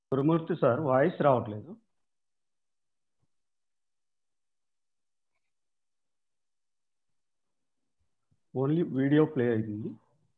గురుమూర్తి sir voice రావట్లేదు only video play అయింది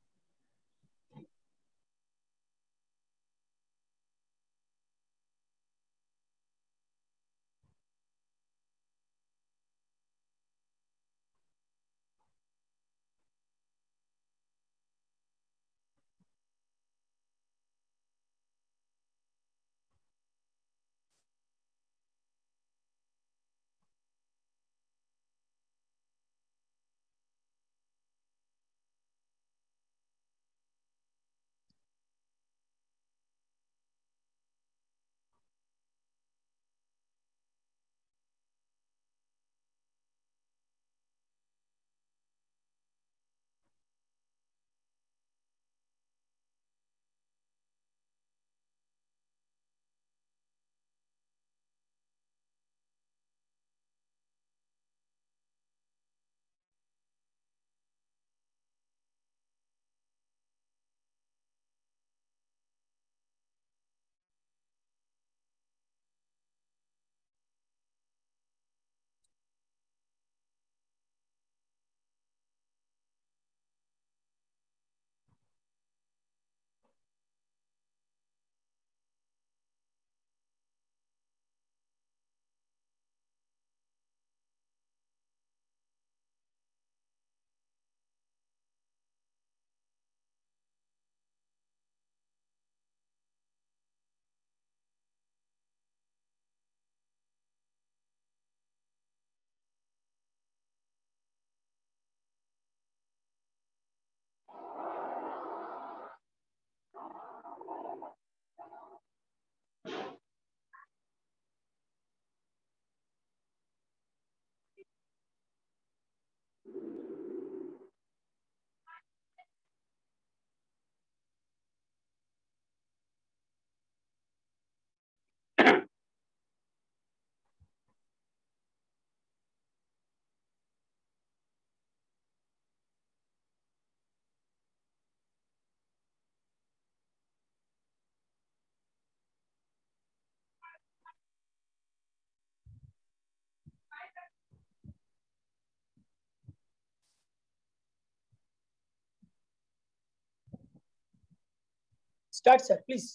Start, sir, please.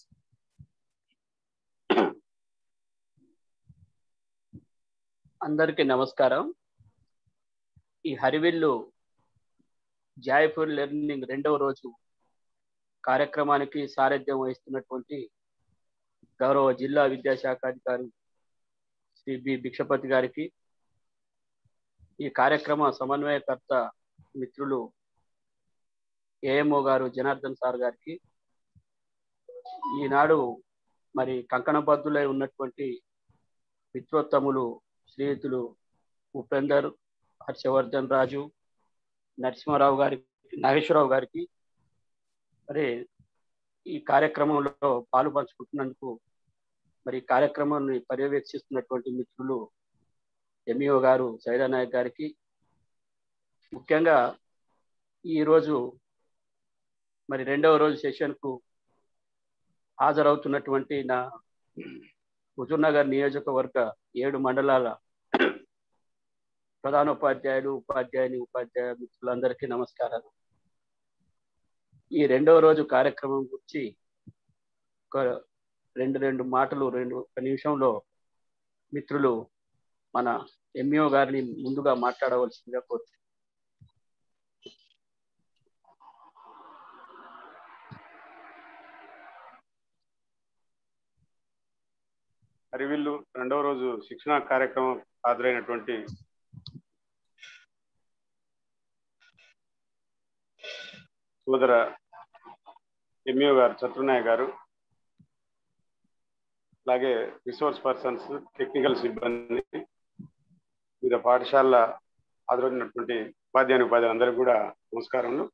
అందరికీ నమస్కారం ఈ హరివిల్లు జాయ్పూర్ లెర్నింగ్ రెండవ రోజు కార్యక్రమానికి సారథ్యం వహిస్తున్నటువంటి గౌరవ జిల్లా విద్యాశాఖ అధికారి శ్రీ బి భిక్షపతి గారికి ఈ కార్యక్రమ సమన్వయకర్త మిత్రులు ఏఎంఓ గారు జనార్దన్ సార్ గారికి ఈనాడు మరి కంకణబద్దులై ఉన్నటువంటి మిత్రోత్తములు స్నేహితులు ఉపేందర్ హర్షవర్ధన్ రాజు నరసింహారావు గారికి నాగేశ్వరరావు గారికి మరి ఈ కార్యక్రమంలో పాలు పంచుకుంటున్నందుకు మరి ఈ కార్యక్రమాన్ని పర్యవేక్షిస్తున్నటువంటి మిత్రులు ఎంఈఓ గారు సైదానాయక్ గారికి ముఖ్యంగా ఈరోజు మరి రెండవ రోజు సెషన్కు హాజరవుతున్నటువంటి నా హుజూర్నగర్ నియోజకవర్గ ఏడు మండలాల ప్రధాన ఉపాధ్యాయులు ఉపాధ్యాయుని ఉపాధ్యాయ మిత్రులందరికీ నమస్కారాలు ఈ రెండవ రోజు కార్యక్రమం గురించి ఒక రెండు రెండు మాటలు రెండు ఒక నిమిషంలో మిత్రులు మన ఎంఈఓ గారిని ముందుగా మాట్లాడవలసిందిగా కోరుతున్నాను హరివిల్లు రెండవ రోజు శిక్షణా కార్యక్రమం హాజరైనటువంటి సోదర ఎంఈఓ గారు చతుర్నాయ గారు అలాగే రిసోర్స్ పర్సన్స్ టెక్నికల్ సిబ్బంది వివిధ పాఠశాల హాజరైనటువంటి ఉపాధ్యాయుని ఉపాధ్యాయులందరికీ కూడా నమస్కారములు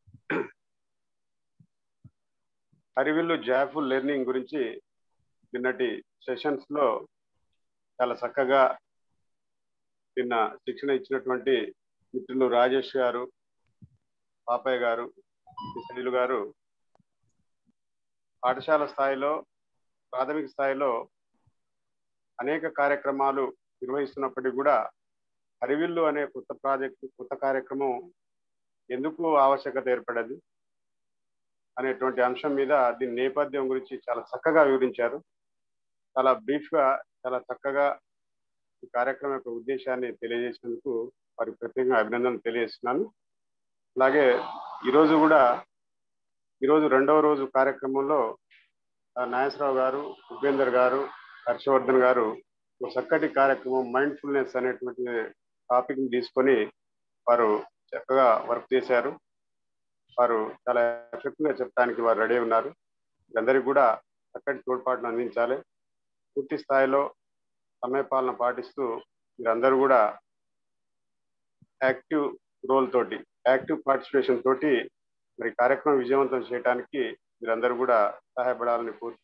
హరివిల్లు జాఫుల్ లెర్నింగ్ గురించి నిన్నటి సెషన్స్ లో చాలా చక్కగా నిన్న శిక్షణ ఇచ్చినటువంటి మిత్రులు రాజేష్ గారు పాపయ్య గారు శైలు గారు పాఠశాల స్థాయిలో ప్రాథమిక స్థాయిలో అనేక కార్యక్రమాలు నిర్వహిస్తున్నప్పటికీ కూడా హరివిల్లు అనే కొత్త ప్రాజెక్టు కొత్త కార్యక్రమం ఎందుకు ఆవశ్యకత ఏర్పడదు అనేటువంటి అంశం మీద దీని నేపథ్యం గురించి చాలా చక్కగా వివరించారు చాలా బ్రీఫ్గా చాలా చక్కగా ఈ కార్యక్రమం యొక్క ఉద్దేశాన్ని తెలియజేసినందుకు వారికి ప్రత్యేకంగా అభినందనలు తెలియజేస్తున్నాను అలాగే ఈరోజు కూడా ఈరోజు రెండవ రోజు కార్యక్రమంలో నాగేశ్వరరావు గారు ఉపేందర్ గారు హర్షవర్ధన్ గారు ఒక చక్కటి కార్యక్రమం మైండ్ఫుల్నెస్ అనేటువంటి టాపిక్ని తీసుకొని వారు చక్కగా వర్క్ చేశారు వారు చాలా ఎఫెక్టివ్గా చెప్పడానికి వారు రెడీ ఉన్నారు అందరికీ కూడా చక్కటి తోడ్పాటును అందించాలి పూర్తి స్థాయిలో సమయపాలన పాటిస్తూ మీరందరూ కూడా యాక్టివ్ రోల్ తోటి యాక్టివ్ పార్టిసిపేషన్ తోటి మరి కార్యక్రమం విజయవంతం చేయడానికి మీరందరూ కూడా సహాయపడాలని కోరుతూ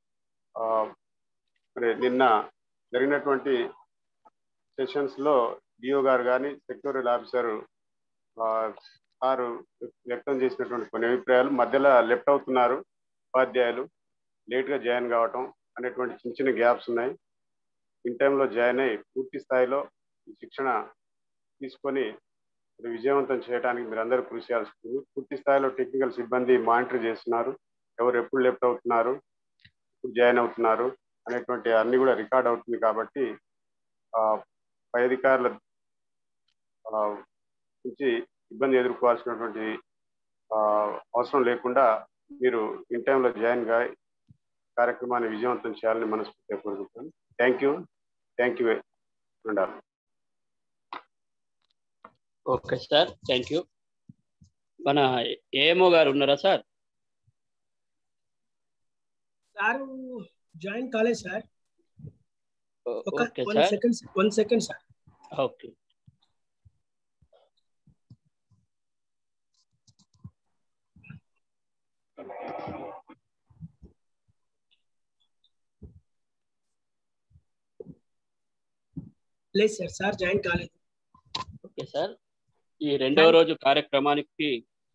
మరి నిన్న జరిగినటువంటి సెషన్స్ లో డిఓ గారు కానీ సెక్టోరియల్ ఆఫీసర్ సారు వ్యక్తం చేసినటువంటి కొన్ని అభిప్రాయాలు మధ్యలో లెఫ్ట్ అవుతున్నారు ఉపాధ్యాయులు లేట్ గా జాయిన్ కావటం అనేటువంటి చిన్న చిన్న గ్యాప్స్ ఉన్నాయి ఇన్ టైంలో జాయిన్ అయ్యి పూర్తి స్థాయిలో శిక్షణ తీసుకొని విజయవంతం చేయడానికి మీరు అందరూ కృషి చేయాల్సి ఉంటుంది పూర్తి స్థాయిలో టెక్నికల్ సిబ్బంది మానిటర్ చేస్తున్నారు ఎవరు ఎప్పుడు లెఫ్ట్ అవుతున్నారు ఎప్పుడు జాయిన్ అవుతున్నారు అనేటువంటి అన్ని కూడా రికార్డ్ అవుతుంది కాబట్టి పై అధికారుల నుంచి ఇబ్బంది ఎదుర్కోవాల్సినటువంటి అవసరం లేకుండా మీరు ఇన్ టైంలో జాయిన్ గా కార్యక్రమాన్ని విజయవంతం చేయాలని మనస్ఫూర్తిగా కోరుకుంటాను థ్యాంక్ యూ థ్యాంక్ యూ ఉండాలి ఓకే సార్ థ్యాంక్ యూ మన ఏమో గారు ఉన్నారా సార్ సార్ జాయిన్ కాలేదు సార్ ఒక okay one sir second one second sir okay లేదు సార్ సార్ జాయిన్ కాలేదు ఓకే సార్ ఈ రెండవ రోజు కార్యక్రమానికి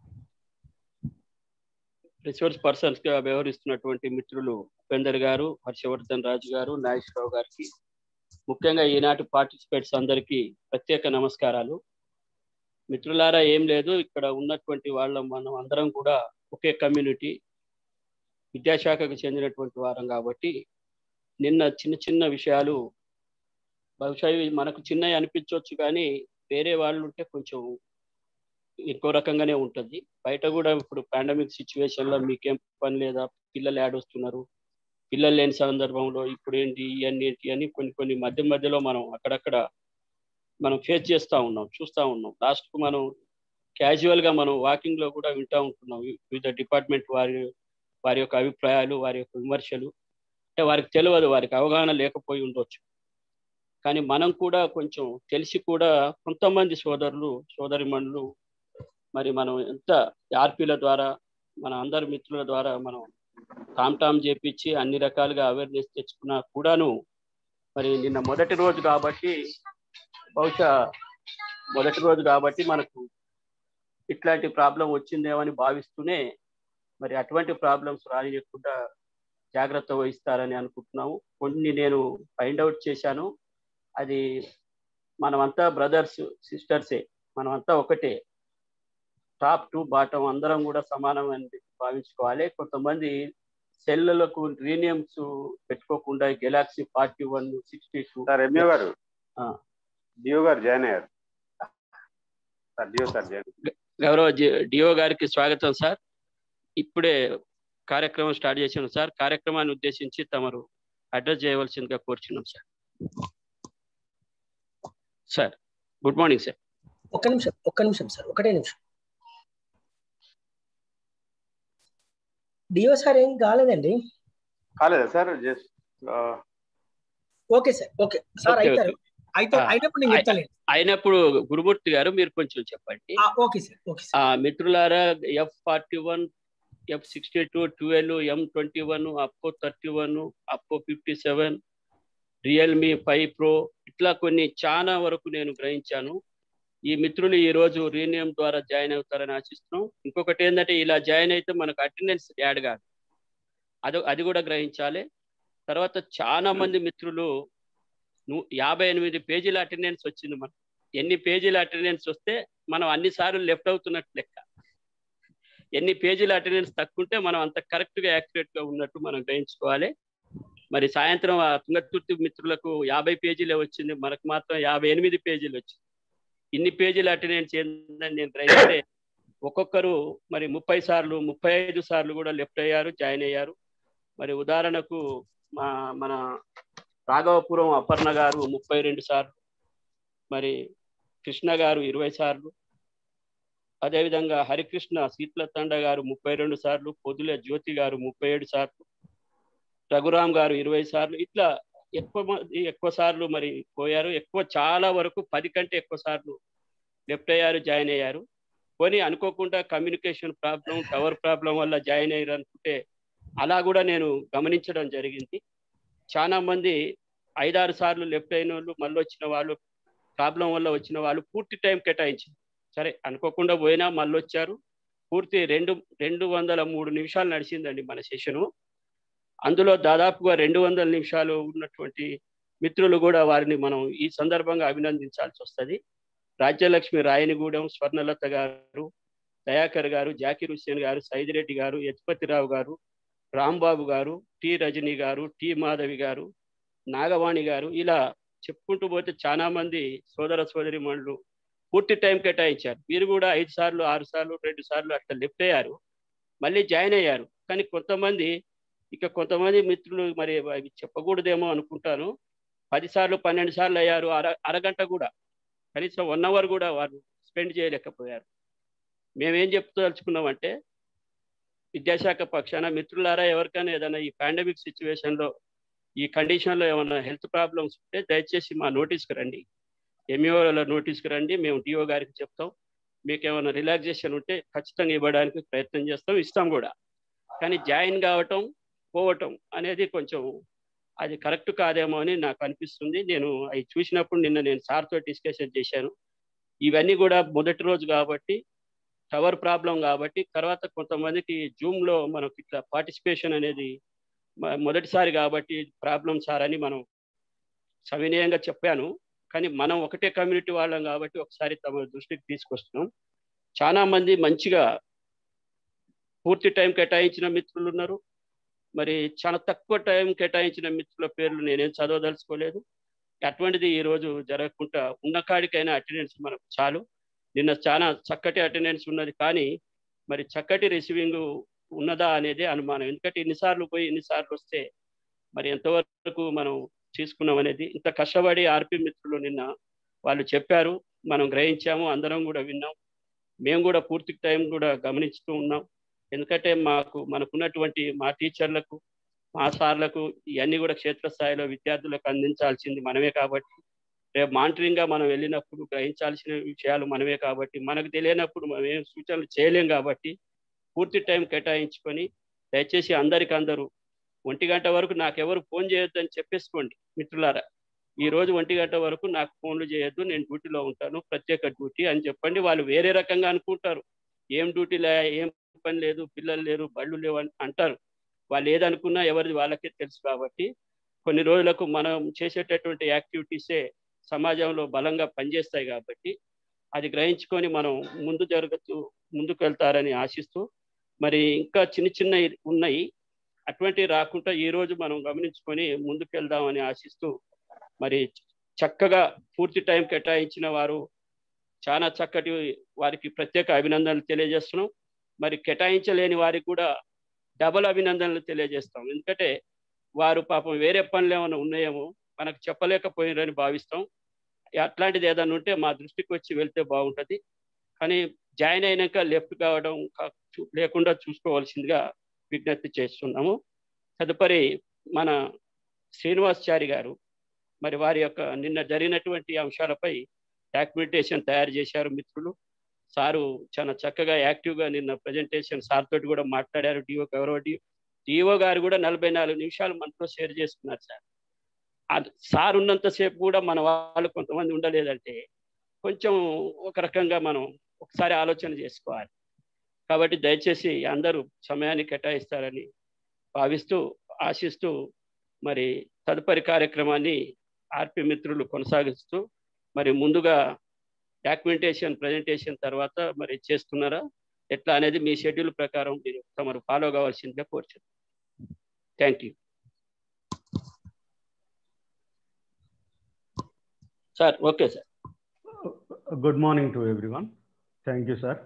రిసోర్స్ పర్సన్స్ గా వ్యవహరిస్తున్నటువంటి మిత్రులు ఉపేందర్ గారు హర్షవర్ధన్ రాజు గారు నాగేశ్వరరావు గారికి ముఖ్యంగా ఈనాటి పార్టిసిపేట్స్ అందరికీ ప్రత్యేక నమస్కారాలు మిత్రులారా ఏం లేదు ఇక్కడ ఉన్నటువంటి వాళ్ళ మనం అందరం కూడా ఒకే కమ్యూనిటీ విద్యాశాఖకు చెందినటువంటి వారం కాబట్టి నిన్న చిన్న చిన్న విషయాలు బహుశా ఇవి మనకు చిన్నవి అనిపించవచ్చు కానీ వేరే వాళ్ళు ఉంటే కొంచెం ఇంకో రకంగానే ఉంటుంది బయట కూడా ఇప్పుడు పాండమిక్ సిచ్యువేషన్ లో మీకేం పని లేదా పిల్లలు యాడ్ వస్తున్నారు పిల్లలు లేని సందర్భంలో ఇప్పుడు ఏంటి ఇవన్నీ ఏంటి అని కొన్ని కొన్ని మధ్య మధ్యలో మనం అక్కడక్కడ మనం ఫేస్ చేస్తూ ఉన్నాం చూస్తూ ఉన్నాం లాస్ట్ కు మనం క్యాజువల్ గా మనం వాకింగ్ లో కూడా వింటూ ఉంటున్నాం వివిధ డిపార్ట్మెంట్ వారి వారి యొక్క అభిప్రాయాలు వారి యొక్క విమర్శలు అంటే వారికి తెలియదు వారికి అవగాహన లేకపోయి ఉండొచ్చు కానీ మనం కూడా కొంచెం తెలిసి కూడా కొంతమంది సోదరులు సోదరిమణులు మరి మనం ఎంత ఆర్పీల ద్వారా మన అందరి మిత్రుల ద్వారా మనం టామ్ టామ్ చేపించి అన్ని రకాలుగా అవేర్నెస్ తెచ్చుకున్నా కూడాను మరి నిన్న మొదటి రోజు కాబట్టి బహుశా మొదటి రోజు కాబట్టి మనకు ఇట్లాంటి ప్రాబ్లం వచ్చిందేమని భావిస్తూనే మరి అటువంటి ప్రాబ్లమ్స్ రానియకుండా జాగ్రత్త వహిస్తారని అనుకుంటున్నాము కొన్ని నేను ఫైండ్ అవుట్ చేశాను అది మనమంతా బ్రదర్స్ సిస్టర్సే మనమంతా ఒకటే టాప్ టు బాటం అందరం కూడా సమానమని భావించుకోవాలి కొంతమంది సెల్లులకు రీనియమ్స్ పెట్టుకోకుండా Galaxy forty one sixty two sir MA గారు ఆ. డిఓ గారు జాయిన్ అయ్యారు సార్ డిఓ సార్ జాయిన్ గౌరవ జి- డిఓ గారికి స్వాగతం సార్ ఇప్పుడే కార్యక్రమం స్టార్ట్ చేసాను సార్ కార్యక్రమాన్ని ఉద్దేశించి తమరు అడ్రస్ చేయవలసిందిగా కోరుచున్నాం sir sir good morning sir ఒక్క నిమిషం ఒక్క నిమిషం సార్ ఒకటే నిమిషం డిఓ సార్ ఏం కాలేదండి కాలేదా sir just okay sir okay sir okay, అవుతారు అయితే ఆ, అయినప్పుడు నేను చెప్తాను అయినప్పుడు గురుమూర్తి గారు మీరు కొంచెం చెప్పండి ఓకే సార్ ఓకే ఆ సార్ మిత్రులారా F forty one F sixty two twelve M twenty one Oppo thirty one Oppo fifty seven Realme five pro ఇట్లా కొన్ని చాలా వరకు నేను గ్రహించాను ఈ మిత్రులు ఈ రోజు రీనియం ద్వారా జాయిన్ అవుతారని ఆశిస్తున్నాం ఇంకొకటి ఏంటంటే ఇలా జాయిన్ అయితే మనకు అటెండెన్స్ యాడ్ కాదు అది అది కూడా గ్రహించాలి తర్వాత చాలా మంది మిత్రులు ను- యాభై ఎనిమిది పేజీల అటెండెన్స్ వచ్చింది మనం ఎన్ని పేజీల అటెండెన్స్ వస్తే మనం అన్ని సార్లు లెఫ్ట్ అవుతున్నట్టు లెక్క ఎన్ని పేజీల అటెండెన్స్ తక్కువ ఉంటే మనం అంత కరెక్ట్ గా యాక్యురేట్ గా ఉన్నట్టు మనం గ్రహించుకోవాలి మరి సాయంత్రం ఆ తుంగతుర్తి మిత్రులకు యాభై పేజీలే వచ్చింది మనకు మాత్రం యాభై ఎనిమిది పేజీలు వచ్చింది ఇన్ని పేజీల అటెండెన్స్ ఏందని నేను గ్రహిస్తే ఒక్కొక్కరు మరి ముప్పై సార్లు ముప్పై ఐదు సార్లు కూడా లెఫ్ట్ అయ్యారు జాయిన్ అయ్యారు మరి ఉదాహరణకు మా మన రాఘవపురం అపర్ణ గారు ముప్పై రెండు సార్లు మరి కృష్ణ గారు ఇరవై సార్లు అదేవిధంగా హరికృష్ణ శీతల తండ గారు ముప్పై రెండు సార్లు పొదుల జ్యోతి గారు ముప్పై ఏడు సార్లు రఘురామ్ గారు ఇరవై సార్లు ఇట్లా ఎక్కువ మంది ఎక్కువ సార్లు మరి పోయారు ఎక్కువ చాలా వరకు పది కంటే ఎక్కువ సార్లు లెఫ్ట్ అయ్యారు జాయిన్ అయ్యారు కొని అనుకోకుండా కమ్యూనికేషన్ ప్రాబ్లం టవర్ ప్రాబ్లం వల్ల జాయిన్ అయ్యారు అనుకుంటే అలా కూడా నేను గమనించడం జరిగింది చాలా మంది ఐదారు సార్లు లెఫ్ట్ అయిన వాళ్ళు మళ్ళీ వచ్చిన వాళ్ళు ప్రాబ్లం వల్ల వచ్చిన వాళ్ళు పూర్తి టైం కేటాయించారు సరే అనుకోకుండా పోయినా మళ్ళీ వచ్చారు పూర్తి రెండు రెండు వందల మూడు నిమిషాలు నడిచిందండి మన సెషను అందులో దాదాపుగా రెండు వందల నిమిషాలు ఉన్నటువంటి మిత్రులు కూడా వారిని మనం ఈ సందర్భంగా అభినందించాల్సి వస్తుంది రాజ్యలక్ష్మి రాయనిగూడెం స్వర్ణలత గారు దయాకర్ గారు జాకీర్ హుస్సేన్ గారు సైదిరెడ్డి గారు యతిపతిరావు గారు రాంబాబు గారు టి రజని గారు టి మాధవి గారు నాగవాణి గారు ఇలా చెప్పుకుంటూ పోతే చాలా మంది సోదర సోదరి మండలు పూర్తి టైం కేటాయించారు వీరు కూడా ఐదు సార్లు ఆరు సార్లు రెండు సార్లు అట్లా లిఫ్ట్ అయ్యారు మళ్ళీ జాయిన్ అయ్యారు కానీ కొంతమంది ఇక కొంతమంది మిత్రులు మరి అవి చెప్పకూడదేమో అనుకుంటాను పది సార్లు పన్నెండు సార్లు అయ్యారు అర అరగంట కూడా కనీసం వన్ అవర్ కూడా వారు స్పెండ్ చేయలేకపోయారు మేమేం చెప్తలుచుకున్నామంటే విద్యాశాఖ పక్షాన మిత్రులారా ఎవరికైనా ఏదైనా ఈ పాండమిక్ సిచ్యువేషన్లో ఈ కండిషన్లో ఏమైనా హెల్త్ ప్రాబ్లమ్స్ ఉంటే దయచేసి మా నోటీస్కి రండి ఎంఈఓల నోటీస్కి రండి మేము డిఓ గారికి చెప్తాం మీకు ఏమైనా రిలాక్సేషన్ ఉంటే ఖచ్చితంగా ఇవ్వడానికి ప్రయత్నం చేస్తాం ఇస్తాం కూడా కానీ జాయిన్ కావటం పోవటం అనేది కొంచెం అది కరెక్ట్ కాదేమో అని నాకు అనిపిస్తుంది నేను అవి చూసినప్పుడు నిన్న నేను సార్తో డిస్కషన్ చేశాను ఇవన్నీ కూడా మొదటి రోజు కాబట్టి టవర్ ప్రాబ్లం కాబట్టి తర్వాత కొంతమందికి జూమ్లో మనకి ఇట్లా పార్టిసిపేషన్ అనేది మ- మొదటిసారి కాబట్టి ప్రాబ్లం సార్ అని మనం సవినయంగా చెప్పాను కానీ మనం ఒకటే కమ్యూనిటీ వాళ్ళం కాబట్టి ఒకసారి తమ దృష్టికి తీసుకొస్తున్నాం చాలా మంది మంచిగా పూర్తి టైం కేటాయించిన మిత్రులు ఉన్నారు మరి చాలా తక్కువ టైం కేటాయించిన మిత్రుల పేర్లు నేనేం చదవదలుచుకోలేదు అటువంటిది ఈ రోజు జరగకుండా ఉన్న కాడికైనా అటెండెన్స్ మనకు చాలు నిన్న చాలా చక్కటి అటెండెన్స్ ఉన్నది కానీ మరి చక్కటి రిసీవింగ్ ఉన్నదా అనేది అనుమానం ఎందుకంటే ఇన్నిసార్లు పోయి ఇన్నిసార్లు వస్తే మరి ఎంతవరకు మనం తీసుకున్నాం అనేది ఇంత కష్టపడి ఆర్పి మిత్రులు నిన్న వాళ్ళు చెప్పారు మనం గ్రహించాము అందరం కూడా విన్నాం మేము కూడా పూర్తి టైం కూడా గమనిస్తూ ఉన్నాం ఎందుకంటే మాకు మనకున్నటువంటి మా టీచర్లకు మా సార్లకు ఇవన్నీ కూడా క్షేత్రస్థాయిలో విద్యార్థులకు అందించాల్సింది మనమే కాబట్టి రేపు మానిటరింగ్గా మనం వెళ్ళినప్పుడు గ్రహించాల్సిన విషయాలు మనమే కాబట్టి మనకు తెలియనప్పుడు మనం ఏం సూచనలు చేయలేం కాబట్టి పూర్తి టైం కేటాయించుకొని దయచేసి అందరికి అందరూ ఒంటి గంట వరకు నాకెవరు ఫోన్ చేయొద్దని చెప్పేసుకోండి మిత్రులారా ఈ రోజు ఒంటి గంట వరకు నాకు ఫోన్లు చేయొద్దు నేను డ్యూటీలో ఉంటాను ప్రత్యేక డ్యూటీ అని చెప్పండి వాళ్ళు వేరే రకంగా అనుకుంటారు ఏం డ్యూటీ లే ఏం పని లేదు పిల్లలు లేరు బళ్ళు లేవు అని అంటారు వాళ్ళు ఏదనుకున్నా ఎవరిది వాళ్ళకే తెలుసు కాబట్టి కొన్ని రోజులకు మనం చేసేటటువంటి యాక్టివిటీసే సమాజంలో బలంగా పనిచేస్తాయి కాబట్టి అది గ్రహించుకొని మనం ముందు జరుగుతూ ముందుకు వెళ్తారని ఆశిస్తూ మరి ఇంకా చిన్న చిన్న ఉన్నాయి అటువంటివి రాకుండా ఈ రోజు మనం గమనించుకొని ముందుకు వెళ్దామని ఆశిస్తూ మరి చక్కగా పూర్తి టైం కేటాయించిన వారు చాలా చక్కటి వారికి ప్రత్యేక అభినందనలు తెలియజేస్తున్నాం మరి కేటాయించలేని వారికి కూడా డబల్ అభినందనలు తెలియజేస్తాం ఎందుకంటే వారు పాపం వేరే పనులు ఏమైనా ఉన్నాయేమో మనకు చెప్పలేకపోయినారని భావిస్తాం అట్లాంటిది ఏదైనా ఉంటే మా దృష్టికి వచ్చి వెళ్తే బాగుంటుంది కానీ జాయిన్ అయినాక లెఫ్ట్ కావడం కా- చూ- లేకుండా చూసుకోవాల్సిందిగా విజ్ఞప్తి చేస్తున్నాము తదుపరి మన శ్రీనివాసాచారి గారు మరి వారి యొక్క నిన్న జరిగినటువంటి అంశాలపై డాక్యుమెంటేషన్ తయారు చేశారు మిత్రులు సారు చాలా చక్కగా యాక్టివ్గా నిన్న ప్రజెంటేషన్ సార్ తోటి కూడా మాట్లాడారు డిఓ ఎవరో డిఓ గారు కూడా నలభై నాలుగు నిమిషాలు మనతో షేర్ చేసుకున్నారు సార్ అది సార్ ఉన్నంతసేపు కూడా మన వాళ్ళు కొంతమంది ఉండలేదంటే కొంచెం ఒక రకంగా మనం ఒకసారి ఆలోచన చేసుకోవాలి కాబట్టి దయచేసి అందరూ సమయాన్ని కేటాయిస్తారని భావిస్తూ ఆశిస్తూ మరి తదుపరి కార్యక్రమాన్ని ఆర్పి మిత్రులు కొనసాగిస్తూ మరి ముందుగా డాక్యుమెంటేషన్ ప్రజెంటేషన్ తర్వాత మరి చేస్తున్నారా ఎట్లా అనేది మీ షెడ్యూల్ ప్రకారం మీరు తమరు ఫాలో కావాల్సిందిగా కోరుచున్నాను thank you sir okay sir good morning to everyone thank you sir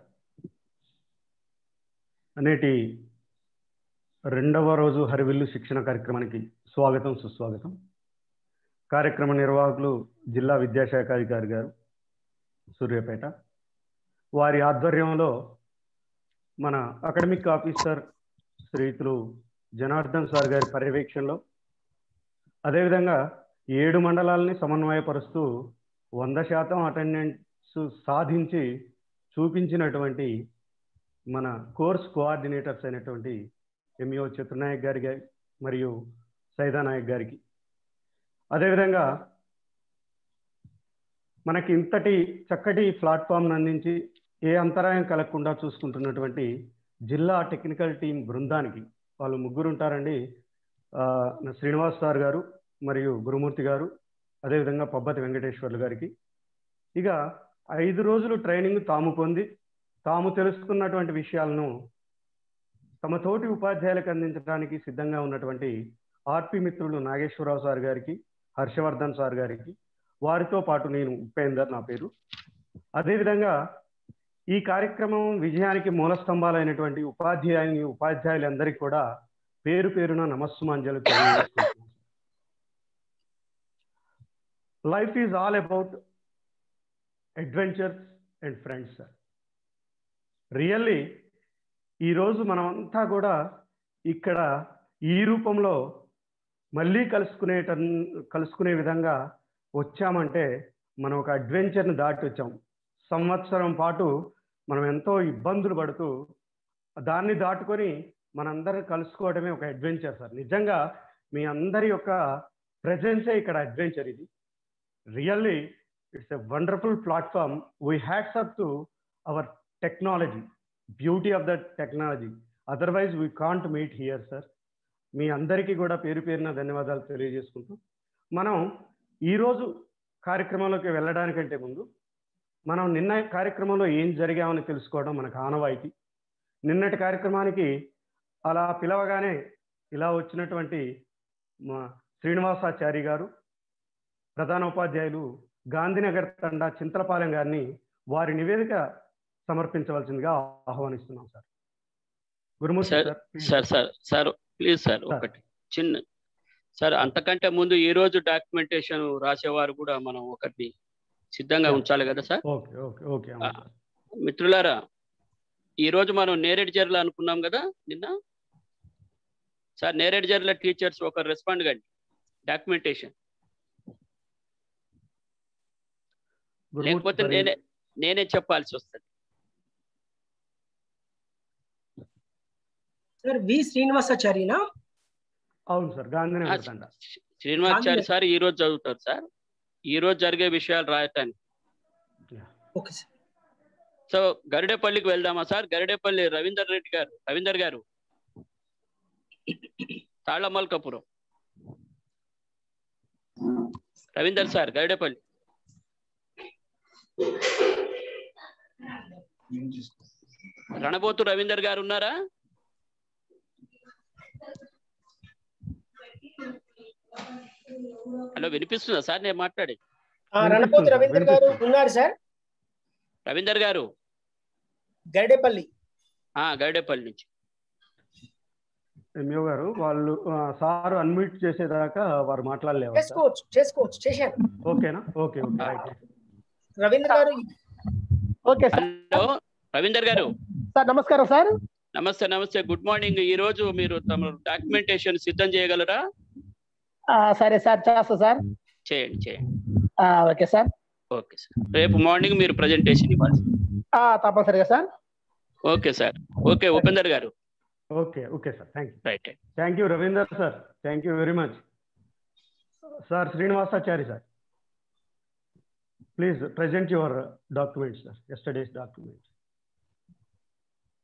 నేటి రెండవ రోజు హరివిల్లు శిక్షణ కార్యక్రమానికి స్వాగతం సుస్వాగతం కార్యక్రమ నిర్వాహకులు జిల్లా విద్యాశాఖ అధికారి గారు సూర్యాపేట వారి ఆధ్వర్యంలో మన అకాడమిక్ ఆఫీసర్ శ్రీతులు జనార్దన్ సార్ గారి పర్యవేక్షణలో అదేవిధంగా ఏడు మండలాలని సమన్వయపరుస్తూ వంద శాతం అటెండెన్స్ సాధించి చూపించినటువంటి మన కోర్స్ కోఆర్డినేటర్స్ అయినటువంటి ఎంఈఓ చతుర్నాయక్ గారి గారి మరియు సైదా నాయక్ గారికి అదేవిధంగా మనకి ఇంతటి చక్కటి ప్లాట్ఫామ్ అందించి ఏ అంతరాయం కలగకుండా చూసుకుంటున్నటువంటి జిల్లా టెక్నికల్ టీం బృందానికి వాళ్ళు ముగ్గురు ఉంటారండి శ్రీనివాస్ సార్ గారు మరియు గురుమూర్తి గారు అదేవిధంగా పబ్బతి వెంకటేశ్వర్లు గారికి ఇక ఐదు రోజులు ట్రైనింగ్ తాము పొంది తాము తెలుసుకున్నటువంటి విషయాలను తమ తోటి ఉపాధ్యాయులకు అందించడానికి సిద్ధంగా ఉన్నటువంటి ఆర్పి మిత్రులు నాగేశ్వరరావు సార్ గారికి హర్షవర్ధన్ సార్ గారికి వారితో పాటు నేను ఉపేందర్ నా పేరు అదేవిధంగా ఈ కార్యక్రమం విజయానికి మూల స్తంభాలైనటువంటి ఉపాధ్యాయుని ఉపాధ్యాయులందరికీ కూడా పేరు పేరున నమస్సుమాంజలు తెలియజేసుకుంటున్నాను life is all about adventures and friends sir really ఈరోజు మనమంతా కూడా ఇక్కడ ఈ రూపంలో మళ్ళీ కలుసుకునే కలుసుకునే విధంగా వచ్చామంటే మనం ఒక అడ్వెంచర్ని దాటి వచ్చాం సంవత్సరం పాటు మనం ఎంతో ఇబ్బందులు పడుతూ దాన్ని దాటుకొని మనందరం కలుసుకోవడమే ఒక అడ్వెంచర్ సార్ నిజంగా మీ అందరి యొక్క ప్రజెన్సే ఇక్కడ అడ్వెంచర్ ఇది really it's a wonderful platform we hats up to our technology beauty of the technology otherwise we can't meet here sir మీ అందరికీ కూడా పేరు పేరున ధన్యవాదాలు తెలియజేసుకుంటూ మనం ఈరోజు కార్యక్రమంలోకి వెళ్ళడానికంటే ముందు మనం నిన్న కార్యక్రమంలో ఏం జరిగామని తెలుసుకోవడం మనకు ఆనవాయితీ నిన్నటి కార్యక్రమానికి అలా పిలవగానే ఇలా వచ్చినటువంటి మా శ్రీనివాసాచారి గారు ప్రధాన ఉపాధ్యాయులు గాంధీనగర్ తండా చింతలపాలెం గారిని వారి నివేదిక సమర్పించవలసిందిగా ఆహ్వానిస్తున్నాం sir Gurumurthy sir sir sir sir please sir ఒకటి చిన్న సార్ అంతకంటే ముందు ఈ రోజు డాక్యుమెంటేషన్ రాసేవారు కూడా మనం ఒకటి సిద్ధంగా ఉంచాలి కదా సార్ ఓకే ఓకే ఓకే మిత్రులారా ఈ రోజు మనం నేరేడు జర్ల అనుకున్నాం కదా నిన్న సార్ నేరేడు జర్ల టీచర్స్ ఒక రెస్పాండ్ కండి డాక్యుమెంటేషన్ లేకపోతే నేనే నేనే చెప్పాల్సి వస్తుంది సార్ వి శ్రీనివాసాచార్యనా అవును సార్ గాంధీనగర్ తండా శ్రీనివాసాచారి సార్ ఈ రోజు చదువుతారు సార్ ఈ రోజు జరిగే విషయాలు రాయటానికి ఓకే సార్ సో గరిడేపల్లికి వెళ్దామా సార్ గరిడేపల్లి రవీందర్ రెడ్డి గారు రవీందర్ గారు తాళ్లమల్కపురం రవీందర్ సార్ గరిడేపల్లి రణబోతు రవీందర్ గారు ఉన్నారా హలో వినిపిస్తుందా సార్ నేను మాట్లాడి రణపోతు రవీందర్ గారు ఉన్నారు సార్ రవీందర్ గారు గరిడేపల్లి గరిడేపల్లి నుంచి ఎంఓ గారు వాళ్ళు సార్ అన్మ్యూట్ చేసేదాకా వారు మాట్లాడలేవు చేసుకోవచ్చు చేసుకోవచ్చు చేశాను ఓకేనా ఓకే ఓకే రైట్ రవీంద్ర గారు ఓకే సార్ హలో రవీందర్ గారు సార్ నమస్కారం సార్ నమస్తే నమస్తే గుడ్ మార్నింగ్ ఈ రోజు మీరు తమ డాక్యుమెంటేషన్ సిద్ధం చేయగలరా ఆ, సరే సార్ చేస్తా సార్ చేయండి చేయండి ఆ, ఓకే సార్ ఓకే సార్ రేపు మార్నింగ్ మీరు ప్రజెంటేషన్ ఇవ్వాలి ఆ, తప్పనిసరిగా sir okay sir okay Upender గారు okay okay sir thank you right thank you Ravinder sir thank you very much sir Srinivasachari sir please present your documents sir yesterday's documents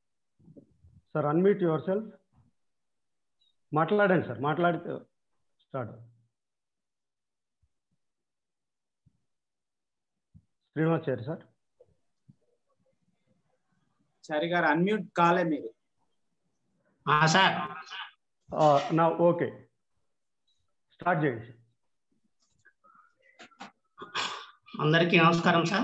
sir unmute yourself మాట్లాడండి sir మాట్లాడితే start Srinivas Chari sir Chari గారు unmute కాలే మీరు sir నా okay start చేయండి sir అందరికీ నమస్కారం sir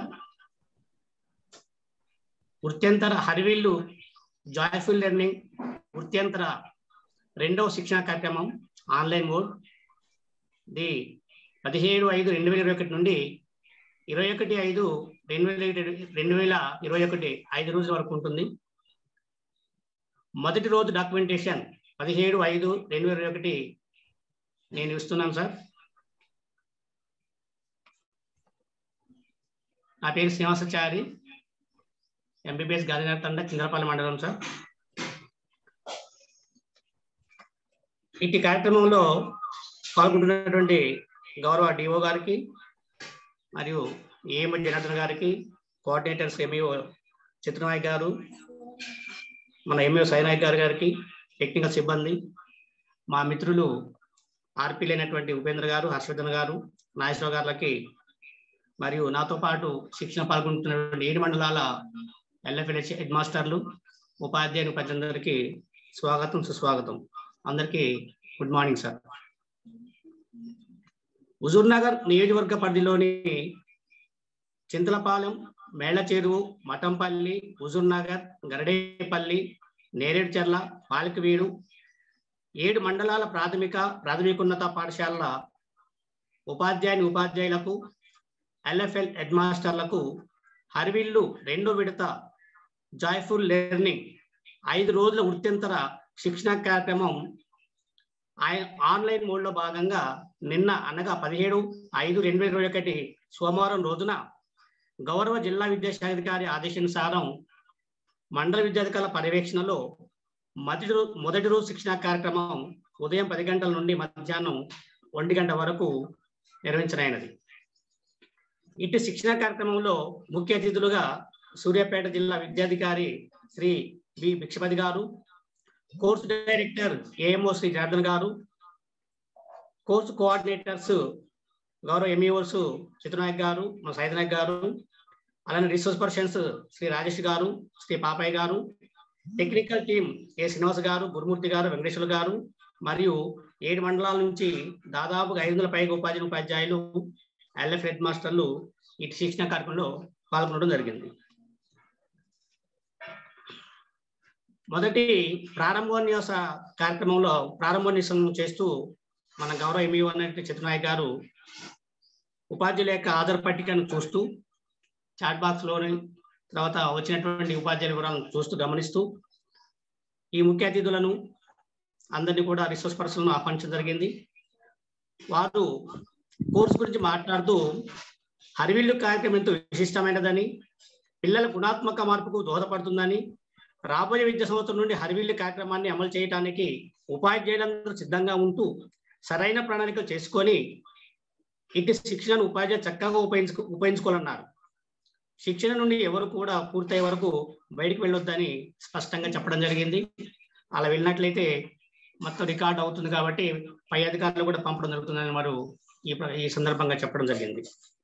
వృత్యంతర హరివిల్లు జాయ్ఫుల్ లెర్నింగ్ వృత్యంతర రెండవ శిక్షణ కార్యక్రమం ఆన్లైన్ మోడ్ ది పదిహేడు ఐదు రెండు వేల ఇరవై ఒకటి నుండి ఇరవై ఒకటి ఐదు రెండు వేల రెండు వేల ఇరవై ఒకటి ఐదు రోజుల వరకు ఉంటుంది మొదటి రోజు డాక్యుమెంటేషన్ పదిహేడు ఐదు రెండు వేల ఇరవై ఒకటి నేను ఇస్తున్నాను సార్ నా పేరు శ్రీనివాసాచారి ఎంబీబీఎస్ గాంధీనగర్ తండ చింద్రపల్లి మండలం సార్ ఇట్టి కార్యక్రమంలో పాల్గొంటున్నటువంటి గౌరవ డిఓ గారికి మరియు ఏఎం జనార్దన్ గారికి కోఆర్డినేటర్స్ ఎంఈఓ చిత్రనాయక్ గారు మన ఎంఈఓ సాయినాయక్ గారు గారికి టెక్నికల్ సిబ్బంది మా మిత్రులు ఆర్పీలు అయినటువంటి ఉపేంద్ర గారు హర్షవర్ధన్ గారు నాగేశ్వరరావు గారికి మరియు నాతో పాటు శిక్షణ పాల్గొంటున్నటువంటి ఏడు మండలాల ఎల్ఎఫ్ఎల్హెచ్ హెడ్ మాస్టర్లు ఉపాధ్యాయుని ప్రజలందరికీ స్వాగతం సుస్వాగతం అందరికీ good morning sir Huzurnagar నియోజకవర్గ పరిధిలోని చింతలపాలెం మేళ్ల చెరువు మఠంపల్లి హుజూర్ నగర్ గరడేపల్లి నేరేడుచెర్ల పాలకవీడు ఏడు మండలాల ప్రాథమిక ప్రాథమికోన్నత పాఠశాలల ఉపాధ్యాయుని ఉపాధ్యాయులకు ఎల్ఎఫ్ఎల్ హెడ్ మాస్టర్లకు హర్విల్లు రెండో విడత జాయ్ఫుల్ లెర్నింగ్ ఐదు రోజుల వృత్యంతర శిక్షణ కార్యక్రమం ఆన్లైన్ మోడ్లో భాగంగా నిన్న అనగా పదిహేడు ఐదు రెండు వేల ఇరవై ఒకటి సోమవారం రోజున గౌరవ జిల్లా విద్యాశాఖాధికారి ఆదేశానుసారం మండల విద్యాధికారుల పర్యవేక్షణలో మొదటి రోజు మొదటి రోజు శిక్షణ కార్యక్రమం ఉదయం పది గంటల నుండి మధ్యాహ్నం ఒంటి గంట వరకు నిర్వహించనైనది ఇటు శిక్షణ కార్యక్రమంలో ముఖ్య అతిథులుగా సూర్యాపేట జిల్లా విద్యాధికారి శ్రీ బి భిక్షపతి గారు course director AMO Shri Janardhan గారు కోర్సు కోఆర్డినేటర్స్ గౌరవ ఎంఈఓస్ చిత్రనాయక్ గారు మన సైదనాయక్ గారు అలానే రిసోర్స్ పర్సన్స్ శ్రీ రాజేష్ గారు శ్రీ పాపయ్య గారు టెక్నికల్ టీం ఏ శ్రీనివాస్ గారు గురుమూర్తి గారు వెంకటేశ్వర గారు మరియు ఏడు మండలాల నుంచి దాదాపుగా ఐదు వందల పైగా ఉపాధ్యాయులు ఉపాధ్యాయులు ఎల్ఎఫ్ హెడ్ మాస్టర్లు ఈ శిక్షణ కార్యక్రమంలో పాల్గొనడం జరిగింది మొదటి ప్రారంభోన్యాస కార్యక్రమంలో ప్రారంభోన్యాసం చేస్తూ మన గౌరవ ఎంఈఓ అన్నట్టు చిత్రనాయక్ గారు ఉపాధ్యాయుల యొక్క ఆధార్ పట్టికను చూస్తూ చాట్ బాక్స్లోని తర్వాత వచ్చినటువంటి ఉపాధ్యాయుల వివరాలను చూస్తూ గమనిస్తూ ఈ ముఖ్య అతిథులను అందరినీ కూడా రిసోర్స్ పర్సన్ ఆహ్వానించడం జరిగింది వారు కోర్సు గురించి మాట్లాడుతూ హరివిల్లు కార్యక్రమం ఎంతో విశిష్టమైనదని పిల్లల గుణాత్మక మార్పుకు దోహదపడుతుందని రాబోయే విద్యా సంవత్సరం నుండి హరివిల్లు కార్యక్రమాన్ని అమలు చేయడానికి ఉపాధ్యాయులందరూ సిద్ధంగా ఉంటూ సరైన ప్రణాళికలు చేసుకొని ఇటు శిక్షణను ఉపాధ్యాయులు చక్కగా ఉపయోగించుకో ఉపయోగించుకోవాలన్నారు శిక్షణ నుండి ఎవరు కూడా పూర్తయ్యే వరకు బయటకు వెళ్ళొద్దని స్పష్టంగా చెప్పడం జరిగింది అలా వెళ్ళినట్లయితే మొత్తం రికార్డ్ అవుతుంది కాబట్టి పై అధికారులు కూడా పంపడం జరుగుతుందని వారు ఈ ఈ సందర్భంగా చెప్పడం జరిగింది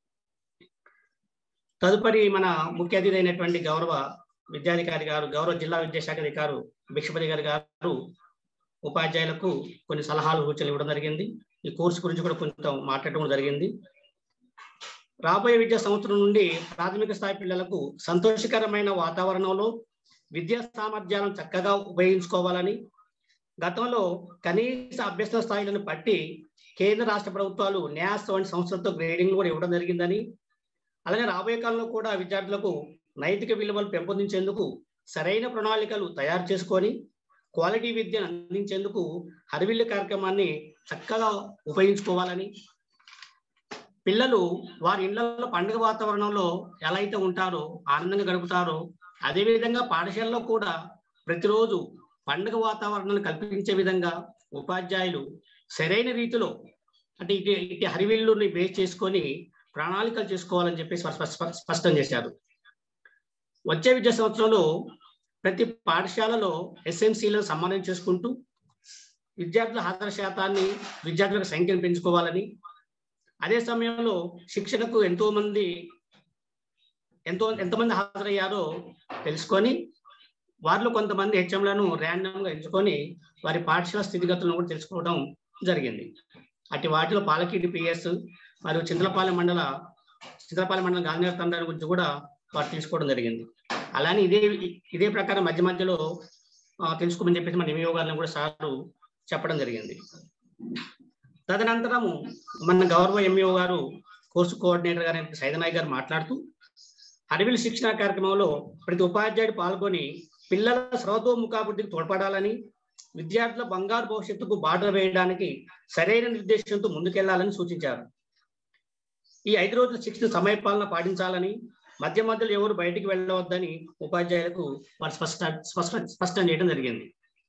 తదుపరి మన ముఖ్య అతిథి అయినటువంటి గౌరవ విద్యాధికారి గారు గౌరవ జిల్లా విద్యాశాఖ అధికారు భిక్షపతి గారి గారు ఉపాధ్యాయులకు కొన్ని సలహాలు సూచనలు ఇవ్వడం జరిగింది ఈ కోర్సు గురించి కూడా కొంచెం మాట్లాడడం జరిగింది రాబోయే విద్యా సంవత్సరం నుండి ప్రాథమిక స్థాయి పిల్లలకు సంతోషకరమైన వాతావరణంలో విద్యా సామర్థ్యాలను చక్కగా ఉపయోగించుకోవాలని గతంలో కనీస అభ్యసన స్థాయిలను బట్టి కేంద్ర రాష్ట్ర ప్రభుత్వాలు న్యాస్ వంటి సంస్థలతో గ్రేడింగ్ కూడా ఇవ్వడం జరిగిందని అలాగే రాబోయే కాలంలో కూడా విద్యార్థులకు నైతిక విలువలు పెంపొందించేందుకు సరైన ప్రణాళికలు తయారు చేసుకొని క్వాలిటీ విద్యను అందించేందుకు హరివిల్లు కార్యక్రమాన్ని చక్కగా ఉపయోగించుకోవాలని పిల్లలు వారి ఇళ్లలో పండుగ వాతావరణంలో ఎలా అయితే ఉంటారో ఆనందంగా గడుపుతారో అదేవిధంగా పాఠశాలలో కూడా ప్రతిరోజు పండుగ వాతావరణాన్ని కల్పించే విధంగా ఉపాధ్యాయులు సరైన రీతిలో అంటే ఇటు ఇటు హరివిల్లుని బేస్ చేసుకొని ప్రణాళికలు చేసుకోవాలని చెప్పేసి స్పష్టం చేశారు వచ్చే విద్యా సంవత్సరంలో ప్రతి పాఠశాలలో ఎస్ఎంసీలను సమ్మానం చేసుకుంటూ విద్యార్థుల హాజరు శాతాన్ని విద్యార్థుల సంఖ్యను పెంచుకోవాలని అదే సమయంలో శిక్షణకు ఎంతో మంది ఎంతో ఎంతమంది హాజరయ్యారో తెలుసుకొని వారిలో కొంతమంది హెచ్ఎంలను ర్యాండమ్గా ఎంచుకొని వారి పాఠశాల స్థితిగతులను కూడా తెలుసుకోవడం జరిగింది అటు వాటిలో పాలకీడి పిఎస్ మరియు చింతలపాలెం మండల చింతలపాలెం మండలం గాంధీనగర్ తండాల గురించి కూడా వారు తెలుసుకోవడం జరిగింది అలానే ఇదే ఇదే ప్రకారం మధ్య మధ్యలో ఆ, తెలుసుకోమని చెప్పేసి మన ఎంఈఓ గారిని కూడా సారు చెప్పడం జరిగింది తదనంతరము మన గౌరవ ఎంఈఓ గారు కోర్సు కోఆర్డినేటర్ గారు సైదనాయ్ గారు మాట్లాడుతూ అడవిల శిక్షణ కార్యక్రమంలో ప్రతి ఉపాధ్యాయుడు పాల్గొని పిల్లల సర్వతోముఖాభివృద్ధికి తోడ్పడాలని విద్యార్థుల బంగారు భవిష్యత్తుకు బాట వేయడానికి సరైన నిర్దేశంతో ముందుకెళ్లాలని సూచించారు ఈ ఐదు రోజుల శిక్షణ సమయపాలన పాటించాలని మధ్య మధ్యలో ఎవరు బయటికి వెళ్ళవద్దని ఉపాధ్యాయులకు వారు స్పష్ట స్పష్ట స్పష్టం చేయడం జరిగింది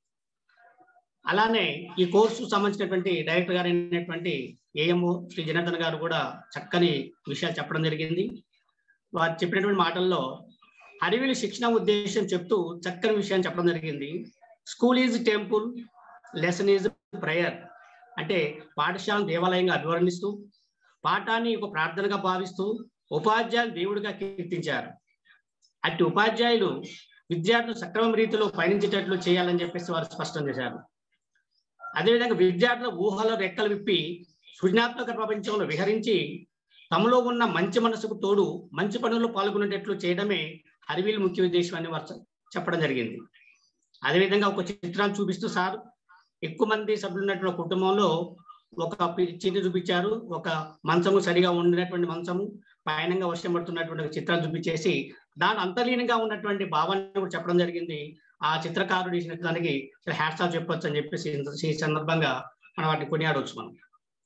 అలానే ఈ కోర్సు సంబంధించినటువంటి డైరెక్టర్ గారు అయినటువంటి ఏఎంఓ శ్రీ జనార్దన్ గారు కూడా చక్కని విషయాలు చెప్పడం జరిగింది వారు చెప్పినటువంటి మాటల్లో అడవిల శిక్షణ ఉద్దేశం చెప్తూ చక్కని విషయాన్ని చెప్పడం జరిగింది school is temple lesson is prayer అంటే పాఠశాలను దేవాలయంగా అభివర్ణిస్తూ పాఠాన్ని ఒక ప్రార్థనగా భావిస్తూ ఉపాధ్యాయులు దేవుడిగా కీర్తించారు అట్టి ఉపాధ్యాయులు విద్యార్థులు సక్రమ రీతిలో పయనించేటట్లు చేయాలని చెప్పేసి వారు స్పష్టం చేశారు అదేవిధంగా విద్యార్థుల ఊహలో రెక్కలు విప్పి సృజనాత్మక ప్రపంచంలో విహరించి తమలో ఉన్న మంచి మనసుకు తోడు మంచి పనుల్లో పాల్గొనేటట్లు చేయడమే అరవిల్ ముఖ్య ఉద్దేశం అని వారు చెప్పడం జరిగింది అదేవిధంగా ఒక చిత్రాన్ని చూపిస్తూ సార్ ఎక్కువ మంది సభ్యులు ఉన్నటువంటి కుటుంబంలో ఒక చిన్న చూపించారు ఒక మంచము సరిగా ఉండినటువంటి మంచము పయనంగా వర్షం పడుతున్నటువంటి ఒక చిత్రాన్ని చూపించేసి దాని అంతర్లీనంగా ఉన్నటువంటి భావాన్ని కూడా చెప్పడం జరిగింది ఆ చిత్రకారుడు చేసిన దానికి హ్యాట్స్ ఆఫ్ చెప్పొచ్చు అని చెప్పేసి ఈ సందర్భంగా మనం వాటిని కొనియాడవచ్చు మనం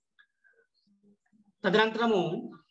తదనంతరము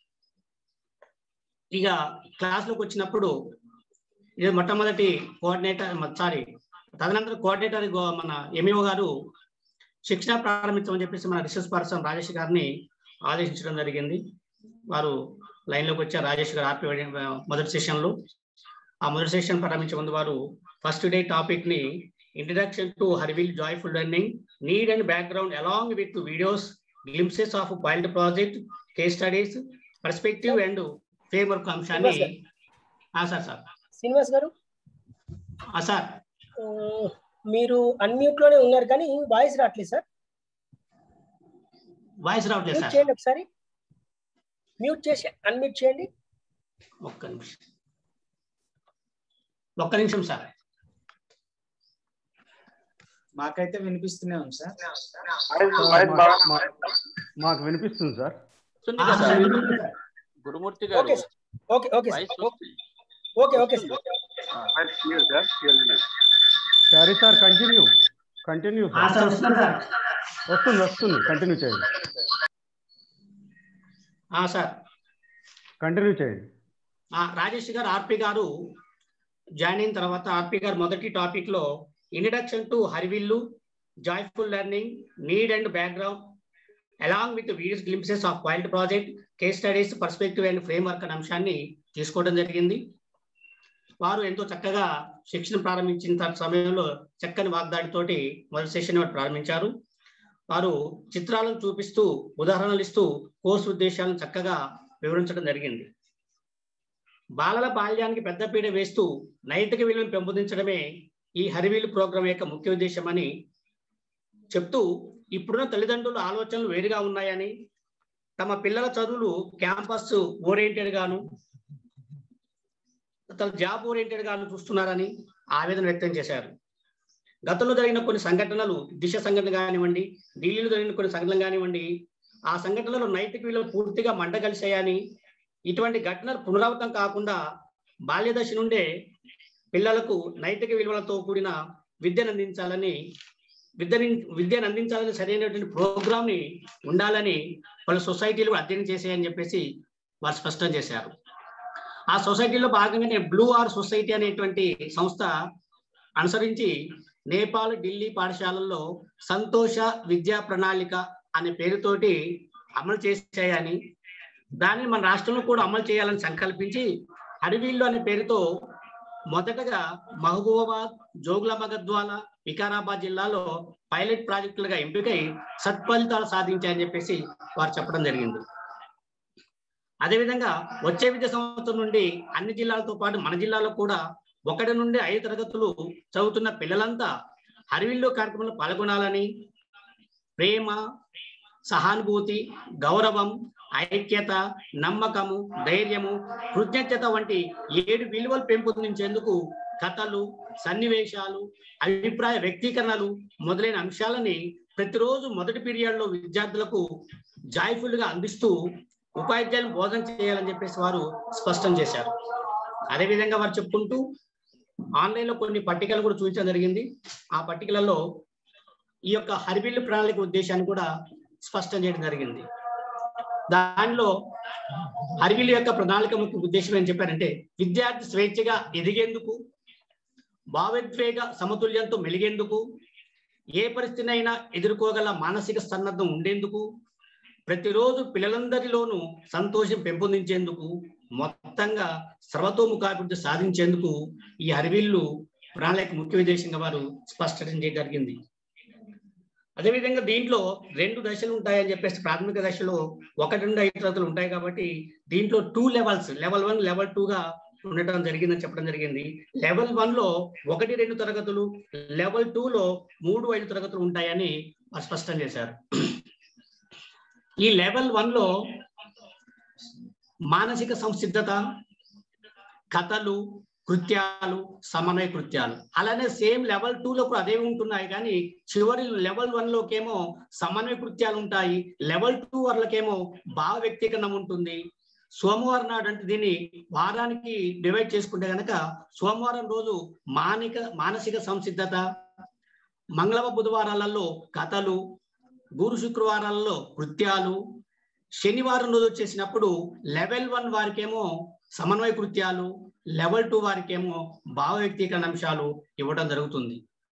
ఇక క్లాస్లోకి వచ్చినప్పుడు ఇది మొట్టమొదటి కోఆర్డినేటర్ సారీ తదనంతరం కోఆర్డినేటర్ గో- మన ఎంఈఓ గారు శిక్షణ ప్రారంభించమని చెప్పేసి మన రిసెర్చ్ పర్సన్ రాజేష్ గారిని ఆదేశించడం జరిగింది వారు లైన్లోకి వచ్చారు రాజేష్ గారు ఆపి మొదటి సెషన్లో ఆ మొదటి సెషన్ ప్రారంభించే ముందు వారు ఫస్ట్ డే టాపిక్ ని introduction to Harivillu joyful learning need and background along with videos glimpses of pilot project case studies perspective and framework అంశాన్ని ఆ సార్ సార్ శ్రీనివాస్ గారు ఆ సార్ ఆ, మీరు అన్మ్యూట్ లోనే ఉన్నారు కానీ వాయిస్ రావట్లేదు సార్ వాయిస్ రావట్లేదు మ్యూట్ సార్ చేయండి ఒకసారి మ్యూట్ చేసి అన్మ్యూట్ చేయండి ఒక్క నిమిషం ఒక్క నిమిషం సార్ మాకైతే వినిపిస్తూనే ఉంది సార్ వాయిస్ బాగా మా- మాకు వినిపిస్తుంది సార్ వస్తుంది ఆ, కదా సార్, వినిపిస్తుంది సార్. గురుమూర్తి గారు okay sir okay okay voice sir వస్తుంది. Okay okay sir voice clear sir clear సరే సార్ కంటిన్యూ కంటిన్యూ ఆ, సార్ సార్ వస్తుంది సార్ వస్తుంది వస్తుంది కంటిన్యూ చేయండి ఆ, సార్ కంటిన్యూ చేయండి ఆ, రాజేష్ గారు ఆర్పి గారు జాయిన్ అయిన తర్వాత ఆర్పి గారు మొదటి టాపిక్ లో introduction to Harivillu joyful learning need and background along with videos glimpses of wild project case studies perspective and framework అనే అంశాన్ని తీసుకోవడం జరిగింది వారు ఎంతో చక్కగా శిక్షణ ప్రారంభించిన త- సమయంలో చక్కని వాగ్దాడితోటి మొదటి సెషన్ వారు ప్రారంభించారు వారు చిత్రాలను చూపిస్తూ ఉదాహరణలు ఇస్తూ కోర్సు ఉద్దేశాలను చక్కగా వివరించడం జరిగింది బాలల బాల్యానికి పెద్దపీట వేస్తూ నైతిక విలువను పెంపొందించడమే ఈ హరివీలు ప్రోగ్రాం యొక్క ముఖ్య ఉద్దేశమని చెప్తూ ఇప్పుడున్న తల్లిదండ్రుల ఆలోచనలు వేరుగా ఉన్నాయని తమ పిల్లల చదువులు క్యాంపస్ ఓరియంటెడ్ గాను తన జాబ్ ఓరియంటెడ్ గాను చూస్తున్నారని ఆవేదన వ్యక్తం చేశారు గతంలో జరిగిన కొన్ని సంఘటనలు దిశ సంఘటన కానివ్వండి ఢిల్లీలో జరిగిన కొన్ని సంఘటనలు కానివ్వండి ఆ సంఘటనలో నైతిక విలువలు పూర్తిగా మంట కలిసాయని ఇటువంటి ఘటనలు పునరావృతం కాకుండా బాల్య దశ నుండే పిల్లలకు నైతిక విలువలతో కూడిన విద్యను అందించాలని విద్యని విద్యను అందించాలని సరైనటువంటి ప్రోగ్రామ్ ని ఉండాలని వాళ్ళ సొసైటీలు కూడా అధ్యయనం చేసాయని చెప్పేసి వారు స్పష్టం చేశారు ఆ సొసైటీలో భాగంగానే బ్లూ ఆర్ సొసైటీ అనేటువంటి సంస్థ అనుసరించి నేపాల్ ఢిల్లీ పాఠశాలల్లో సంతోష విద్యా ప్రణాళిక అనే పేరుతోటి అమలు చేశాయని దాన్ని మన రాష్ట్రంలో కూడా అమలు చేయాలని సంకల్పించి అడవిల్లో అనే పేరుతో మొదటగా మహబూబాబాద్ జోగులాంబ గద్వాల వికారాబాద్ జిల్లాలో పైలట్ ప్రాజెక్టులుగా ఎంపికై సత్ఫలితాలు సాధించాయని చెప్పేసి వారు చెప్పడం జరిగింది అదేవిధంగా వచ్చే విద్యా సంవత్సరం నుండి అన్ని జిల్లాలతో పాటు మన జిల్లాలో కూడా ఒకటి నుండి ఐదు తరగతులు చదువుతున్న పిల్లలంతా హరివిల్లు కార్యక్రమంలో పాల్గొనాలని ప్రేమ సహానుభూతి గౌరవం ఐక్యత నమ్మకము ధైర్యము కృతజ్ఞత వంటి ఏడు విలువలు పెంపొందించేందుకు కథలు సన్నివేశాలు అభిప్రాయ వ్యక్తీకరణలు మొదలైన అంశాలని ప్రతిరోజు మొదటి పీరియడ్ లో విద్యార్థులకు జాయ్ఫుల్ గా అందిస్తూ ఉపాధ్యాయులు బోధన చేయాలని చెప్పేసి వారు స్పష్టం చేశారు అదేవిధంగా వారు చెప్పుకుంటూ ఆన్లైన్ లో కొన్ని పట్టికలు కూడా చూపించడం జరిగింది ఆ పట్టికలలో ఈ యొక్క హరిబిల్లు ప్రణాళిక ఉద్దేశాన్ని కూడా స్పష్టం చేయడం జరిగింది దానిలో హరివిల్లు యొక్క ప్రణాళిక ముఖ్య ఉద్దేశం ఏం చెప్పారంటే విద్యార్థి స్వేచ్ఛగా ఎదిగేందుకు భావోద్వేగ సమతుల్యంతో మెలిగేందుకు ఏ పరిస్థితినైనా ఎదుర్కోగల మానసిక సన్నద్ధం ఉండేందుకు ప్రతిరోజు పిల్లలందరిలోనూ సంతోషం పెంపొందించేందుకు మొత్తంగా సర్వతోముఖాభివృద్ధి సాధించేందుకు ఈ హరివిల్లు ప్రణాళిక ముఖ్య ఉద్దేశంగా వారు స్పష్టం చేయడం జరిగింది అదేవిధంగా దీంట్లో రెండు దశలు ఉంటాయని చెప్పేసి ప్రాథమిక దశలో ఒకటి నుండి ఐదు తరగతులు ఉంటాయి కాబట్టి దీంట్లో two levels level one level two గా ఉండటం జరిగిందని చెప్పడం జరిగింది లెవెల్ వన్ లో ఒకటి రెండు తరగతులు లెవెల్ టూ లో మూడు ఐదు తరగతులు ఉంటాయని వారు స్పష్టం చేశారు ఈ లెవెల్ వన్ లో మానసిక సంసిద్ధత కథలు కృత్యాలు సమన్వయ కృత్యాలు అలానే సేమ్ లెవెల్ టూ లో కూడా అదే ఉంటున్నాయి కానీ చివరి లెవెల్ వన్ లోకేమో సమన్వయ కృత్యాలు ఉంటాయి లెవెల్ టూ వాళ్ళకేమో భావ వ్యక్తీకరణ ఉంటుంది సోమవారం నాడు అంటే దీన్ని వారానికి డివైడ్ చేసుకుంటే గనక సోమవారం రోజు మానిక మానసిక సంసిద్ధత మంగళ బుధవారాలలో కథలు గురు శుక్రవారాలలో కృత్యాలు శనివారం రోజు వచ్చేసినప్పుడు లెవెల్ వన్ వారికేమో సమన్వయ కృత్యాలు లెవెల్ టూ వారికేమో భావ వ్యక్తీకరణ అంశాలు ఇవ్వడం జరుగుతుంది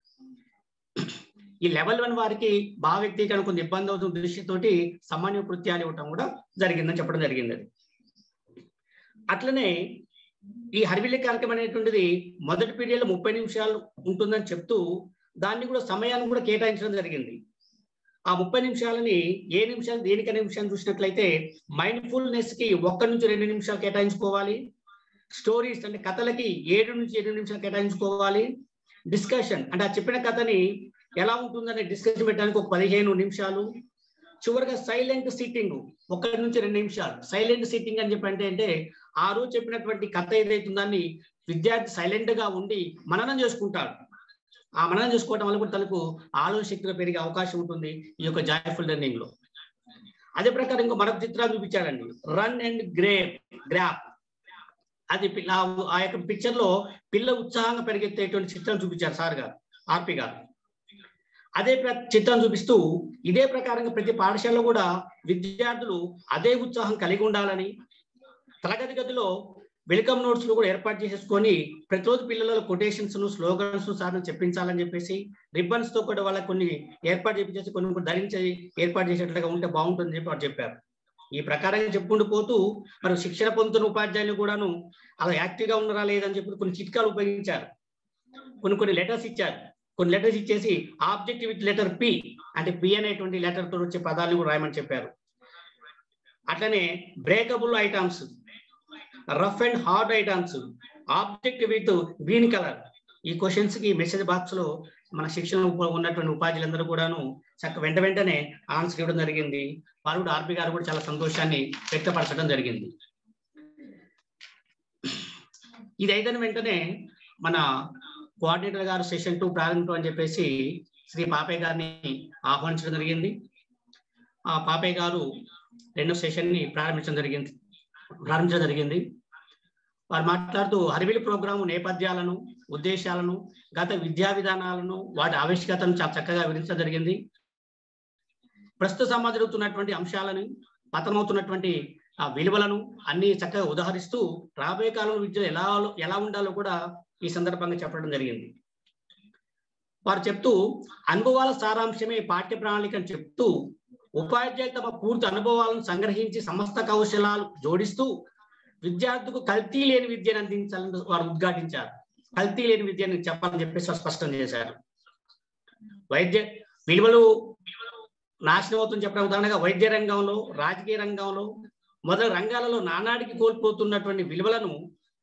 ఈ లెవెల్ వన్ వారికి భావ వ్యక్తీకరణ కొంత ఇబ్బంది అవుతున్న దృష్టితోటి సమన్వయ కృత్యాలు ఇవ్వటం కూడా జరిగిందని చెప్పడం జరిగింది అది అట్లనే ఈ హరివిల్లి కార్యక్రమం అనేటువంటిది మొదటి పీరియడ్లో ముప్పై నిమిషాలు ఉంటుందని చెప్తూ దాన్ని కూడా సమయాన్ని కూడా కేటాయించడం జరిగింది ఆ ముప్పై నిమిషాలని ఏ నిమిషాలు దేనికి నిమిషాలు చూసినట్లయితే మైండ్ఫుల్నెస్ కి ఒక్క నుంచి రెండు నిమిషాలు కేటాయించుకోవాలి స్టోరీస్ అంటే కథలకి ఏడు నుంచి ఎనిమిది నిమిషాలు కేటాయించుకోవాలి డిస్కషన్ అంటే ఆ చెప్పిన కథని ఎలా ఉంటుందని డిస్కషన్ పెట్టడానికి ఒక పదిహేను నిమిషాలు చివరిగా సైలెంట్ సిట్టింగ్ ఒకటి నుంచి రెండు నిమిషాలు సైలెంట్ సిట్టింగ్ అని చెప్పి అంటే అంటే ఆ రోజు చెప్పినటువంటి కథ ఏదైతుందని విద్యార్థి సైలెంట్ గా ఉండి మననం చేసుకుంటాడు ఆ మననం చేసుకోవడం వల్ల కూడా తనకు ఆలోచన శక్తిగా పెరిగే అవకాశం ఉంటుంది ఈ యొక్క జాయ్ఫుల్ లెర్నింగ్ లో అదే ప్రకారం ఇంకో మరొక చిత్రాలు చూపించాడండి రన్ అండ్ గ్రేప్ గ్రాప్ అది పి- ఆ- ఆ యొక్క పిక్చర్ లో పిల్ల ఉత్సాహంగా పెరిగెత్తేటువంటి చిత్రం చూపించారు సార్ గారు ఆర్పి గారు అదే ప్ర- చిత్రం చూపిస్తూ ఇదే ప్రకారంగా ప్రతి పాఠశాలలో కూడా విద్యార్థులు అదే ఉత్సాహం కలిగి ఉండాలని తరగతి గదిలో వెల్కమ్ నోట్స్ కూడా ఏర్పాటు చేసేసుకొని ప్రతిరోజు పిల్లల కొటేషన్స్ స్లోగన్స్ సాధన చెప్పించాలని చెప్పేసి రిబ్బన్స్ తో కూడా వాళ్ళకి కొన్ని ఏర్పాటు చేపించేసి కొన్ని కొన్ని ధరించి ఏర్పాటు చేసేట్లుగా ఉంటే బాగుంటుందని చెప్పి వారు చెప్పారు ఈ ప్రకారంగా చెప్పుకుంటూ పోతూ మరి శిక్షణ పొందుతున్న ఉపాధ్యాయులు కూడాను అలా యాక్టివ్ గా ఉన్నారా లేదని చెప్పి కొన్ని చిట్కాలు ఉపయోగించారు కొన్ని కొన్ని లెటర్స్ ఇచ్చారు కొన్ని లెటర్స్ ఇచ్చేసి ఆబ్జెక్ట్ విత్ లెటర్ పి అంటే పి అనేటువంటి లెటర్ తో వచ్చే పదాలను కూడా రాయమని చెప్పారు అట్లనే breakable items rough and hard items object with green colour ఈ క్వశ్చన్స్ కి మెసేజ్ బాక్స్ లో మన శిక్షణ ఉప- ఉన్నటువంటి ఉపాధ్యాయులందరూ కూడాను చక్క వెంట వెంటనే ఆన్సర్ ఇవ్వడం జరిగింది వారు కూడా ఆర్పి గారు కూడా చాలా సంతోషాన్ని వ్యక్తపరచడం జరిగింది ఇది అయిన వెంటనే మన కోఆర్డినేటర్ గారు సెషన్ టూ ప్రారంభించడం అని చెప్పేసి శ్రీ పాపయ్య గారిని ఆహ్వానించడం జరిగింది ఆ పాపయ్య గారు రెండో సెషన్ ని ప్రారంభించడం జరిగింది ప్రారంభించడం జరిగింది వారు మాట్లాడుతూ హరివిల్ ప్రోగ్రాము నేపథ్యాలను ఉద్దేశాలను గత విద్యా విధానాలను వాటి ఆవిష్కతను చాలా చక్కగా వివరించడం జరిగింది ప్రస్తుత సమాజం జరుగుతున్నటువంటి అంశాలను పతనవుతున్నటువంటి ఆ విలువలను అన్ని చక్కగా ఉదాహరిస్తూ రాబోయే కాలంలో విద్యలు ఎలా ఎలా ఉండాలో కూడా ఈ సందర్భంగా చెప్పడం జరిగింది వారు చెప్తూ అనుభవాల సారాంశమే పాఠ్య ప్రణాళిక అని చెప్తూ ఉపాధ్యాయులు తమ పూర్తి అనుభవాలను సంగ్రహించి సమస్త కౌశలాలు జోడిస్తూ విద్యార్థులకు కల్తీ లేని విద్యను అందించాలని వారు ఉద్ఘాటించారు కల్తీ లేని విద్యని చెప్పాలని చెప్పేసి వారు స్పష్టం చేశారు వైద్య విలువలు నాశనం అవుతుంది చెప్పడం ఉదాహరణగా వైద్య రంగంలో రాజకీయ రంగంలో మొదల రంగాలలో నానాడికి కోల్పోతున్నటువంటి విలువలను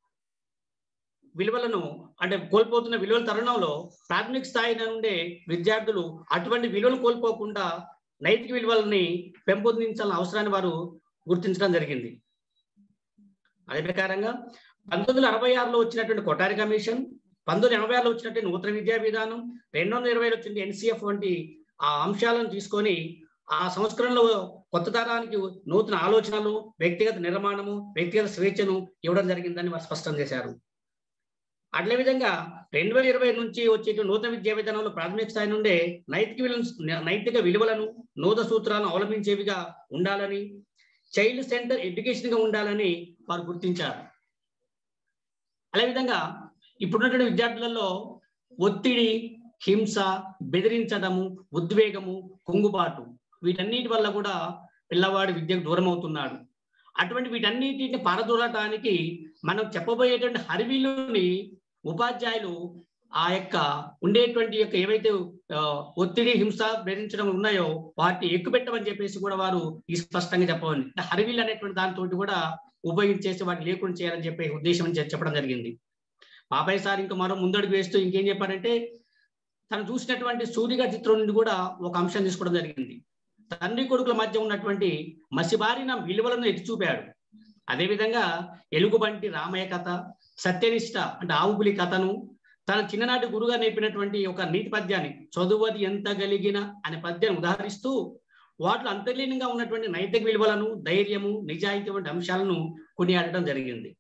విలువలను అంటే కోల్పోతున్న విలువల తరుణంలో ప్రాథమిక స్థాయి నుండే విద్యార్థులు అటువంటి విలువలు కోల్పోకుండా నైతిక విలువలని పెంపొందించాలని అవసరాన్ని వారు గుర్తించడం జరిగింది అదే ప్రకారంగా పంతొమ్మిది వందల అరవై ఆరులో వచ్చినటువంటి కొటారి కమిషన్ పంతొమ్మిది ఎనభై ఆరులో వచ్చినటువంటి నూతన విద్యా విధానం రెండు వందల ఇరవైలో వచ్చిన ఎన్సీఎఫ్ వంటి ఆ అంశాలను తీసుకొని ఆ సంస్కరణలో కొత్త తరానికి నూతన ఆలోచనలు వ్యక్తిగత నిర్మాణము వ్యక్తిగత స్వేచ్ఛను ఇవ్వడం జరిగిందని వారు స్పష్టం చేశారు అట్లే విధంగా రెండు వేల ఇరవై నుంచి వచ్చే నూతన విద్యా విధానంలో ప్రాథమిక స్థాయి నుండే నైతిక విలువ నైతిక విలువలను నూతన సూత్రాలను అవలంబించేవిగా ఉండాలని చైల్డ్ సెంటర్ ఎడ్యుకేషన్ గా ఉండాలని వారు గుర్తించారు అదేవిధంగా ఇప్పుడున్నటువంటి విద్యార్థులలో ఒత్తిడి హింస బెదిరించడము ఉద్వేగము కుంగుబాటు వీటన్నిటి వల్ల కూడా పిల్లవాడు విద్యకు దూరం అవుతున్నాడు అటువంటి వీటన్నిటిని పారదూరటానికి మనం చెప్పబోయేటువంటి హరివిలుని ఉపాధ్యాయులు ఆ యొక్క ఉండేటువంటి యొక్క ఏవైతే ఆ, ఒత్తిడి హింస బెదిరించడం ఉన్నాయో వాటిని ఎక్కుపెట్టమని చెప్పేసి కూడా వారు ఈ స్పష్టంగా చెప్పవాలి అంటే హరివిల్ అనేటువంటి దాంతో కూడా ఉపయోగించేసి వాటిని లేకుండా చేయాలని చెప్పే ఉద్దేశం అని చె- చెప్పడం జరిగింది బాబాయ్ సార్ ఇంకా మరో ముందడుగు వేస్తూ ఇంకేం చెప్పారంటే తను చూసినటువంటి సూర్యగా చిత్రం నుండి కూడా ఒక అంశం తీసుకోవడం జరిగింది తండ్రి కొడుకుల మధ్య ఉన్నటువంటి మసిబారిన విలువలను ఎత్తి చూపాడు అదేవిధంగా ఎలుగుబంటి రామయ్య కథ సత్యనిష్ట అంటే ఆవుపులి కథను తన చిన్ననాటి గురుగా నేర్పినటువంటి ఒక నీతి పద్యాన్ని చదువది ఎంత గలిగిన అనే పద్యాన్ని ఉదాహరిస్తూ వాటిలో అంతర్లీనంగా ఉన్నటువంటి నైతిక విలువలను ధైర్యము నిజాయితీ వంటి అంశాలను కొనియాడటం జరిగింది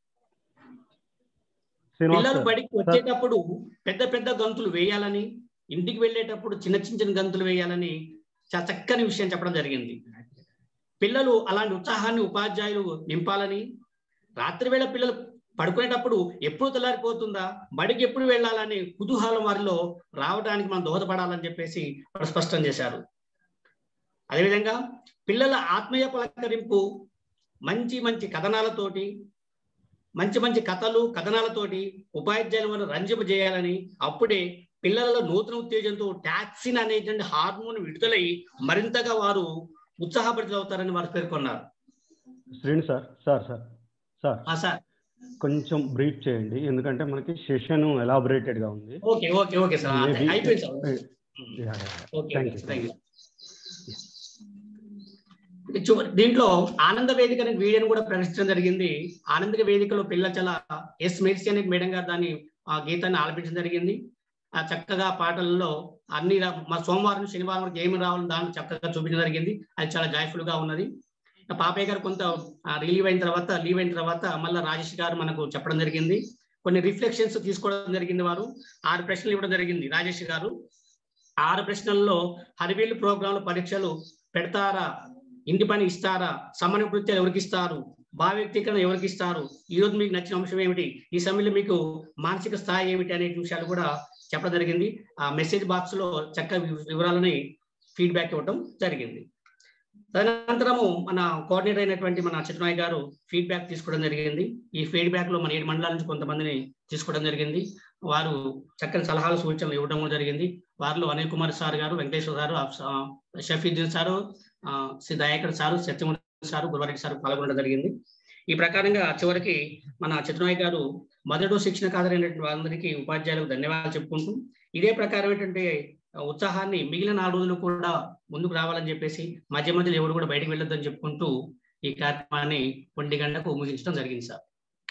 శ్రీనివాస్ పిల్లలు సార్, బడికి వచ్చేటప్పుడు పెద్ద పెద్ద గంతులు వేయాలని ఇంటికి వెళ్ళేటప్పుడు చిన్న చిన్న చిన్న గంతులు వేయాలని చాలా చక్కని విషయం చెప్పడం జరిగింది పిల్లలు అలాంటి ఉత్సాహాన్ని ఉపాధ్యాయులు నింపాలని రాత్రి వేళ పిల్లలు పడుకునేటప్పుడు ఎప్పుడు తెల్లారిపోతుందా బడికి ఎప్పుడు వెళ్ళాలని కుతూహలం వారిలో రావడానికి మనం దోహదపడాలని చెప్పేసి వారు స్పష్టం చేశారు అదేవిధంగా పిల్లల ఆత్మీయ పలకరింపు మంచి మంచి కథనాలతోటి మంచి మంచి కథలు కథనాలతోటి ఉపాధ్యాయులు మనం రంజింపజేయాలని అప్పుడే పిల్లలలో నూతన ఉత్తేజంతో టాక్సిన్ అనేటువంటి హార్మోన్ విడుదలై మరింతగా వారు ఉత్సాహభరితులవుతారని వారు పేర్కొన్నారు Srinu sir sir sir sir ఆ సార్ కొంచెం బ్రీఫ్ చేయండి ఎందుకంటే మనకి సెషన్ ఎలాబొరేటెడ్ గా ఉంది ఓకే ఓకే ఓకే సార్ అంతే. Maybe- అయిపోయింది సార్ Yeah, yeah, yeah. ఓకే Thank you. థ్యాంక్ యూ చూ- దీంట్లో ఆనంద వేదిక అనే వీడియోని కూడా ప్రదర్శించడం జరిగింది ఆనంద వేదికలో పిల్లచల ఎస్ మెర్సీ అనే మేడం గారు దాన్ని ఆ గీతాన్ని ఆలపించడం జరిగింది ఆ చక్కగా పాటలలో అన్ని రా- మా సోమవారం శనివారం వరకు ఏమి రావాలని దాన్ని చక్కగా చూపించడం జరిగింది అది చాలా జాయ్ఫుల్ గా ఉన్నది ఇక పాపయ్య గారు కొంత రిలీవ్ అయిన తర్వాత లీవ్ అయిన తర్వాత మళ్ళీ రాజేష్ గారు మనకు చెప్పడం జరిగింది కొన్ని రిఫ్లెక్షన్స్ తీసుకోవడం జరిగింది వారు ఆరు ప్రశ్నలు ఇవ్వడం జరిగింది రాజేష్ గారు ఆరు ప్రశ్నల్లో హరివేలు ప్రోగ్రాంల పరీక్షలు పెడతారా ఇంటి పని ఇస్తారా సమన్వయ కృత్యాలు ఎవరికి ఇస్తారు భావ వ్యక్తీకరణ ఎవరికి ఇస్తారు ఈ రోజు మీకు నచ్చిన అంశం ఏమిటి ఈ సమయంలో మీకు మానసిక స్థాయి ఏమిటి అనే విషయాలు కూడా చెప్పడం జరిగింది ఆ మెసేజ్ బాక్స్ లో చక్కగా వి- వివరాలని ఫీడ్బ్యాక్ ఇవ్వడం జరిగింది తదనంతరము మన కోఆర్డినేటర్ అయినటువంటి మన చిత్రనాయ్ గారు ఫీడ్బ్యాక్ తీసుకోవడం జరిగింది ఈ ఫీడ్బ్యాక్ లో మన ఏడు మండలాల నుంచి కొంతమందిని తీసుకోవడం జరిగింది వారు చక్కని సలహాలు సూచనలు ఇవ్వడం కూడా జరిగింది వారిలో అనిల్ కుమార్ సార్ గారు వెంకటేశ్వర గారు ఆ, షఫీద్దీన్ సారు ఆ, Shri Dayakar sir Satyamurthy sir Guruvareddy sir పాల్గొనడం జరిగింది ఈ ప్రకారంగా చివరికి మన చిత్రనాయ్ గారు మొదటి శిక్షణ కాదరైనటువంటి వారందరికీ ఉపాధ్యాయులకు ధన్యవాదాలు చెప్పుకుంటూ ఇదే ప్రకారం ఏంటంటే ఉత్సాహాన్ని మిగిలిన నాలుగు రోజులు కూడా ముందుకు రావాలని చెప్పేసి మధ్య మధ్యలో ఎవరు కూడా బయటకు వెళ్ళొద్దని చెప్పుకుంటూ ఈ కార్యక్రమాన్ని ఒంటి గంటకు ముగించడం జరిగింది sir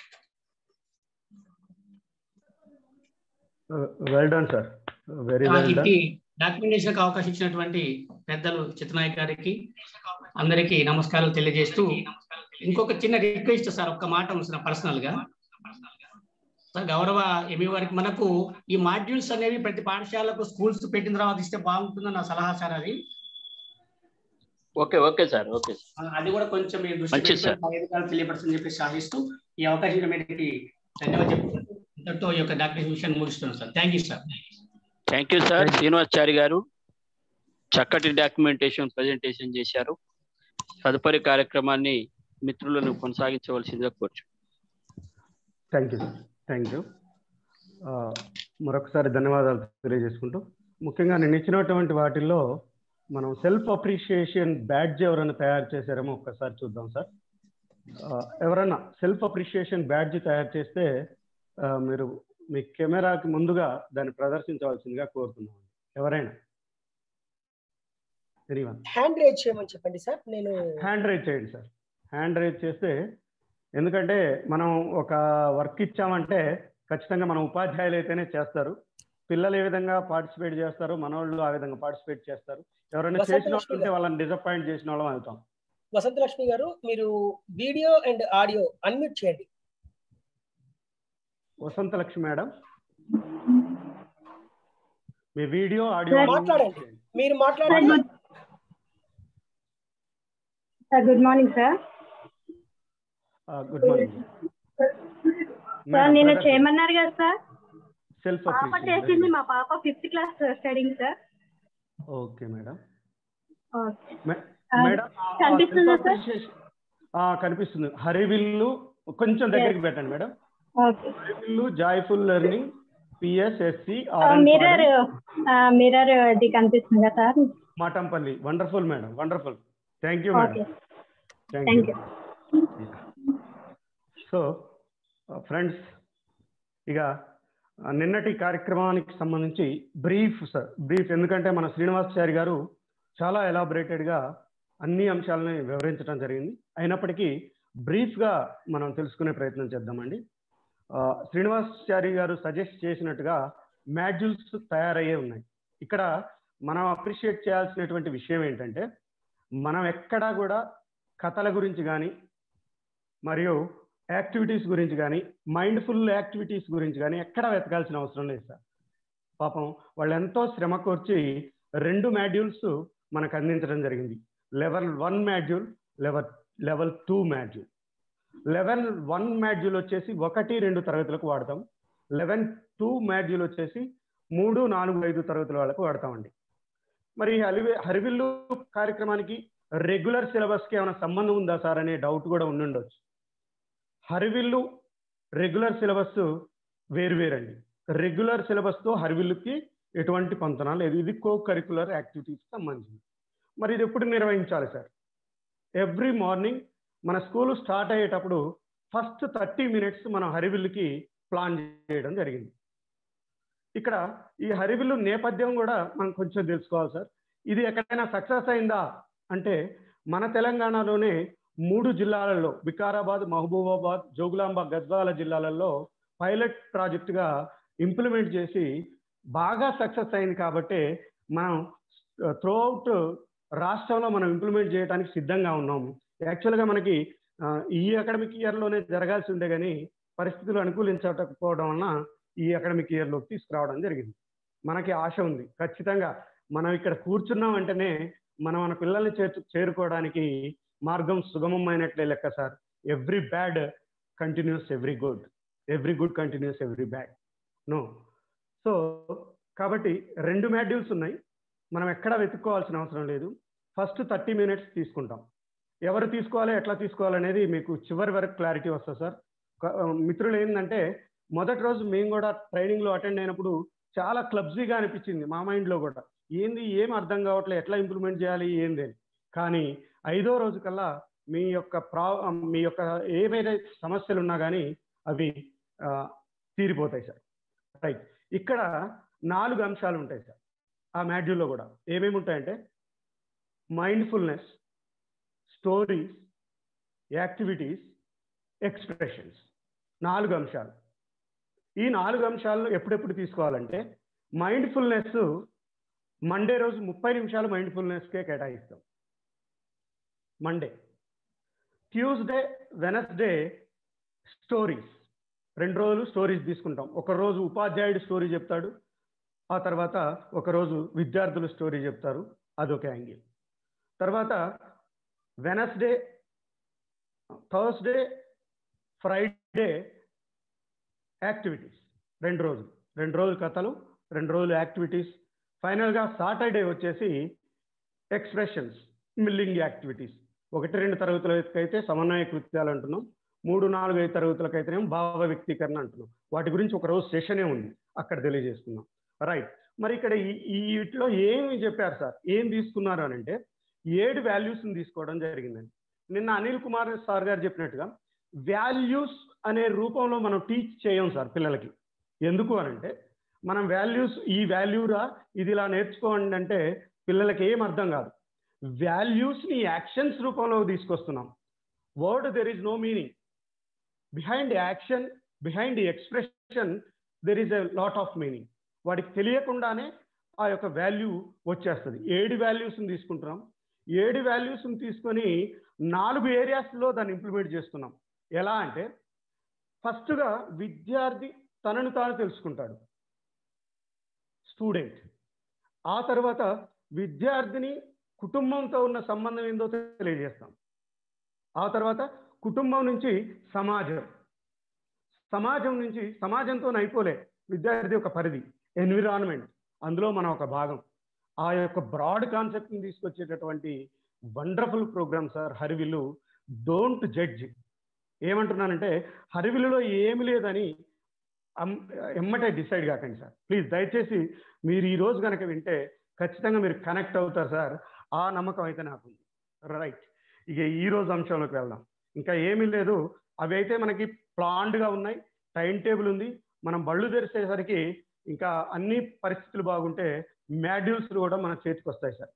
well done sir very well done ఇది డాక్యుమెంటేషన్ కి అవకాశం ఇచ్చినటువంటి పెద్దలు చిత్రనాయక్ గారికి అందరికీ నమస్కారాలు తెలియజేస్తూ ఇంకొక చిన్న రిక్వెస్ట్ సార్ ఒక్క మాట ఉంది పర్సనల్ గా సార్ గౌరవ ఎంఈ వారికి మనకు ఈ మాడ్యూల్స్ అనేవి ప్రతి పాఠశాలకు స్కూల్స్ పెట్టిన తర్వాత ఇస్తే బాగుంటుందని నా సలహా సార్ అది ఓకే ఓకే సార్ ఓకే ఆ, అది కూడా కొంచెం మీరు దృష్టి మంచిది సార్. పెట్టుకొని పై తెలియపరచని చెప్పేసి ఆశిస్తూ ఈ అవకాశం మీదకి ధన్యవాదాలు చెప్పుకుంటూ ఇంతటితో ఈ యొక్క డాక్యుమెంట్ విషయాన్ని ముగిస్తున్నాను sir thank you sir thank you sir Srinivachari garu చక్కటి డాక్యుమెంటేషన్ ప్రజెంటేషన్ చేశారు తదుపరి కార్యక్రమాన్ని మిత్రులను కొనసాగించవలసిందిగా కోరుచు థ్యాంక్ యూ థ్యాంక్ యూ ఆ, మరొకసారి ధన్యవాదాలు తెలియజేసుకుంటూ ముఖ్యంగా నేను ఇచ్చినటువంటి వాటిల్లో మనం సెల్ఫ్ అప్రిషియేషన్ బ్యాడ్జ్ ఎవరైనా తయారు చేశారేమో ఒక్కసారి చూద్దాం సార్ ఆ, ఎవరైనా సెల్ఫ్ అప్రిషియేషన్ బ్యాడ్జ్ తయారు చేస్తే ఆ, మీరు మీ కెమెరాకి ముందుగా దాన్ని ప్రదర్శించవలసిందిగా కోరుతున్నాను ఎవరైనా ఎనీవన్ హ్యాండ్ రేజ్ చేయమని చెప్పండి సార్ నేను హ్యాండ్ రైజ్ చేయండి సార్ హ్యాండ్ రైజ్ చేస్తే ఎందుకంటే మనం ఒక వర్క్ ఇచ్చామంటే ఖచ్చితంగా మన ఉపాధ్యాయులు అయితేనే చేస్తారు పిల్లలు ఏ విధంగా పార్టిసిపేట్ చేస్తారు మనోళ్ళు ఆ విధంగా పార్టిసిపేట్ చేస్తారు ఎవరైనా వసంత చేసిన లక్ష్మి వాళ్ళు ఉంటే గారు. వాళ్ళని డిసప్పాయింట్ చేసిన వాళ్ళం అవుతాం వసంత లక్ష్మి గారు మీరు వీడియో అండ్ ఆడియో అన్మ్యూట్ చేయండి వసంత లక్ష్మి మేడం మీ వీడియో ఆడియో మాట్లాడండి మీరు మాట్లాడండి sir good morning sir good morning sir నేను చేయమన్నారు కదా సార్ సెల్ఫ్ పాప చేసింది మా పాప fifth class studying sir okay madam okay మే- ఆ, మేడం ఆ- ఆ కనిపిస్తుందా self సార్? appreciation- ఆ, కనిపిస్తుంది హరివిల్లు కొంచెం దగ్గరికి పెట్టండి madam okay Harivillu joyful learning PSSC mirror mirror ఇది కనిపిస్తుంది కదా sir Matampalli wonderful madam wonderful thank you okay madam thank thank you you so friends ఇక ఆ, నిన్నటి కార్యక్రమానికి సంబంధించి బ్రీఫ్ సార్ బ్రీఫ్ ఎందుకంటే మన శ్రీనివాసాచారి గారు చాలా ఎలాబొరేటెడ్గా అన్ని అంశాలని వివరించడం జరిగింది అయినప్పటికీ బ్రీఫ్గా మనం తెలుసుకునే ప్రయత్నం చేద్దామండి ఆ, శ్రీనివాసాచారి గారు సజెస్ట్ చేసినట్టుగా మాడ్యూల్స్ తయారయ్యే ఉన్నాయి ఇక్కడ మనం అప్రిషియేట్ చేయాల్సినటువంటి విషయం ఏంటంటే మనం ఎక్కడా కూడా కథల గురించి కానీ మరియు యాక్టివిటీస్ గురించి కానీ మైండ్ఫుల్ యాక్టివిటీస్ గురించి కానీ ఎక్కడ వెతకాల్సిన అవసరం లేదు సార్ పాపం వాళ్ళు ఎంతో శ్రమ కోర్చి రెండు మాడ్యూల్స్ మనకు అందించడం జరిగింది level one module level level two module level one module వచ్చేసి ఒకటి రెండు తరగతులకు వాడతాం లెవెన్ టూ మాడ్యూల్ వచ్చేసి మూడు నాలుగు ఐదు తరగతుల వాళ్ళకు వాడతామండి మరి హరివి హరివిల్లు కార్యక్రమానికి రెగ్యులర్ సిలబస్కి ఏమైనా సంబంధం ఉందా సార్ అనే డౌట్ కూడా ఉండుండొచ్చు హరివిల్లు రెగ్యులర్ సిలబస్ వేరువేరండి రెగ్యులర్ సిలబస్తో హరివిల్లుకి ఎటువంటి పంతన లేదు ఇది కో కరికులర్ యాక్టివిటీస్ సంబంధించింది మరి ఇది ఎప్పుడు నిర్వహించాలి సార్ ఎవ్రీ మార్నింగ్ మన స్కూల్ స్టార్ట్ అయ్యేటప్పుడు ఫస్ట్ థర్టీ మినిట్స్ మనం హరివిల్లుకి ప్లాన్ చేయడం జరిగింది ఇక్కడ ఈ హరివిల్లు నేపథ్యం కూడా మనం కొంచెం తెలుసుకోవాలి సార్ ఇది ఎక్కడైనా సక్సెస్ అయిందా అంటే మన తెలంగాణలోనే మూడు జిల్లాలలో వికారాబాద్ మహబూబాబాద్ జోగులాంబ గద్వాల జిల్లాలలో పైలట్ ప్రాజెక్టుగా ఇంప్లిమెంట్ చేసి బాగా సక్సెస్ అయింది కాబట్టి మనం త్రూఅవుట్ రాష్ట్రంలో మనం ఇంప్లిమెంట్ చేయడానికి సిద్ధంగా ఉన్నాము యాక్చువల్గా మనకి ఆ, ఈ అకాడమిక్ ఇయర్లోనే జరగాల్సి ఉండే కానీ పరిస్థితులు అనుకూలించకపోవడం వలన ఈ అకాడమిక్ ఇయర్లోకి తీసుకురావడం జరిగింది మనకి ఆశ ఉంది ఖచ్చితంగా మనం ఇక్కడ కూర్చున్నాం వెంటనే మనం మన పిల్లల్ని చేర్చు చేరుకోవడానికి మార్గం సుగమమైనట్లే లెక్క sir every bad continues every good every good continues every bad no so కాబట్టి రెండు మాడ్యూల్స్ ఉన్నాయి మనం ఎక్కడ వెతుక్కోవాల్సిన అవసరం లేదు ఫస్ట్ థర్టీ మినిట్స్ తీసుకుంటాం ఎవరు తీసుకోవాలి ఎట్లా తీసుకోవాలనేది మీకు చివరి వరకు క్లారిటీ వస్తుంది సార్ క- మిత్రులు ఏంటంటే మొదటి రోజు మేము కూడా ట్రైనింగ్లో అటెండ్ అయినప్పుడు చాలా క్లబ్జీగా అనిపించింది మా మైండ్లో కూడా ఏంది ఏం అర్థం కావట్లేదు ఎట్లా ఇంప్లిమెంట్ చేయాలి ఏంది అని కానీ ఐదో రోజు కల్లా మీ యొక్క ప్రా మీ యొక్క ఏవైతే సమస్యలు ఉన్నా కానీ అవి ఆ, తీరిపోతాయి సార్ రైట్ ఇక్కడ నాలుగు అంశాలు ఉంటాయి సార్ ఆ మాడ్యూల్లో కూడా ఏమేమి ఉంటాయంటే మైండ్ఫుల్నెస్ స్టోరీస్ యాక్టివిటీస్ ఎక్స్ప్రెషన్స్ నాలుగు అంశాలు ఈ నాలుగు అంశాలను ఎప్పుడెప్పుడు తీసుకోవాలంటే మైండ్ఫుల్నెస్ మండే రోజు ముప్పై నిమిషాలు మైండ్ఫుల్నెస్కే కేటాయిస్తాం మండే ట్యూస్డే వెనస్డే స్టోరీస్ రెండు రోజులు స్టోరీస్ తీసుకుంటాం ఒక రోజు ఉపాధ్యాయుడు స్టోరీ చెప్తాడు ఆ తర్వాత ఒకరోజు విద్యార్థులు స్టోరీ చెప్తారు అదొక యాంగిల్ తర్వాత వెనస్డే థర్స్డే ఫ్రైడే యాక్టివిటీస్ రెండు రోజులు రెండు రోజులు కథలు రెండు రోజులు యాక్టివిటీస్ ఫైనల్గా సాటర్డే వచ్చేసి ఎక్స్ప్రెషన్స్ మిల్లింగ్ యాక్టివిటీస్ ఒకటి రెండు తరగతుల అయితే సమన్వయ కృత్యాలు అంటున్నాం మూడు నాలుగు ఐదు తరగతులకైతేనేమో భావ వ్యక్తీకరణ అంటున్నాం వాటి గురించి ఒక రోజు సెషనే ఉంది అక్కడ తెలియజేస్తున్నాం రైట్ మరి ఇక్కడ ఈ ఈ వీటిలో ఏమి చెప్పారు సార్ ఏం తీసుకున్నారు అని అంటే ఏడు వాల్యూస్ని తీసుకోవడం జరిగిందండి నిన్న అనిల్ కుమార్ సార్ గారు చెప్పినట్టుగా వాల్యూస్ అనే రూపంలో మనం టీచ్ చేయం సార్ పిల్లలకి ఎందుకు అని అంటే మనం వాల్యూస్ ఈ వాల్యూరా ఇది ఇలా నేర్చుకోండి అంటే పిల్లలకి ఏం అర్థం కాదు వాల్యూస్ని యాక్షన్స్ రూపంలో తీసుకొస్తున్నాం word there is no meaning behind action behind expression there is a lot of meaning వాడికి తెలియకుండానే ఆ యొక్క వాల్యూ వచ్చేస్తుంది ఏడు వాల్యూస్ని తీసుకుంటున్నాం ఏడు వాల్యూస్ని తీసుకొని నాలుగు ఏరియాస్లో దాన్ని ఇంప్లిమెంట్ చేస్తున్నాం ఎలా అంటే ఫస్ట్గా విద్యార్థి తనను తాను తెలుసుకుంటాడు స్టూడెంట్ ఆ తర్వాత విద్యార్థిని కుటుంబంతో ఉన్న సంబంధం ఏందో తెలియజేస్తాం ఆ తర్వాత కుటుంబం నుంచి సమాజం సమాజం నుంచి సమాజంతో అయిపోలే విద్యార్థి ఒక పరిధి ఎన్విరాన్మెంట్ అందులో మనం ఒక భాగం ఆ యొక్క బ్రాడ్ కాన్సెప్ట్ని తీసుకొచ్చేటటువంటి wonderful program sir Harivillu don't judge ఏమంటున్నానంటే హరివిల్లులో ఏమి లేదని ఎమ్మటే డిసైడ్ కాకండి సార్ ప్లీజ్ దయచేసి మీరు ఈ రోజు కనుక వింటే ఖచ్చితంగా మీరు కనెక్ట్ అవుతారు సార్ ఆ నమ్మకం అయితే నాకు ఉంది రైట్ ఇక ఈ రోజు అంశంలోకి వెళ్దాం ఇంకా ఏమీ లేదు అవి అయితే మనకి ప్లాన్డ్గా ఉన్నాయి టైం టేబుల్ ఉంది మనం బళ్ళు తెరిచేసరికి ఇంకా అన్ని పరిస్థితులు బాగుంటే మాడ్యూల్స్ కూడా మన చేతికి వస్తాయి sir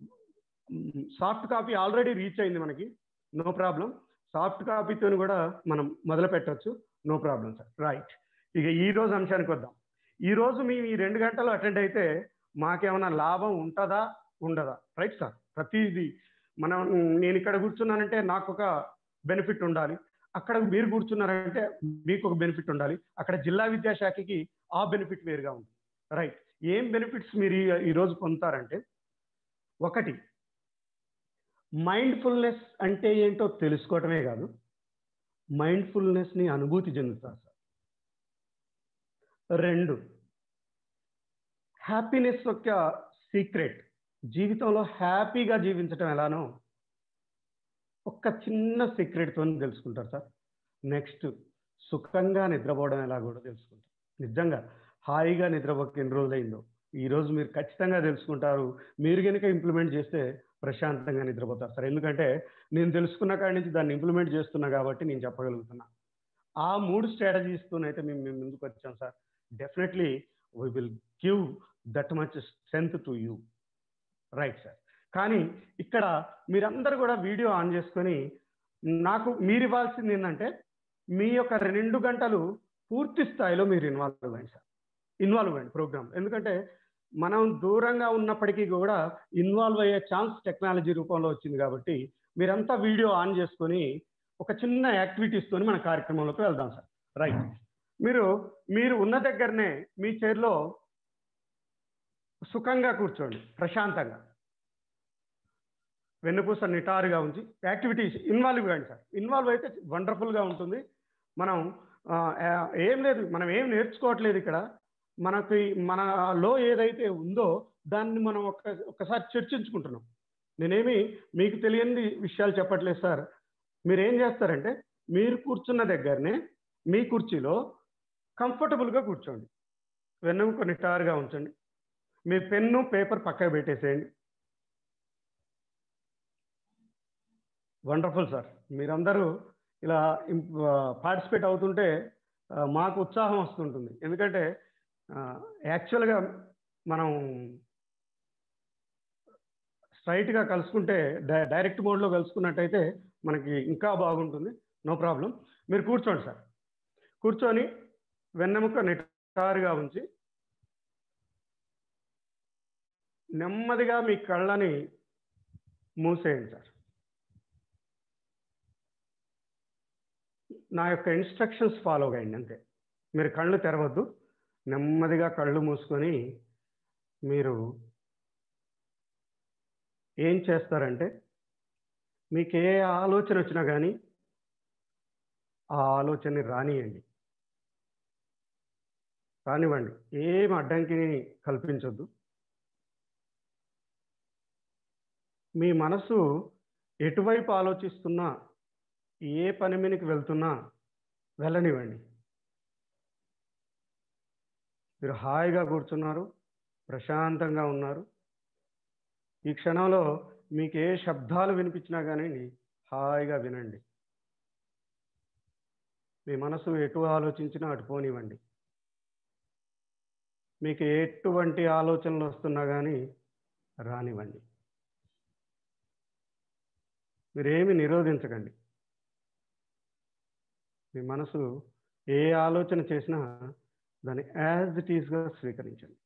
soft copy already reach అయింది మనకి నో ప్రాబ్లం సాఫ్ట్ కాపీతో కూడా మనం మొదలు పెట్టవచ్చు నో ప్రాబ్లం సార్ రైట్ ఇక ఈ రోజు అంశానికి వద్దాం ఈ రోజు మేము ఈ రెండు గంటలు అటెండ్ అయితే మాకేమైనా లాభం ఉంటుందా ఉండదా రైట్ సార్ ప్రతిదీ మనం నేను ఇక్కడ కూర్చున్నానంటే నాకు ఒక బెనిఫిట్ ఉండాలి అక్కడ మీరు కూర్చున్నారంటే మీకు ఒక బెనిఫిట్ ఉండాలి అక్కడ జిల్లా విద్యాశాఖకి ఆ బెనిఫిట్ వేరుగా ఉంది రైట్ ఏం బెనిఫిట్స్ మీరు ఈరోజు పొందుతారంటే ఒకటి మైండ్ఫుల్నెస్ అంటే ఏంటో తెలుసుకోవటమే కాదు మైండ్ఫుల్నెస్ని అనుభూతి చెందుతారు సార్ రెండు హ్యాపీనెస్ యొక్క సీక్రెట్ జీవితంలో హ్యాపీగా జీవించటం ఎలానో ఒక్క చిన్న సీక్రెట్తో తెలుసుకుంటారు సార్ నెక్స్ట్ సుఖంగా నిద్రపోవడం ఎలా కూడా తెలుసుకుంటారు నిజంగా హాయిగా నిద్రపోక ఎన్ని రోజులైందో ఈరోజు మీరు ఖచ్చితంగా తెలుసుకుంటారు మీరు కనుక ఇంప్లిమెంట్ చేస్తే ప్రశాంతంగా నిద్రపోతారు సార్ ఎందుకంటే నేను తెలుసుకున్న కాడి నుంచి దాన్ని ఇంప్లిమెంట్ చేస్తున్నా కాబట్టి నేను చెప్పగలుగుతున్నా ఆ మూడు స్ట్రాటజీస్తోనైతే మేము మేము ముందుకు వచ్చాం sir definitely we will give that much strength to you right sir కానీ ఇక్కడ మీరందరూ కూడా వీడియో ఆన్ చేసుకొని నాకు మీరు ఇవ్వాల్సింది ఏంటంటే మీ యొక్క రెండు గంటలు పూర్తి స్థాయిలో మీరు ఇన్వాల్వ్ అవ్వండి సార్ ఇన్వాల్వ్ అవ్వండి ప్రోగ్రామ్ ఎందుకంటే మనం దూరంగా ఉన్నప్పటికీ కూడా ఇన్వాల్వ్ అయ్యే ఛాన్స్ టెక్నాలజీ రూపంలో వచ్చింది కాబట్టి మీరంతా వీడియో ఆన్ చేసుకొని ఒక చిన్న యాక్టివిటీస్తోని మన కార్యక్రమంలోకి వెళ్దాం సార్ రైట్ మీరు మీరు ఉన్న దగ్గరనే మీ చైర్లో సుఖంగా కూర్చోండి ప్రశాంతంగా వెన్నుపూస నిటారుగా ఉంచి యాక్టివిటీస్ ఇన్వాల్వ్ కాండి సార్ ఇన్వాల్వ్ అయితే వండర్ఫుల్గా ఉంటుంది మనం ఏం లేదు మనం ఏం నేర్చుకోవట్లేదు ఇక్కడ మనకి మనలో ఏదైతే ఉందో దాన్ని మనం ఒక్క ఒక్కసారి చర్చించుకుంటున్నాం నేనేమి మీకు తెలియని విషయాలు చెప్పట్లేదు సార్ మీరు ఏం చేస్తారంటే మీరు కూర్చున్న దగ్గరనే మీ కుర్చీలో కంఫర్టబుల్గా కూర్చోండి వెన్నెముక నిటారుగా ఉంచండి మీ పెన్ను పేపర్ పక్కకు పెట్టేసేయండి వండర్ఫుల్ సార్ మీరందరూ ఇలా పార్టిసిపేట్ అవుతుంటే మాకు ఉత్సాహం వస్తుంటుంది ఎందుకంటే యాక్చువల్గా మనం స్ట్రైట్గా కలుసుకుంటే డైరెక్ట్ మోడ్లో కలుసుకున్నట్టయితే మనకి ఇంకా బాగుంటుంది నో ప్రాబ్లం మీరు కూర్చోండి సార్ కూర్చొని వెన్నెముక నిటారుగా ఉంచి నెమ్మదిగా మీ కళ్ళని మూసేయండి సార్ నా యొక్క ఇన్స్ట్రక్షన్స్ ఫాలో అయ్యండి అంతే మీరు కళ్ళు తెరవద్దు నెమ్మదిగా కళ్ళు మూసుకొని మీరు ఏం చేస్తారంటే మీకు ఏ ఆలోచన వచ్చినా కానీ ఆ ఆలోచనని రానియండి రానివ్వండి ఏం అడ్డంకిని కల్పించొద్దు మీ మనసు ఎటువైపు ఆలోచిస్తున్నా ఏ పని మీదకి వెళ్తున్నా వెళ్ళనివ్వండి మీరు హాయిగా కూర్చున్నారు ప్రశాంతంగా ఉన్నారు ఈ క్షణంలో మీకు ఏ శబ్దాలు వినిపించినా కానీ హాయిగా వినండి మీ మనసు ఎటు ఆలోచించినా అటు పోనివ్వండి మీకు ఎటువంటి ఆలోచనలు వస్తున్నా కానీ రానివ్వండి మీరేమి నిరోధించకండి మీ మనసు ఏ ఆలోచన చేసినా దాన్ని యాజ్ ఇట్ ఈస్గా స్వీకరించండి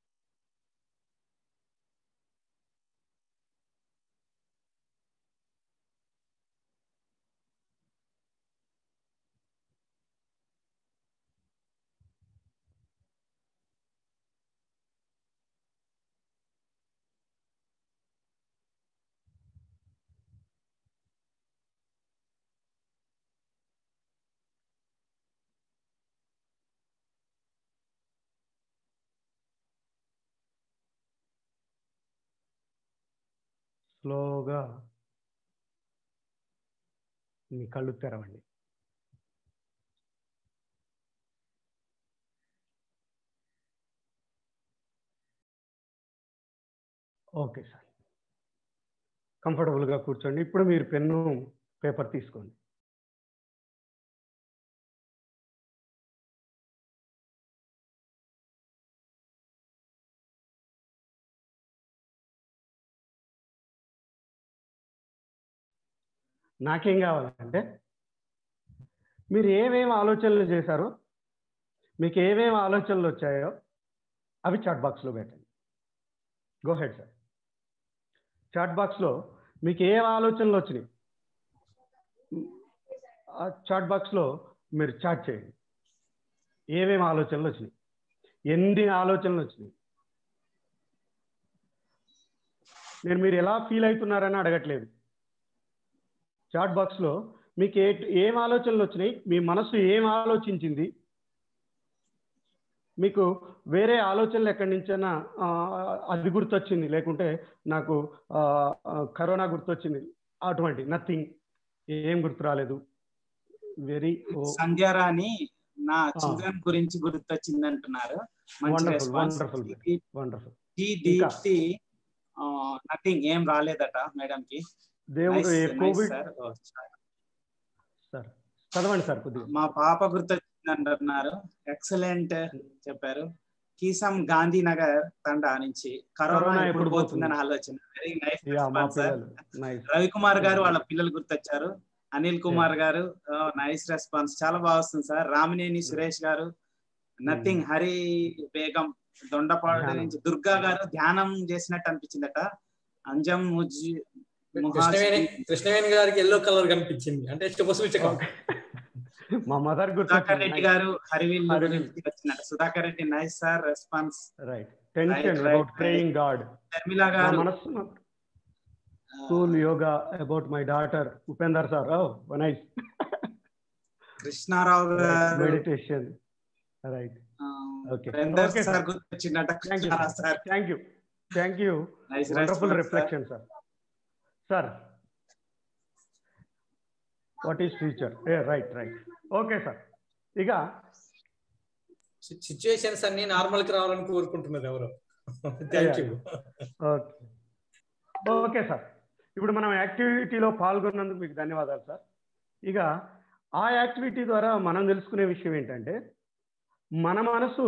స్లోగా మీ కళ్ళు తెరవండి ఓకే సార్ కంఫర్టబుల్గా కూర్చోండి ఇప్పుడు మీరు పెన్ను పేపర్ తీసుకోండి నాకేం కావాలంటే మీరు ఏమేమి ఆలోచనలు చేశారో మీకు ఏమేమి ఆలోచనలు వచ్చాయో అవి చాట్ బాక్స్లో పెట్టండి గో హెడ్ సార్ చాట్ బాక్స్లో మీకు ఏ ఆలోచనలు వచ్చినాయి ఆ చాట్ బాక్స్లో మీరు చాట్ చేయండి ఏమేమి ఆలోచనలు వచ్చినాయి ఎన్ని ఆలోచనలు వచ్చినాయి నేను మీరు ఎలా ఫీల్ అవుతున్నారని అడగట్లేదు చాట్ బాక్స్లో మీకు ఏ ఏం ఆలోచనలు వచ్చినాయి మీ మనసు ఏం ఆలోచించింది మీకు వేరే ఆలోచనలు ఎక్కడి నుంచైనా ఆ, అది గుర్తొచ్చింది లేకుంటే నాకు ఆ, ఆ, కరోనా గుర్తొచ్చింది అటువంటి నథింగ్ ఏం గుర్తు రాలేదు వెరీ సంధ్యారాణి నా చిల్డ్రన్ గురించి గుర్తొచ్చింది అంటున్నారు మంచి wonderful response wonderful wonderful T Deepthi nothing ఏం రాలేదట మేడం కి దేవుడు ఏ కోవిడ్ సార్ సార్ చదవండి సార్ కొద్దిగా మా పాప గుర్తొచ్చింది అంటున్నారు ఎక్సలెంట్ చెప్పారు కీసం గాంధీ నగర్ తండా నుంచి కరోనా కరోనా ఎప్పుడు ఎప్పుడు పోతుందని ఆలోచన వెరీ నైస్ యా మా సార్ పిల్లలు నైస్ రవికుమార్ గారు వాళ్ళ పిల్లలు గుర్తొచ్చారు అనిల్ కుమార్ గారు నైస్ రెస్పాన్స్ చాలా బాగా వస్తుంది సార్ రామినేని సురేష్ గారు నథింగ్ హరి బేగం దొండపాడు ధ్యానం. నుంచి దుర్గా గారు ధ్యానం చేసినట్టు అనిపించిందట అంజం ముజ్జి కృష్ణవేణి కృష్ణవేణి గారికి ఎల్లో కలర్ కనిపించింది అంటే శుభ సూచకం మా మదర్ సుధాకర్ రెడ్డి గుర్తొచ్చింది గారు హరివిల్ హరివిల్. గురించి వచ్చినట్టు Sudhakar Reddy nice sir response right tension Right, right, about praying God Sharmila నా గారు మనస్సు school yoga about my daughter Upender sir oh nice Krishnarao garu meditation right okay Surender okay sir sir గుర్తొచ్చిందట thank you Krishnarao sir thank you thank you Nice wonderful response, reflection sir sir what is future ఏ right right okay sir ఇక situations అన్ని normal కి రావాలని కోరుకుంటున్నది ఎవరు thank you okay okay sir ఇప్పుడు మనం యాక్టివిటీలో పాల్గొన్నందుకు మీకు ధన్యవాదాలు సార్ ఇక ఆ యాక్టివిటీ ద్వారా మనం తెలుసుకునే విషయం ఏంటంటే మన మనసు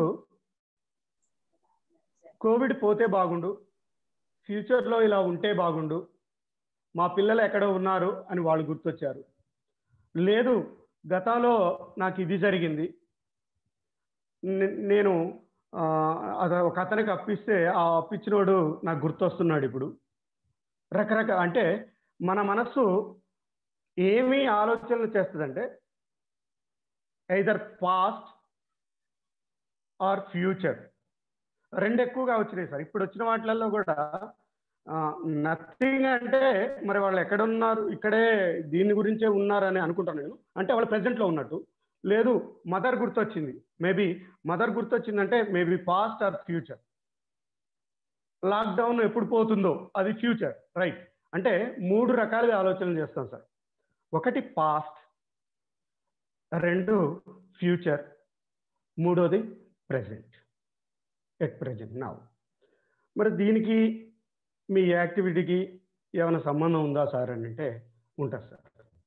కోవిడ్ పోతే బాగుండు ఫ్యూచర్లో ఇలా ఉంటే బాగుండు మా పిల్లలు ఎక్కడో ఉన్నారు అని వాళ్ళు గుర్తొచ్చారు లేదు గతంలో నాకు ఇది జరిగింది నే- నేను ఆ, అది ఒక అతనికి అప్పిస్తే ఆ అప్పించినోడు నాకు గుర్తొస్తున్నాడు ఇప్పుడు రకరకాల అంటే మన మనస్సు ఏమి ఆలోచనలు చేస్తుందంటే ఐదర్ పాస్ట్ ఆర్ ఫ్యూచర్ రెండు ఎక్కువగా వచ్చినాయి సార్ ఇప్పుడు వచ్చిన వాటిలలో కూడా నథింగ్ అంటే మరి వాళ్ళు ఎక్కడ ఉన్నారు ఇక్కడే దీని గురించే ఉన్నారని అనుకుంటాను నేను అంటే వాళ్ళు ప్రెసెంట్లో ఉన్నట్టు లేదు మదర్ గుర్తొచ్చింది మేబీ మదర్ గుర్తొచ్చిందంటే maybe past or future lockdown ఎప్పుడు పోతుందో అది ఫ్యూచర్ రైట్ అంటే మూడు రకాలుగా ఆలోచనలు చేస్తాం సార్ ఒకటి పాస్ట్ రెండు ఫ్యూచర్ మూడోది ప్రజెంట్ ఎట్ ప్రజెంట్ నౌ మరి దీనికి మీ యాక్టివిటీకి ఏమైనా సంబంధం ఉందా సార్ అని అంటే ఉంటుంది సార్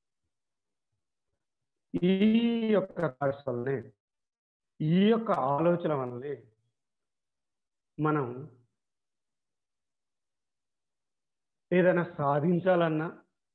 ఈ యొక్క థాట్స్ వల్లనే ఈ యొక్క ఆలోచన వల్లనే మనం ఏదైనా సాధించాలన్నా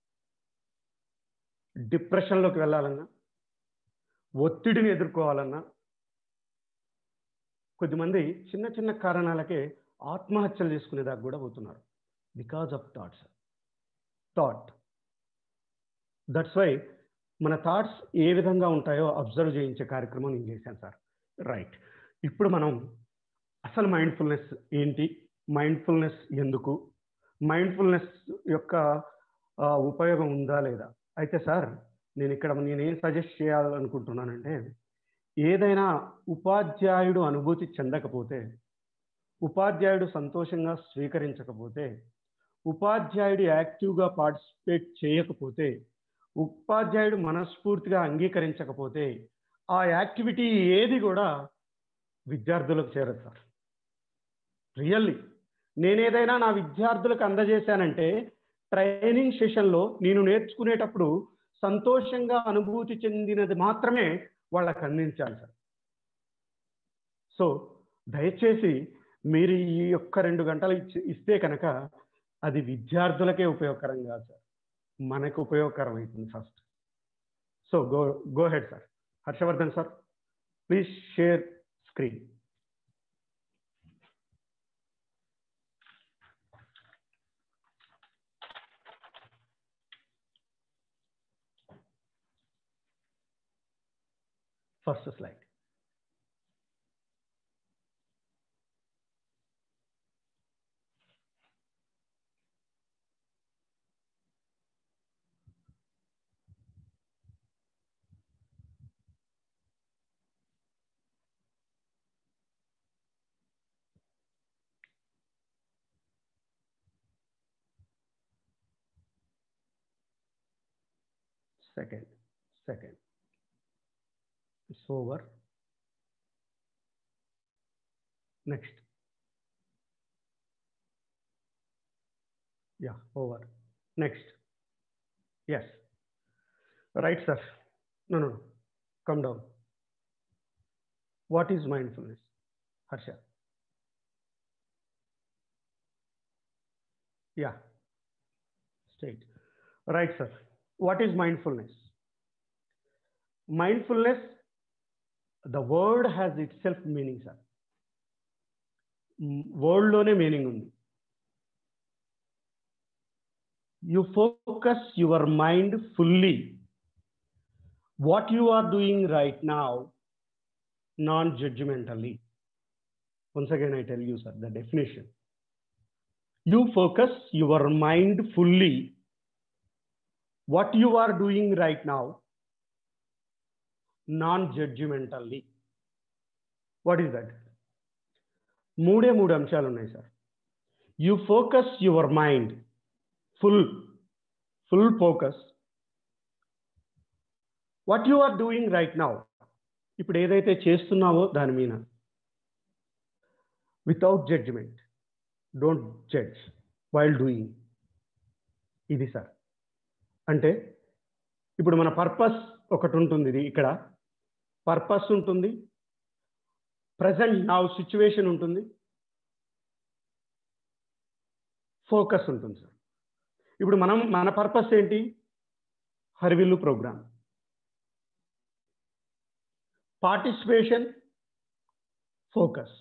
డిప్రెషన్లోకి వెళ్ళాలన్నా ఒత్తిడిని ఎదుర్కోవాలన్నా కొద్దిమంది చిన్న చిన్న కారణాలకే ఆత్మహత్యలు చేసుకునేదాకా కూడా పోతున్నారు because of thoughts thought that's why మన థాట్స్ ఏ విధంగా ఉంటాయో అబ్జర్వ్ చేయించే కార్యక్రమం నేను చేశాను సార్ రైట్ ఇప్పుడు మనం అసలు మైండ్ఫుల్నెస్ ఏంటి మైండ్ఫుల్నెస్ ఎందుకు మైండ్ఫుల్నెస్ యొక్క ఆ, ఉపయోగం ఉందా లేదా అయితే సార్ నేను ఇక్కడ నేనేం సజెస్ట్ చేయాలనుకుంటున్నానంటే ఏదైనా ఉపాధ్యాయుడు అనుభూతి చెందకపోతే ఉపాధ్యాయుడు సంతోషంగా స్వీకరించకపోతే ఉపాధ్యాయుడు యాక్టివ్గా పార్టిసిపేట్ చేయకపోతే ఉపాధ్యాయుడు మనస్ఫూర్తిగా అంగీకరించకపోతే ఆ యాక్టివిటీ ఏది కూడా విద్యార్థులకు చేరదు సార్ రియల్లీ నేనేదైనా నా విద్యార్థులకు అందజేశానంటే ట్రైనింగ్ సెషన్లో నేను నేర్చుకునేటప్పుడు సంతోషంగా అనుభూతి చెందినది మాత్రమే వాళ్ళకి అందించాలి సార్ సో దయచేసి మీరు ఈ యొక్క రెండు గంటలు ఇచ్చి ఇస్తే కనుక అది విద్యార్థులకే ఉపయోగకరం కాదు సార్ మనకు ఉపయోగకరం అవుతుంది first so go go ahead sir Harshavardhan sir please share screen first slide second second it's over next yeah over next yes right sir no no no come down what is mindfulness harsha yeah straight right sir what is mindfulness mindfulness the word has itself meaning sir word లోనే meaning ఉంది you focus your mind fully what you are doing right now non judgmentally once again I tell you sir the definition you focus your mind fully what you are doing right now non-judgmentally. What is that? మూడే మూడు అంశాలు ఉన్నాయి sir you focus your mind full full focus what you are doing right now ఇప్పుడు ఏదైతే చేస్తున్నావో దాని మీద without judgment don't judge while doing ఇది సార్ అంటే ఇప్పుడు మన పర్పస్ ఒకటి ఉంటుంది ఇది ఇక్కడ పర్పస్ ఉంటుంది ప్రజెంట్ నా సిచ్యువేషన్ ఉంటుంది ఫోకస్ ఉంటుంది సార్ ఇప్పుడు మనం మన పర్పస్ ఏంటి హరివిల్లు ప్రోగ్రామ్ పార్టిసిపేషన్ ఫోకస్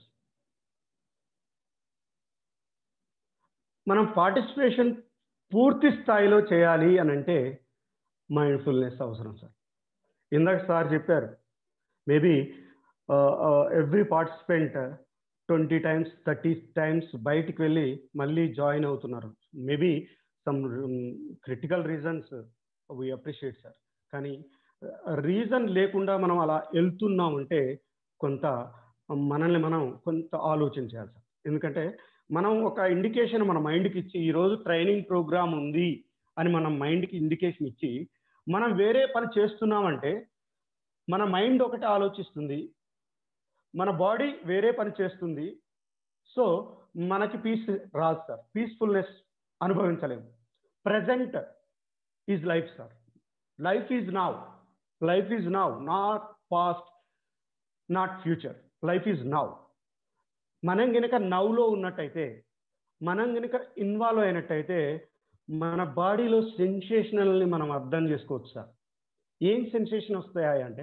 మనం పార్టిసిపేషన్ పూర్తి స్థాయిలో చేయాలి అని అంటే మైండ్ఫుల్నెస్ అవసరం సార్ ఇందాక సార్ చెప్పారు maybe every participant twenty times thirty times బయటికి వెళ్ళి మళ్ళీ జాయిన్ అవుతున్నారు maybe some critical reasons we appreciate sir కానీ రీజన్ లేకుండా మనం అలా వెళ్తున్నామంటే కొంత మనల్ని మనం కొంత ఆలోచించాలి సార్ ఎందుకంటే మనం ఒక ఇండికేషన్ మన మైండ్కి ఇచ్చి ఈరోజు ట్రైనింగ్ ప్రోగ్రామ్ ఉంది అని మనం మైండ్కి ఇండికేషన్ ఇచ్చి మనం వేరే పని చేస్తున్నామంటే మన మైండ్ ఒకటి ఆలోచిస్తుంది మన బాడీ వేరే పని చేస్తుంది సో మనకి పీస్ రాదు సార్ పీస్ఫుల్నెస్ అనుభవించలేము present is life sir life is now life is now not past not future life is now మనం గనక నవ్లో ఉన్నట్టయితే మనం గనక ఇన్వాల్వ్ అయినట్టయితే మన బాడీలో సెన్సేషనల్ని మనం అర్థం చేసుకోవచ్చు సార్ ఏం సెన్సేషన్ వస్తాయి అంటే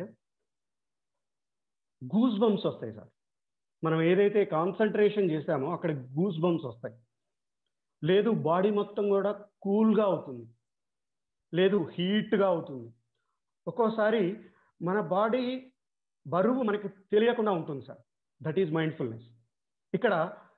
గూస్ బంప్స్ వస్తాయి సార్ మనం ఏదైతే కాన్సన్ట్రేషన్ చేసామో అక్కడ గూస్ బంప్స్ వస్తాయి లేదు బాడీ మొత్తం కూడా కూల్గా అవుతుంది లేదు హీట్గా అవుతుంది ఒక్కోసారి మన బాడీ బరువు మనకి తెలియకుండా ఉంటుంది సార్ దట్ ఈజ్ మైండ్ఫుల్నెస్ ఇక్కడ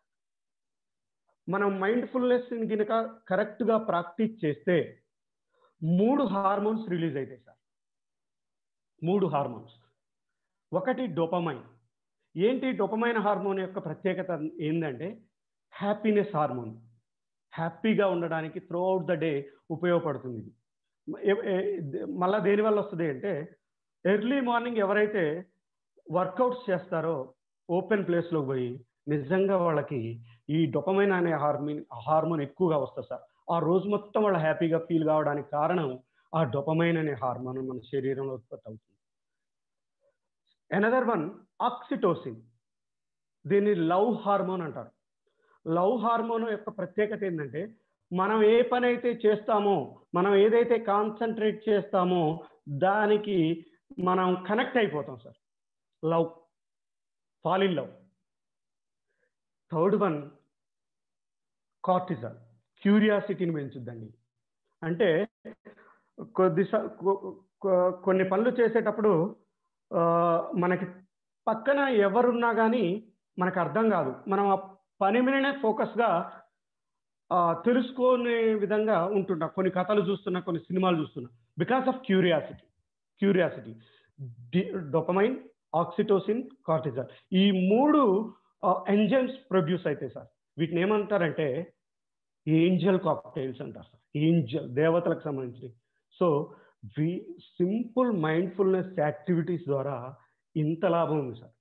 మనం మైండ్ఫుల్నెస్ కనుక కరెక్ట్గా ప్రాక్టీస్ చేస్తే మూడు హార్మోన్స్ రిలీజ్ అవుతాయి సార్ మూడు హార్మోన్స్ ఒకటి డొపమైన్ ఏంటి డొపమైన్ హార్మోన్ యొక్క ప్రత్యేకత ఏంటంటే హ్యాపీనెస్ హార్మోన్ హ్యాపీగా ఉండడానికి త్రూ అవుట్ ద డే ఉపయోగపడుతుంది ఇది మళ్ళీ దేనివల్ల వస్తుంది అంటే ఎర్లీ మార్నింగ్ ఎవరైతే వర్కౌట్స్ చేస్తారో ఓపెన్ ప్లేస్లోకి పోయి నిజంగా వాళ్ళకి ఈ డొపమైన్ అనే హార్మోన్ హార్మోన్ ఎక్కువగా వస్తుంది సార్ ఆ రోజు మొత్తం వాళ్ళు హ్యాపీగా ఫీల్ కావడానికి కారణం ఆ డొపమైన్ అనే హార్మోన్ మన శరీరంలో ఉత్పత్తి అవుతుంది ఎనదర్ వన్ ఆక్సిటోసిన్ దీన్ని లవ్ హార్మోన్ అంటారు లవ్ హార్మోన్ యొక్క ప్రత్యేకత ఏంటంటే మనం ఏ పని అయితే చేస్తామో మనం ఏదైతే కాన్సన్ట్రేట్ చేస్తామో దానికి మనం కనెక్ట్ అయిపోతాం sir love fall in love third one cortisol క్యూరియాసిటీని పెంచుద్దండి అంటే కొద్ది కొన్ని పనులు చేసేటప్పుడు మనకి పక్కన ఎవరున్నా కానీ మనకు అర్థం కాదు మనం ఆ పని మీదనే ఫోకస్గా తెలుసుకునే విధంగా ఉంటున్నా కొన్ని కథలు చూస్తున్నా కొన్ని సినిమాలు చూస్తున్నా because of curiosity curiosity dopamine oxytocin cortisol ఈ మూడు ఎంజైమ్స్ ప్రొడ్యూస్ అవుతాయి సార్ వీటిని ఏమంటారంటే ఏంజల్ కాక్టైల్స్ అంటారు సార్ ఏంజల్ దేవతలకు సంబంధించి so we simple mindfulness activities ద్వారా ఇంత లాభం ఉంది sir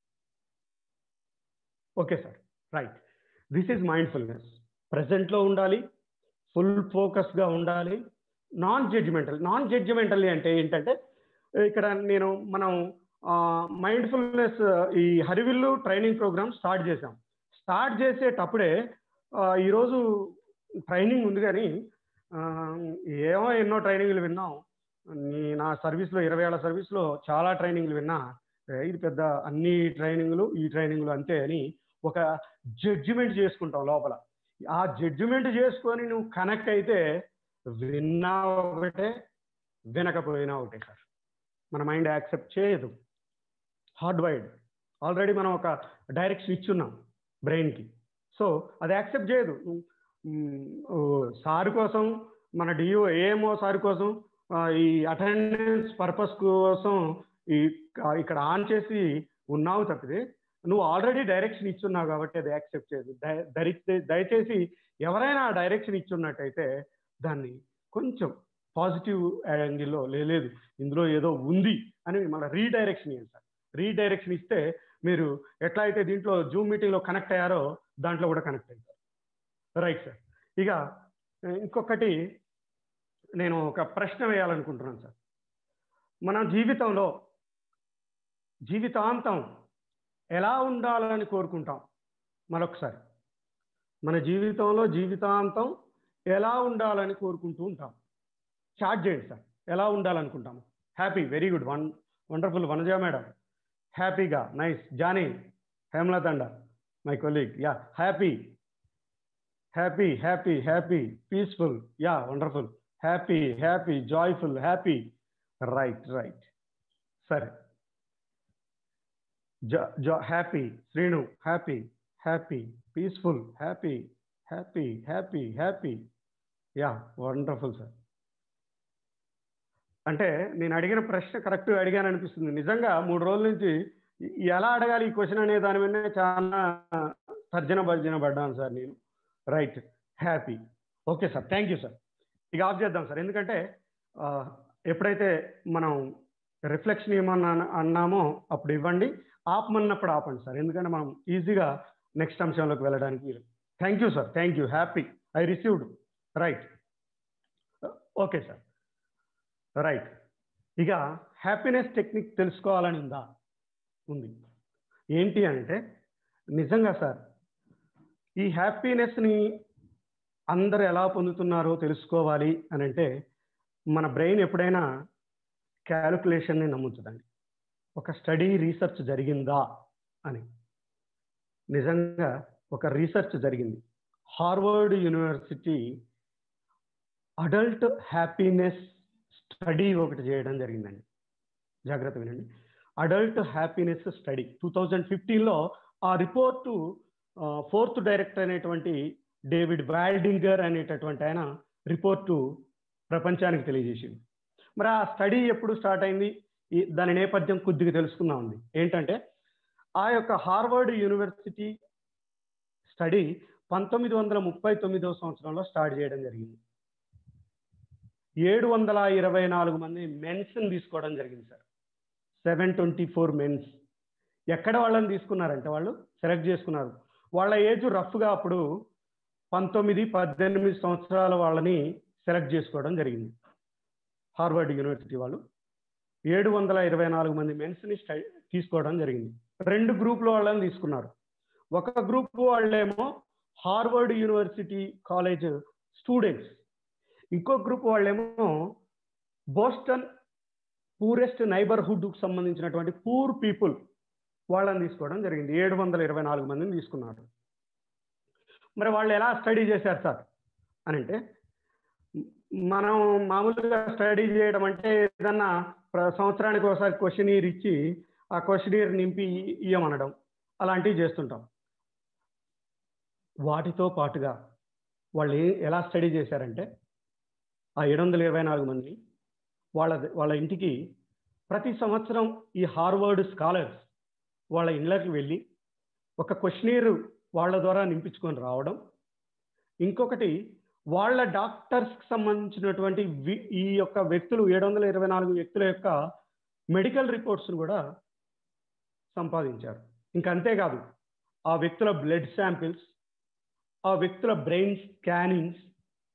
okay sir right this is mindfulness ప్రజెంట్లో ఉండాలి ఫుల్ ఫోకస్గా ఉండాలి నాన్ జడ్జిమెంటల్ నాన్ జడ్జిమెంటల్ అంటే ఏంటంటే ఇక్కడ నేను మనం మైండ్ఫుల్నెస్ ఈ హరివిల్లు ట్రైనింగ్ ప్రోగ్రామ్ స్టార్ట్ చేసాం స్టార్ట్ చేసేటప్పుడే ఈరోజు ట్రైనింగ్ ఉంది కానీ ఏమో ఎన్నో ట్రైనింగ్లు విన్నాం నా సర్వీస్లో ఇరవై ఏళ్ళ సర్వీస్లో చాలా ట్రైనింగ్లు విన్నా ఇది పెద్ద అన్ని ట్రైనింగ్లు ఈ ట్రైనింగ్లు అంతే అని ఒక జడ్జిమెంట్ చేసుకుంటాం లోపల ఆ జడ్జిమెంట్ చేసుకొని నువ్వు కనెక్ట్ అయితే విన్నా ఒకటే వినకపోయినా ఒకటే సార్ మన మైండ్ యాక్సెప్ట్ చేయదు హార్డ్ వైడ్ ఆల్రెడీ మనం ఒక డైరెక్ట్ స్విచ్ ఉన్నాం బ్రెయిన్కి సో అది యాక్సెప్ట్ చేయదు సార్ కోసం మన డిఓ ఏఎంఓ సార్ కోసం ఈ అటెండెన్స్ పర్పస్ కోసం ఈ ఇక్కడ ఆన్ చేసి ఉన్నావు తప్పితే నువ్వు ఆల్రెడీ డైరెక్షన్ ఇచ్చున్నావు కాబట్టి అది యాక్సెప్ట్ చేయదు దయచేసి ఎవరైనా ఆ డైరెక్షన్ ఇచ్చున్నట్టయితే దాన్ని కొంచెం పాజిటివ్ యాంగిల్లో లేదు ఇందులో ఏదో ఉంది అని మళ్ళీ రీడైరెక్షన్ ఇవ్వండి సార్ రీడైరెక్షన్ ఇస్తే మీరు ఎట్లా అయితే దీంట్లో జూమ్ మీటింగ్లో కనెక్ట్ అయ్యారో దాంట్లో కూడా కనెక్ట్ అవుతారు రైట్ సార్ ఇక ఇంకొకటి నేను ఒక ప్రశ్న వేయాలనుకుంటున్నాను సార్ మన జీవితంలో జీవితాంతం ఎలా ఉండాలని కోరుకుంటాం మరొకసారి మన జీవితంలో జీవితాంతం ఎలా ఉండాలని కోరుకుంటూ ఉంటాం చార్ట్ చేయండి సార్ ఎలా ఉండాలనుకుంటాము happy very good one wonderful Vanaja madam హ్యాపీగా నైస్ జానీ హేమలతండ my colleague ya happy happy happy happy peaceful ya wonderful happy happy joyful happy right right సరే happy Srinu happy happy peaceful happy happy happy happy ya wonderful sir అంటే నేను అడిగిన ప్రశ్న కరెక్ట్గా అడిగాను అనిపిస్తుంది నిజంగా మూడు రోజుల నుంచి ఎలా అడగాలి ఈ క్వశ్చన్ అనే దాని మీద చాలా తర్జన భర్జన పడ్డాను సార్ నేను right happy okay sir thank you sir ఇక ఆఫ్ చేద్దాం సార్ ఎందుకంటే ఎప్పుడైతే మనం రిఫ్లెక్షన్ ఏమన్నా అన్నామో అప్పుడు ఇవ్వండి ఆపమన్నప్పుడు ఆపండి సార్ ఎందుకంటే మనం ఈజీగా నెక్స్ట్ అంశంలోకి వెళ్ళడానికి thank you sir thank you happy I received right okay sir right ఇక హ్యాపీనెస్ టెక్నిక్ తెలుసుకోవాలని ఉందా ఉంది ఏంటి అంటే నిజంగా సార్ ఈ హ్యాపీనెస్ని అందరు ఎలా పొందుతున్నారో తెలుసుకోవాలి అని అంటే మన బ్రెయిన్ ఎప్పుడైనా క్యాలిక్యులేషన్ని నమ్ముతుందండి ఒక స్టడీ రీసెర్చ్ జరిగిందా అని నిజంగా ఒక రీసెర్చ్ జరిగింది Harvard university adult happiness study ఒకటి చేయడం జరిగిందండి జాగ్రత్త వినండి adult happiness study two thousand ఫిఫ్టీన్లో ఆ రిపోర్టు ఫోర్త్ డైరెక్టర్ అనేటువంటి డేవిడ్ వాల్డింగర్ అనేటటువంటి ఆయన రిపోర్టు ప్రపంచానికి తెలియజేసింది మరి ఆ స్టడీ ఎప్పుడు స్టార్ట్ అయింది ఈ దాని నేపథ్యం కొద్దిగా తెలుసుకుందాం ఉంది ఏంటంటే ఆ యొక్క హార్వర్డ్ యూనివర్సిటీ స్టడీ పంతొమ్మిది వందల ముప్పై తొమ్మిదవ సంవత్సరంలో స్టార్ట్ చేయడం జరిగింది ఏడు వందల ఇరవై నాలుగు మంది మెన్స్ని తీసుకోవడం జరిగింది sir seven twenty four mens ఎక్కడ వాళ్ళని తీసుకున్నారంటే వాళ్ళు సెలెక్ట్ చేసుకున్నారు వాళ్ళ ఏజ్ రఫ్గా అప్పుడు పంతొమ్మిది పద్దెనిమిది సంవత్సరాల వాళ్ళని సెలెక్ట్ చేసుకోవడం జరిగింది హార్వర్డ్ యూనివర్సిటీ వాళ్ళు ఏడు వందల ఇరవై నాలుగు మంది మెన్స్ని స్టడీ తీసుకోవడం జరిగింది రెండు గ్రూపుల వాళ్ళని తీసుకున్నారు ఒక గ్రూప్ వాళ్ళేమో హార్వర్డ్ యూనివర్సిటీ కాలేజ్ స్టూడెంట్స్ ఇంకో గ్రూప్ వాళ్ళేమో బోస్టన్ పూరెస్ట్ నైబర్హుడ్కు సంబంధించినటువంటి పూర్ పీపుల్ వాళ్ళని తీసుకోవడం జరిగింది ఏడు వందల ఇరవై నాలుగు మందిని తీసుకున్నారు మరి వాళ్ళు ఎలా స్టడీ చేశారు సార్ అని అంటే మనం మామూలుగా స్టడీ చేయడం అంటే ఏదన్నా సంవత్సరానికి ఒకసారి క్వశ్చనీర్ ఇచ్చి ఆ క్వశ్చనీర్ నింపి ఇయ్యమనడం అలాంటివి చేస్తుంటాం వాటితో పాటుగా వాళ్ళు ఎలా స్టడీ చేశారంటే ఆ ఏడు వందల ఇరవై నాలుగు మందిని వాళ్ళ వాళ్ళ ఇంటికి ప్రతి సంవత్సరం ఈ హార్వర్డ్ స్కాలర్స్ వాళ్ళ ఇళ్ళకి వెళ్ళి ఒక క్వశ్చనీర్ వాళ్ళ ద్వారా నింపించుకొని రావడం ఇంకొకటి వాళ్ళ డాక్టర్స్కి సంబంధించినటువంటి ఈ యొక్క వ్యక్తులు ఏడు వందల ఇరవై నాలుగు వ్యక్తుల యొక్క మెడికల్ రిపోర్ట్స్ను కూడా సంపాదించారు ఇంకా అంతేకాదు ఆ వ్యక్తుల బ్లడ్ శాంపిల్స్ ఆ వ్యక్తుల బ్రెయిన్ స్కానింగ్స్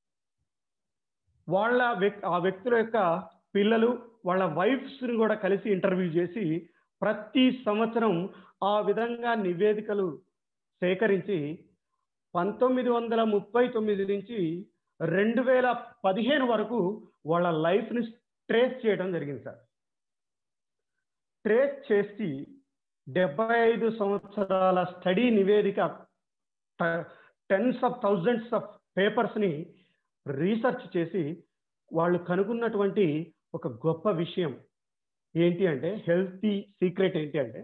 వాళ్ళ వ్యక్ ఆ వ్యక్తుల యొక్క పిల్లలు వాళ్ళ వైఫ్స్ని కూడా కలిసి ఇంటర్వ్యూ చేసి ప్రతి సంవత్సరం ఆ విధంగా నివేదికలు సేకరించి పంతొమ్మిది వందల ముప్పై తొమ్మిది నుంచి రెండు వేల పదిహేను వరకు వాళ్ళ లైఫ్ని ట్రేస్ చేయడం జరిగింది సార్ ట్రేస్ చేసి డెబ్బై ఐదు సంవత్సరాల స్టడీ నివేదిక టెన్స్ ఆఫ్ థౌజండ్స్ ఆఫ్ పేపర్స్ని రీసెర్చ్ చేసి వాళ్ళు కనుగొన్నటువంటి ఒక గొప్ప విషయం ఏంటి అంటే హెల్తీ సీక్రెట్ ఏంటి అంటే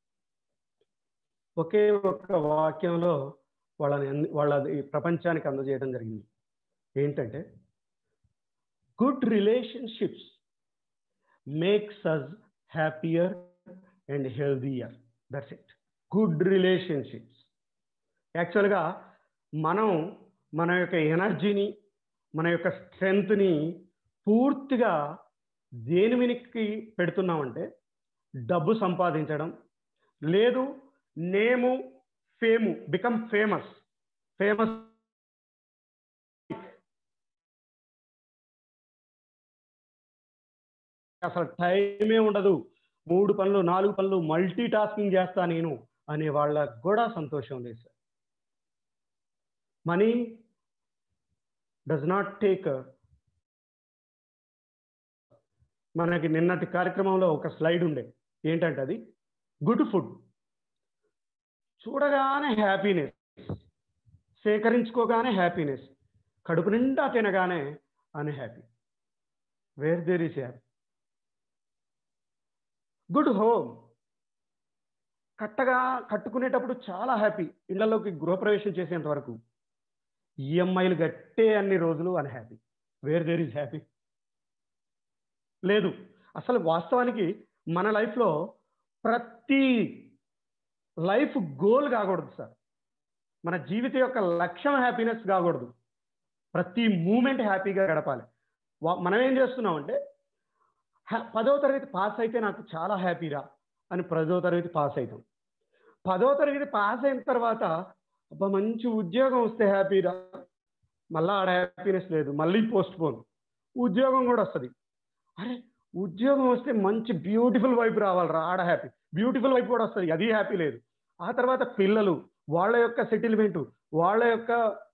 ఒకే ఒక్క వాక్యంలో వాళ్ళని వాళ్ళ ఈ ప్రపంచానికి అందజేయడం జరిగింది ఏంటంటే good relationships makes us happier and healthier that's it good relationships యాక్చువల్గా మనం మన యొక్క ఎనర్జీని మన యొక్క స్ట్రెంగ్త్ని పూర్తిగా దేని వెనక్కి పెడుతున్నామంటే డబ్బు సంపాదించడం లేదు name fame become famous famous అసలు టైమే ఉండదు మూడు పనులు నాలుగు పనులు మల్టీ టాస్కింగ్ చేస్తా నేను అనే వాళ్ళకు కూడా సంతోషం లేదు sir money does not take మనకి నిన్నటి కార్యక్రమంలో ఒక స్లైడ్ ఉండే ఏంటంటే అది గుడ్ ఫుడ్ చూడగానే హ్యాపీనెస్ సేకరించుకోగానే హ్యాపీనెస్ కడుపు నిండా తినగానే unhappy where there is happy good home కట్టగా కట్టుకునేటప్పుడు చాలా హ్యాపీ ఇళ్లలోకి గృహప్రవేశం చేసేంత వరకు ఈఎంఐలు గట్టే అన్ని రోజులు unhappy where there is happy లేదు అసలు వాస్తవానికి మన లైఫ్లో ప్రతి లైఫ్ గోల్ కాకూడదు సార్ మన జీవితం యొక్క లక్ష్యం హ్యాపీనెస్ కాకూడదు ప్రతి మూమెంట్ హ్యాపీగా గడపాలి మనం ఏం చేస్తున్నామంటే హ్యా- పదో తరగతి పాస్ అయితే నాకు చాలా హ్యాపీరా అని పదో తరగతి పాస్ అవుతాం పదో తరగతి పాస్ అయిన తర్వాత అబ్బా మంచి ఉద్యోగం వస్తే హ్యాపీరా మళ్ళా ఆడ హ్యాపీనెస్ లేదు మళ్ళీ పోస్ట్ పోన్ ఉద్యోగం కూడా వస్తుంది అరే ఉద్యోగం వస్తే మంచి బ్యూటిఫుల్ వైపు రావాలిరా ఆడ హ్యాపీ బ్యూటిఫుల్ వైపు కూడా వస్తుంది అది హ్యాపీ లేదు ఆ తర్వాత పిల్లలు వాళ్ళ యొక్క సెటిల్మెంట్ వాళ్ళ యొక్క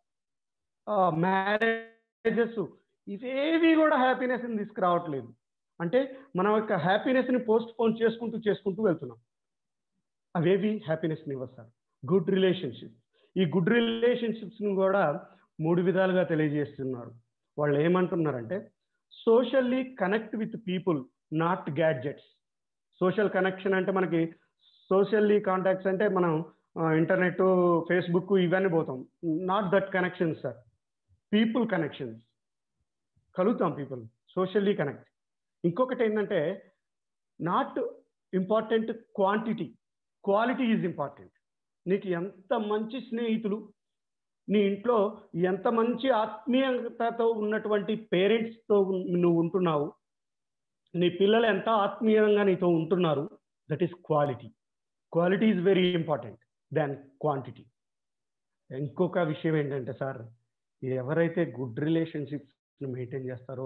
మ్యారేజెస్ ఇవేవి కూడా హ్యాపీనెస్ని తీసుకురావట్లేదు అంటే మన యొక్క హ్యాపీనెస్ని పోస్ట్ పోన్ చేసుకుంటూ చేసుకుంటూ వెళ్తున్నాం అవేవి హ్యాపీనెస్ని ఇవ్వదు సార్ గుడ్ రిలేషన్షిప్ ఈ గుడ్ రిలేషన్షిప్స్ని కూడా మూడు విధాలుగా తెలియజేస్తున్నారు వాళ్ళు ఏమంటున్నారంటే socially connect with people not gadgets social connection అంటే మనకి సోషల్లీ కాంటాక్ట్స్ అంటే మనం ఇంటర్నెట్ ఫేస్బుక్ ఇవన్నీ పోతాం not that connections sir people connections కలుగుతాం పీపుల్ సోషల్లీ కనెక్ట్ ఇంకొకటి ఏంటంటే not important quantity quality is important నీకు ఎంత మంచి స్నేహితులు నీ ఇంట్లో ఎంత మంచి ఆత్మీయతతో ఉన్నటువంటి పేరెంట్స్తో నువ్వు ఉంటున్నావు నీ పిల్లలు ఎంత ఆత్మీయంగా నీతో ఉంటున్నారు that is quality quality is very important than quantity ఇంకొక విషయం ఏంటంటే సార్ ఎవరైతే గుడ్ రిలేషన్షిప్స్ మెయింటైన్ చేస్తారో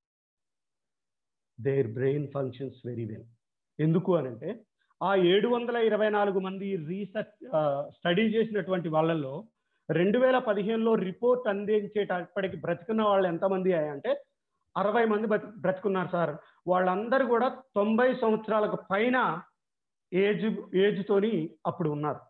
their brain functions very well ఎందుకు అనంటే ఆ ఏడు వందల ఇరవై నాలుగు మంది రీసెర్చ్ స్టడీ చేసినటువంటి వాళ్ళల్లో రెండు వేల పదిహేనులో రిపోర్ట్ అందించేటప్పటికి బ్రతికున్న వాళ్ళు ఎంతమంది అంటే అరవై మంది బ్రతి బ్రతుకున్నారు సార్ వాళ్ళందరూ కూడా తొంభై సంవత్సరాలకు పైన ఏజ్ ఏజ్తోని అప్పుడు ఉన్నారు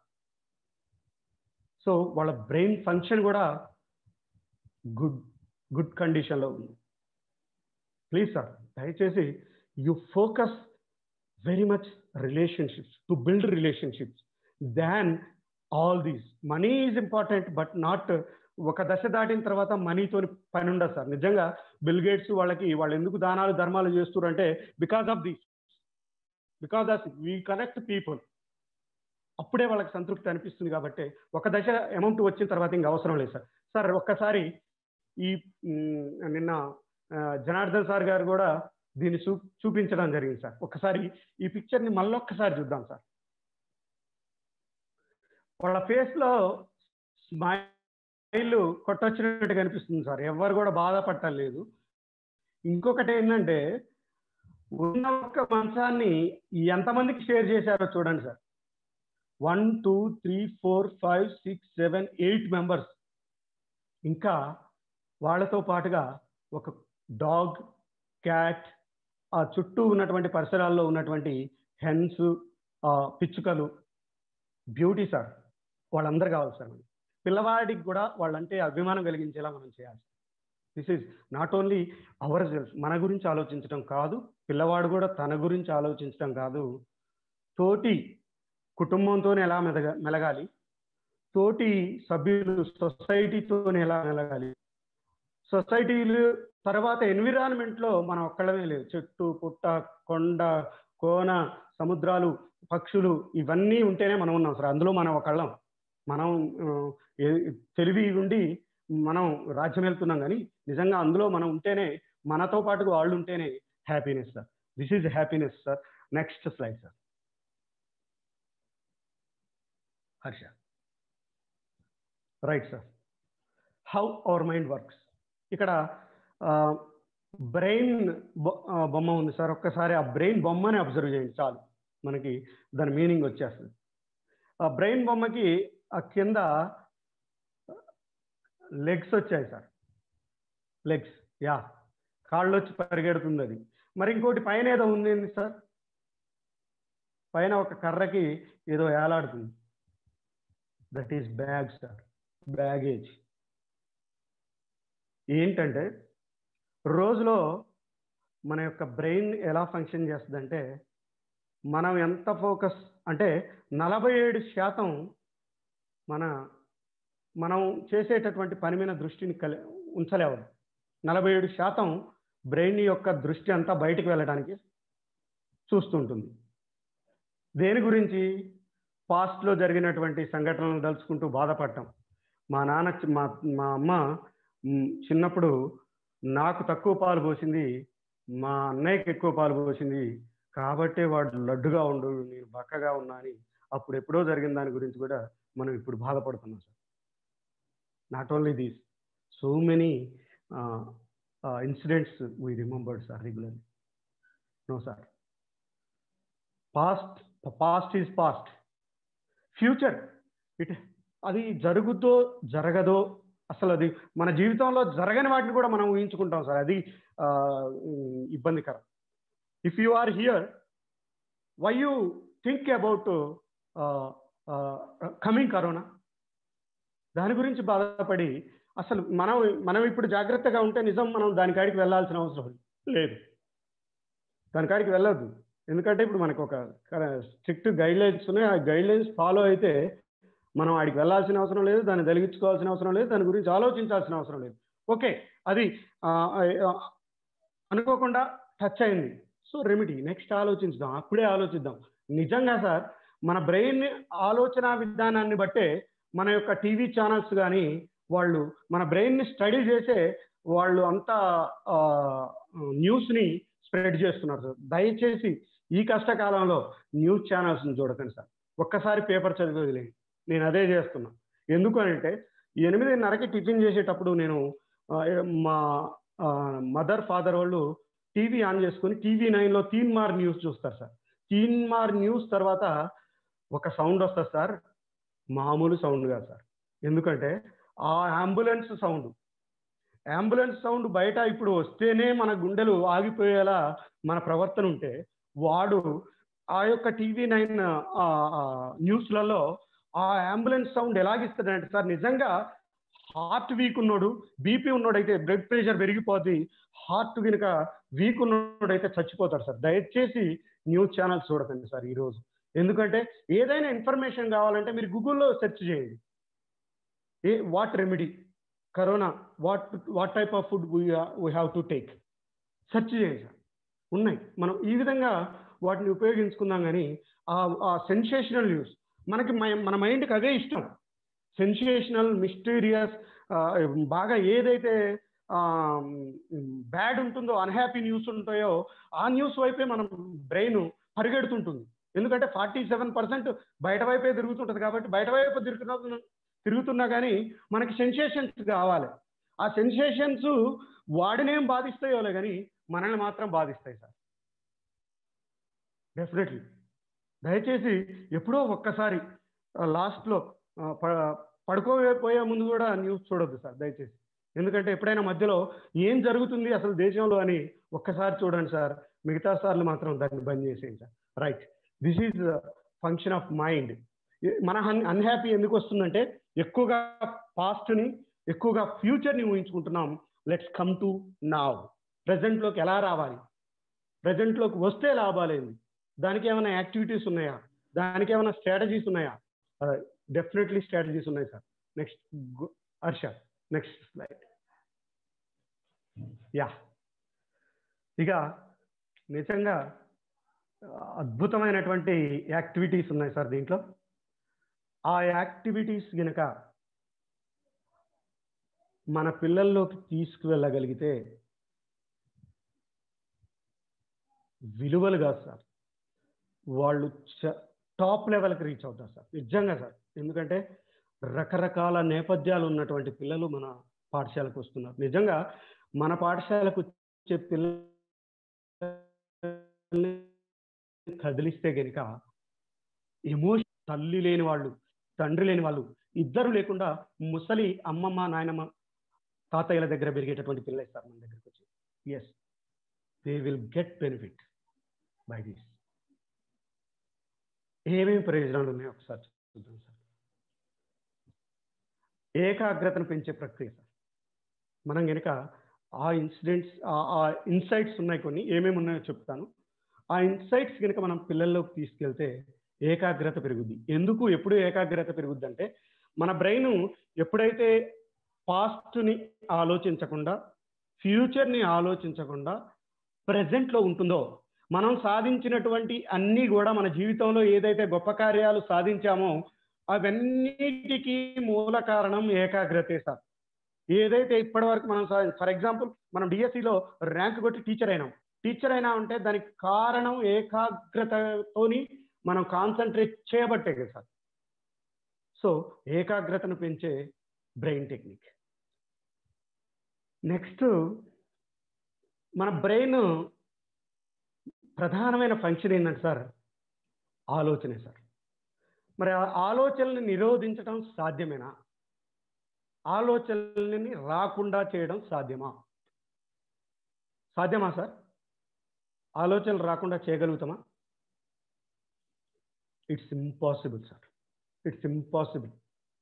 సో వాళ్ళ బ్రెయిన్ ఫంక్షన్ కూడా గుడ్ గుడ్ కండిషన్లో ఉంది ప్లీజ్ సార్ దయచేసి you focus very much relationships to build relationships than all these money is important but not ఒక దశ దాటిన తర్వాత మనీతో పని ఉండదు సార్ నిజంగా బిల్ గేట్స్ వాళ్ళకి వాళ్ళు ఎందుకు దానాలు ధర్మాలు చేస్తున్నారంటే because of this because of we connect people అప్పుడే వాళ్ళకి సంతృప్తి అనిపిస్తుంది కాబట్టి ఒక దశ అమౌంట్ వచ్చిన తర్వాత ఇంకా అవసరం లేదు సార్ సార్ ఒక్కసారి ఈ మ్, నిన్న ఆ, జనార్దన్ సార్ గారు కూడా దీన్ని చూ చూపించడం జరిగింది సార్ ఒకసారి ఈ పిక్చర్ని మళ్ళొక్కసారి చూద్దాం సార్ వాళ్ళ ఫేస్లో స్మైల్ కొట్టొచ్చినట్టు కనిపిస్తుంది సార్ ఎవరు కూడా బాధపడటం లేదు ఇంకొకటి ఏంటంటే ఉన్న ఒక్క మంచాన్ని ఎంతమందికి షేర్ చేశారో చూడండి sir one two three four five six seven eight members ఇంకా వాళ్ళతో పాటుగా ఒక డాగ్ క్యాట్ ఆ చుట్టూ ఉన్నటువంటి పరిసరాల్లో ఉన్నటువంటి హెన్స్ పిచ్చుకలు బ్యూటీ సార్ వాళ్ళందరూ కావాలి సార్ మనకి పిల్లవాడికి కూడా వాళ్ళంటే అభిమానం కలిగించేలా మనం చేయాలి this is not only our self మన గురించి ఆలోచించడం కాదు పిల్లవాడు కూడా తన గురించి ఆలోచించడం కాదు తోటి కుటుంబంతో ఎలా మెదగ మెలగాలి తోటి సభ్యులు సొసైటీతో ఎలా మెలగాలి సొసైటీలు తర్వాత ఎన్విరాన్మెంట్లో మనం ఒక్కళ్ళమే లేదు చెట్టు పుట్ట కొండ కోన సముద్రాలు పక్షులు ఇవన్నీ ఉంటేనే మనం ఉన్నాం సార్ అందులో మనం ఒకళ్ళం మనం ఆ, ఏ- తెలివి ఉండి మనం రాజ్యం వెళ్తున్నాం కానీ నిజంగా అందులో మనం ఉంటేనే మనతో పాటు వాళ్ళు ఉంటేనే happiness sir this is happiness sir next slide sir Harsha right sir how our mind works ఇక్కడ బ్రెయిన్ బొమ్మ ఉంది సార్ ఒక్కసారి ఆ బ్రెయిన్ బొమ్మని అబ్జర్వ్ చేయండి చాలు మనకి దాని మీనింగ్ వచ్చేస్తుంది ఆ బ్రెయిన్ బొమ్మకి ఆ కింద లెగ్స్ వచ్చాయి సార్ లెగ్స్ యా కాళ్ళు వచ్చి పరిగెడుతుంది అది మరి ఇంకోటి పైన ఏదో ఉంది ఏంది సార్ పైన ఒక కర్రకి ఏదో ఏలాడుతుంది that is bag sir baggage ఏంటంటే రోజులో మన యొక్క బ్రెయిన్ ఎలా ఫంక్షన్ చేస్తుందంటే మనం ఎంత ఫోకస్ అంటే నలభై ఏడు శాతం మన మనం చేసేటటువంటి పని మీద దృష్టిని కలి ఉంచలేవు నలభై ఏడు శాతం బ్రెయిన్ యొక్క దృష్టి అంతా బయటికి వెళ్ళడానికి చూస్తుంటుంది దేని గురించి పాస్ట్లో జరిగినటువంటి సంఘటనలు తలుచుకుంటూ బాధపడటం మా నాన్న చి- మా మా అమ్మ మ్, చిన్నప్పుడు నాకు తక్కువ పాలు పోసింది మా అన్నయ్యకి ఎక్కువ పాలు పోసింది కాబట్టే వాడు లడ్డుగా ఉండు నేను బక్కగా ఉన్నా అని అప్పుడు ఎప్పుడో జరిగిన దాని గురించి కూడా మనం ఇప్పుడు బాధపడుతున్నాం sir not only these so many incidents we remembered sir regularly no sir past past is past future it అది జరుగుతో జరగదో అసలు అది మన జీవితంలో జరగని వాటిని కూడా మనం ఊహించుకుంటాం సార్ అది ఆ, ఉమ్, ఇబ్బందికరం if you are here why you think about coming corona దాని గురించి బాధపడి అసలు మనం మనం ఇప్పుడు జాగ్రత్తగా ఉంటే నిజం మనం దాని కాడికి వెళ్ళాల్సిన అవసరం లేదు దాని కాడికి వెళ్ళొద్దు ఎందుకంటే ఇప్పుడు మనకు ఒక స్ట్రిక్ట్ గైడ్ లైన్స్ ఉన్నాయి ఆ గైడ్ లైన్స్ ఫాలో అయితే మనం ఆడికి వెళ్ళాల్సిన అవసరం లేదు దాన్ని వెలిగించుకోవాల్సిన అవసరం లేదు దాని గురించి ఆలోచించాల్సిన అవసరం లేదు ఓకే అది ఆ, ఆ, అనుకోకుండా టచ్ అయింది సో రెమిడీ నెక్స్ట్ ఆలోచించుదాం అప్పుడే ఆలోచిద్దాం నిజంగా సార్ మన బ్రెయిన్ ఆలోచన విధానాన్ని బట్టే మన యొక్క టీవీ ఛానల్స్ కానీ వాళ్ళు మన బ్రెయిన్ని స్టడీ చేసే వాళ్ళు అంతా న్యూస్ని స్ప్రెడ్ చేస్తున్నారు సార్ దయచేసి ఈ కష్టకాలంలో న్యూస్ ఛానల్స్ని చూడకండి సార్ ఒక్కసారి పేపర్ చదివి వదిలేయండి నేను అదే చేస్తున్నా ఎందుకు అంటే ఎనిమిదిన్నరకి టిఫిన్ చేసేటప్పుడు నేను ఆ, మా మదర్ ఫాదర్ వాళ్ళు టీవీ ఆన్ చేసుకుని టీవీ నైన్లో తీన్ మార్ న్యూస్ చూస్తారు సార్ తీన్ మార్ న్యూస్ తర్వాత ఒక సౌండ్ వస్తుంది సార్ మామూలు సౌండ్ కాదు సార్ ఎందుకంటే ఆ అంబులెన్స్ సౌండ్ అంబులెన్స్ సౌండ్ బయట ఇప్పుడు వస్తేనే మన గుండెలు ఆగిపోయేలా మన ప్రవర్తన ఉంటే వాడు ఆ యొక్క టీవీ నైన్ న్యూస్లలో ఆ అంబులెన్స్ సౌండ్ ఎలాగిస్తాడంటే సార్ నిజంగా హార్ట్ వీక్ ఉన్నాడు బీపీ ఉన్నాడైతే బ్లడ్ ప్రెషర్ పెరిగిపోద్ది హార్ట్ కనుక వీక్ ఉన్నాడైతే చచ్చిపోతాడు సార్ దయచేసి న్యూస్ ఛానల్స్ చూడకండి సార్ ఈరోజు ఎందుకంటే ఏదైనా ఇన్ఫర్మేషన్ కావాలంటే మీరు గూగుల్లో సెర్చ్ చేయండి ఏ what remedy corona what what type of food we have to take search చేయండి సార్ ఉన్నాయి మనం ఈ విధంగా వాటిని ఉపయోగించుకుందాం కానీ ఆ సెన్సేషనల్ న్యూస్ మనకి మై- మన మైండ్కి అదే ఇష్టం సెన్సేషనల్ మిస్టీరియస్ బాగా ఏదైతే బ్యాడ్ ఉంటుందో అన్హ్యాపీ న్యూస్ ఉంటాయో ఆ న్యూస్ వైపే మనం బ్రెయిన్ పరిగెడుతుంటుంది ఎందుకంటే ఫార్టీ సెవెన్ పర్సెంట్ బయట వైపే తిరుగుతుంటుంది కాబట్టి బయట వైపు తిరుగుతున్నా తిరుగుతున్నా కానీ మనకి సెన్సేషన్స్ కావాలి ఆ సెన్సేషన్స్ వాడినేం బాధిస్తాయోలే కానీ మనల్ని మాత్రం బాధిస్తాయి సార్ డెఫినెట్లీ దయచేసి ఎప్పుడో ఒక్కసారి లాస్ట్లో పడుకోపోయే ముందు కూడా న్యూస్ చూడొద్దు సార్ దయచేసి ఎందుకంటే ఎప్పుడైనా మధ్యలో ఏం జరుగుతుంది అసలు దేశంలో అని ఒక్కసారి చూడండి సార్ మిగతా సార్లు మాత్రం దాన్ని బంద్ చేసేయండి sir right this is function of mind మన అన్ అన్హ్యాపీ ఎందుకు వస్తుందంటే ఎక్కువగా పాస్ట్ని ఎక్కువగా ఫ్యూచర్ని ఊహించుకుంటున్నాం లెట్స్ కమ్ టు నావ్ ప్రజెంట్లోకి ఎలా రావాలి ప్రజెంట్లోకి వస్తే లాభాలేంది దానికి ఏమైనా యాక్టివిటీస్ ఉన్నాయా దానికి ఏమైనా స్ట్రాటజీస్ ఉన్నాయా డెఫినెట్లీ స్ట్రాటజీస్ ఉన్నాయి sir next Harsha next slide yeah ఇక నిజంగా అద్భుతమైనటువంటి యాక్టివిటీస్ ఉన్నాయి సార్ దీంట్లో ఆ యాక్టివిటీస్ గనక మన పిల్లల్లోకి తీసుకువెళ్ళగలిగితే విలువలు కాదు సార్ వాళ్ళు టాప్ లెవెల్కి రీచ్ అవుతారు సార్ నిజంగా సార్ ఎందుకంటే రకరకాల నేపథ్యాలు ఉన్నటువంటి పిల్లలు మన పాఠశాలకు వస్తున్నారు నిజంగా మన పాఠశాలకు వచ్చే పిల్లల్ని కదిలిస్తే గనుక ఎమోషన్ తల్లి లేని వాళ్ళు తండ్రి లేని వాళ్ళు ఇద్దరు లేకుండా ముసలి అమ్మమ్మ నాయనమ్మ తాతయ్యల దగ్గర పెరిగేటటువంటి పిల్లలు ఇస్తారు మన దగ్గరికి వచ్చి yes they will get benefit by this ఏమేమి ప్రయోజనాలు ఉన్నాయో ఒకసారి చూద్దాం సార్ ఏకాగ్రతను పెంచే ప్రక్రియ సార్ మనం కనుక ఆ ఇన్సిడెంట్స్ ఆ ఇన్సైట్స్ ఉన్నాయి కొన్ని ఏమేమి ఉన్నాయో చెప్తాను ఆ ఇన్సైట్స్ కనుక మనం పిల్లల్లోకి తీసుకెళ్తే ఏకాగ్రత పెరుగుద్ది ఎందుకు ఎప్పుడు ఏకాగ్రత పెరుగుద్ది అంటే మన బ్రెయిన్ ఎప్పుడైతే పాస్ట్ని ఆలోచించకుండా ఫ్యూచర్ని ఆలోచించకుండా ప్రజెంట్లో ఉంటుందో మనం సాధించినటువంటి అన్నీ కూడా మన జీవితంలో ఏదైతే గొప్ప కార్యాలు సాధించామో అవన్నిటికీ మూల కారణం ఏకాగ్రతే సార్ ఏదైతే ఇప్పటి వరకు మనం ఫర్ ఎగ్జాంపుల్ మనం డిఎస్సిలో ర్యాంక్ కొట్టి టీచర్ అయినాం టీచర్ అయినా ఉంటే దానికి కారణం ఏకాగ్రతతోని మనం కాన్సన్ట్రేట్ చేయబట్టే కదా సార్ సో ఏకాగ్రతను పెంచే బ్రెయిన్ టెక్నిక్ నెక్స్ట్ మన బ్రెయిన్ ప్రధానమైన ఫంక్షన్ ఏంటంటే సార్ ఆలోచనే సార్ మరి ఆ ఆలోచనల్ని నిరోధించడం సాధ్యమేనా ఆలోచనల్ని రాకుండా చేయడం సాధ్యమా సాధ్యమా సార్ ఆలోచనలు రాకుండా చేయగలుగుతామా it's impossible sir it's impossible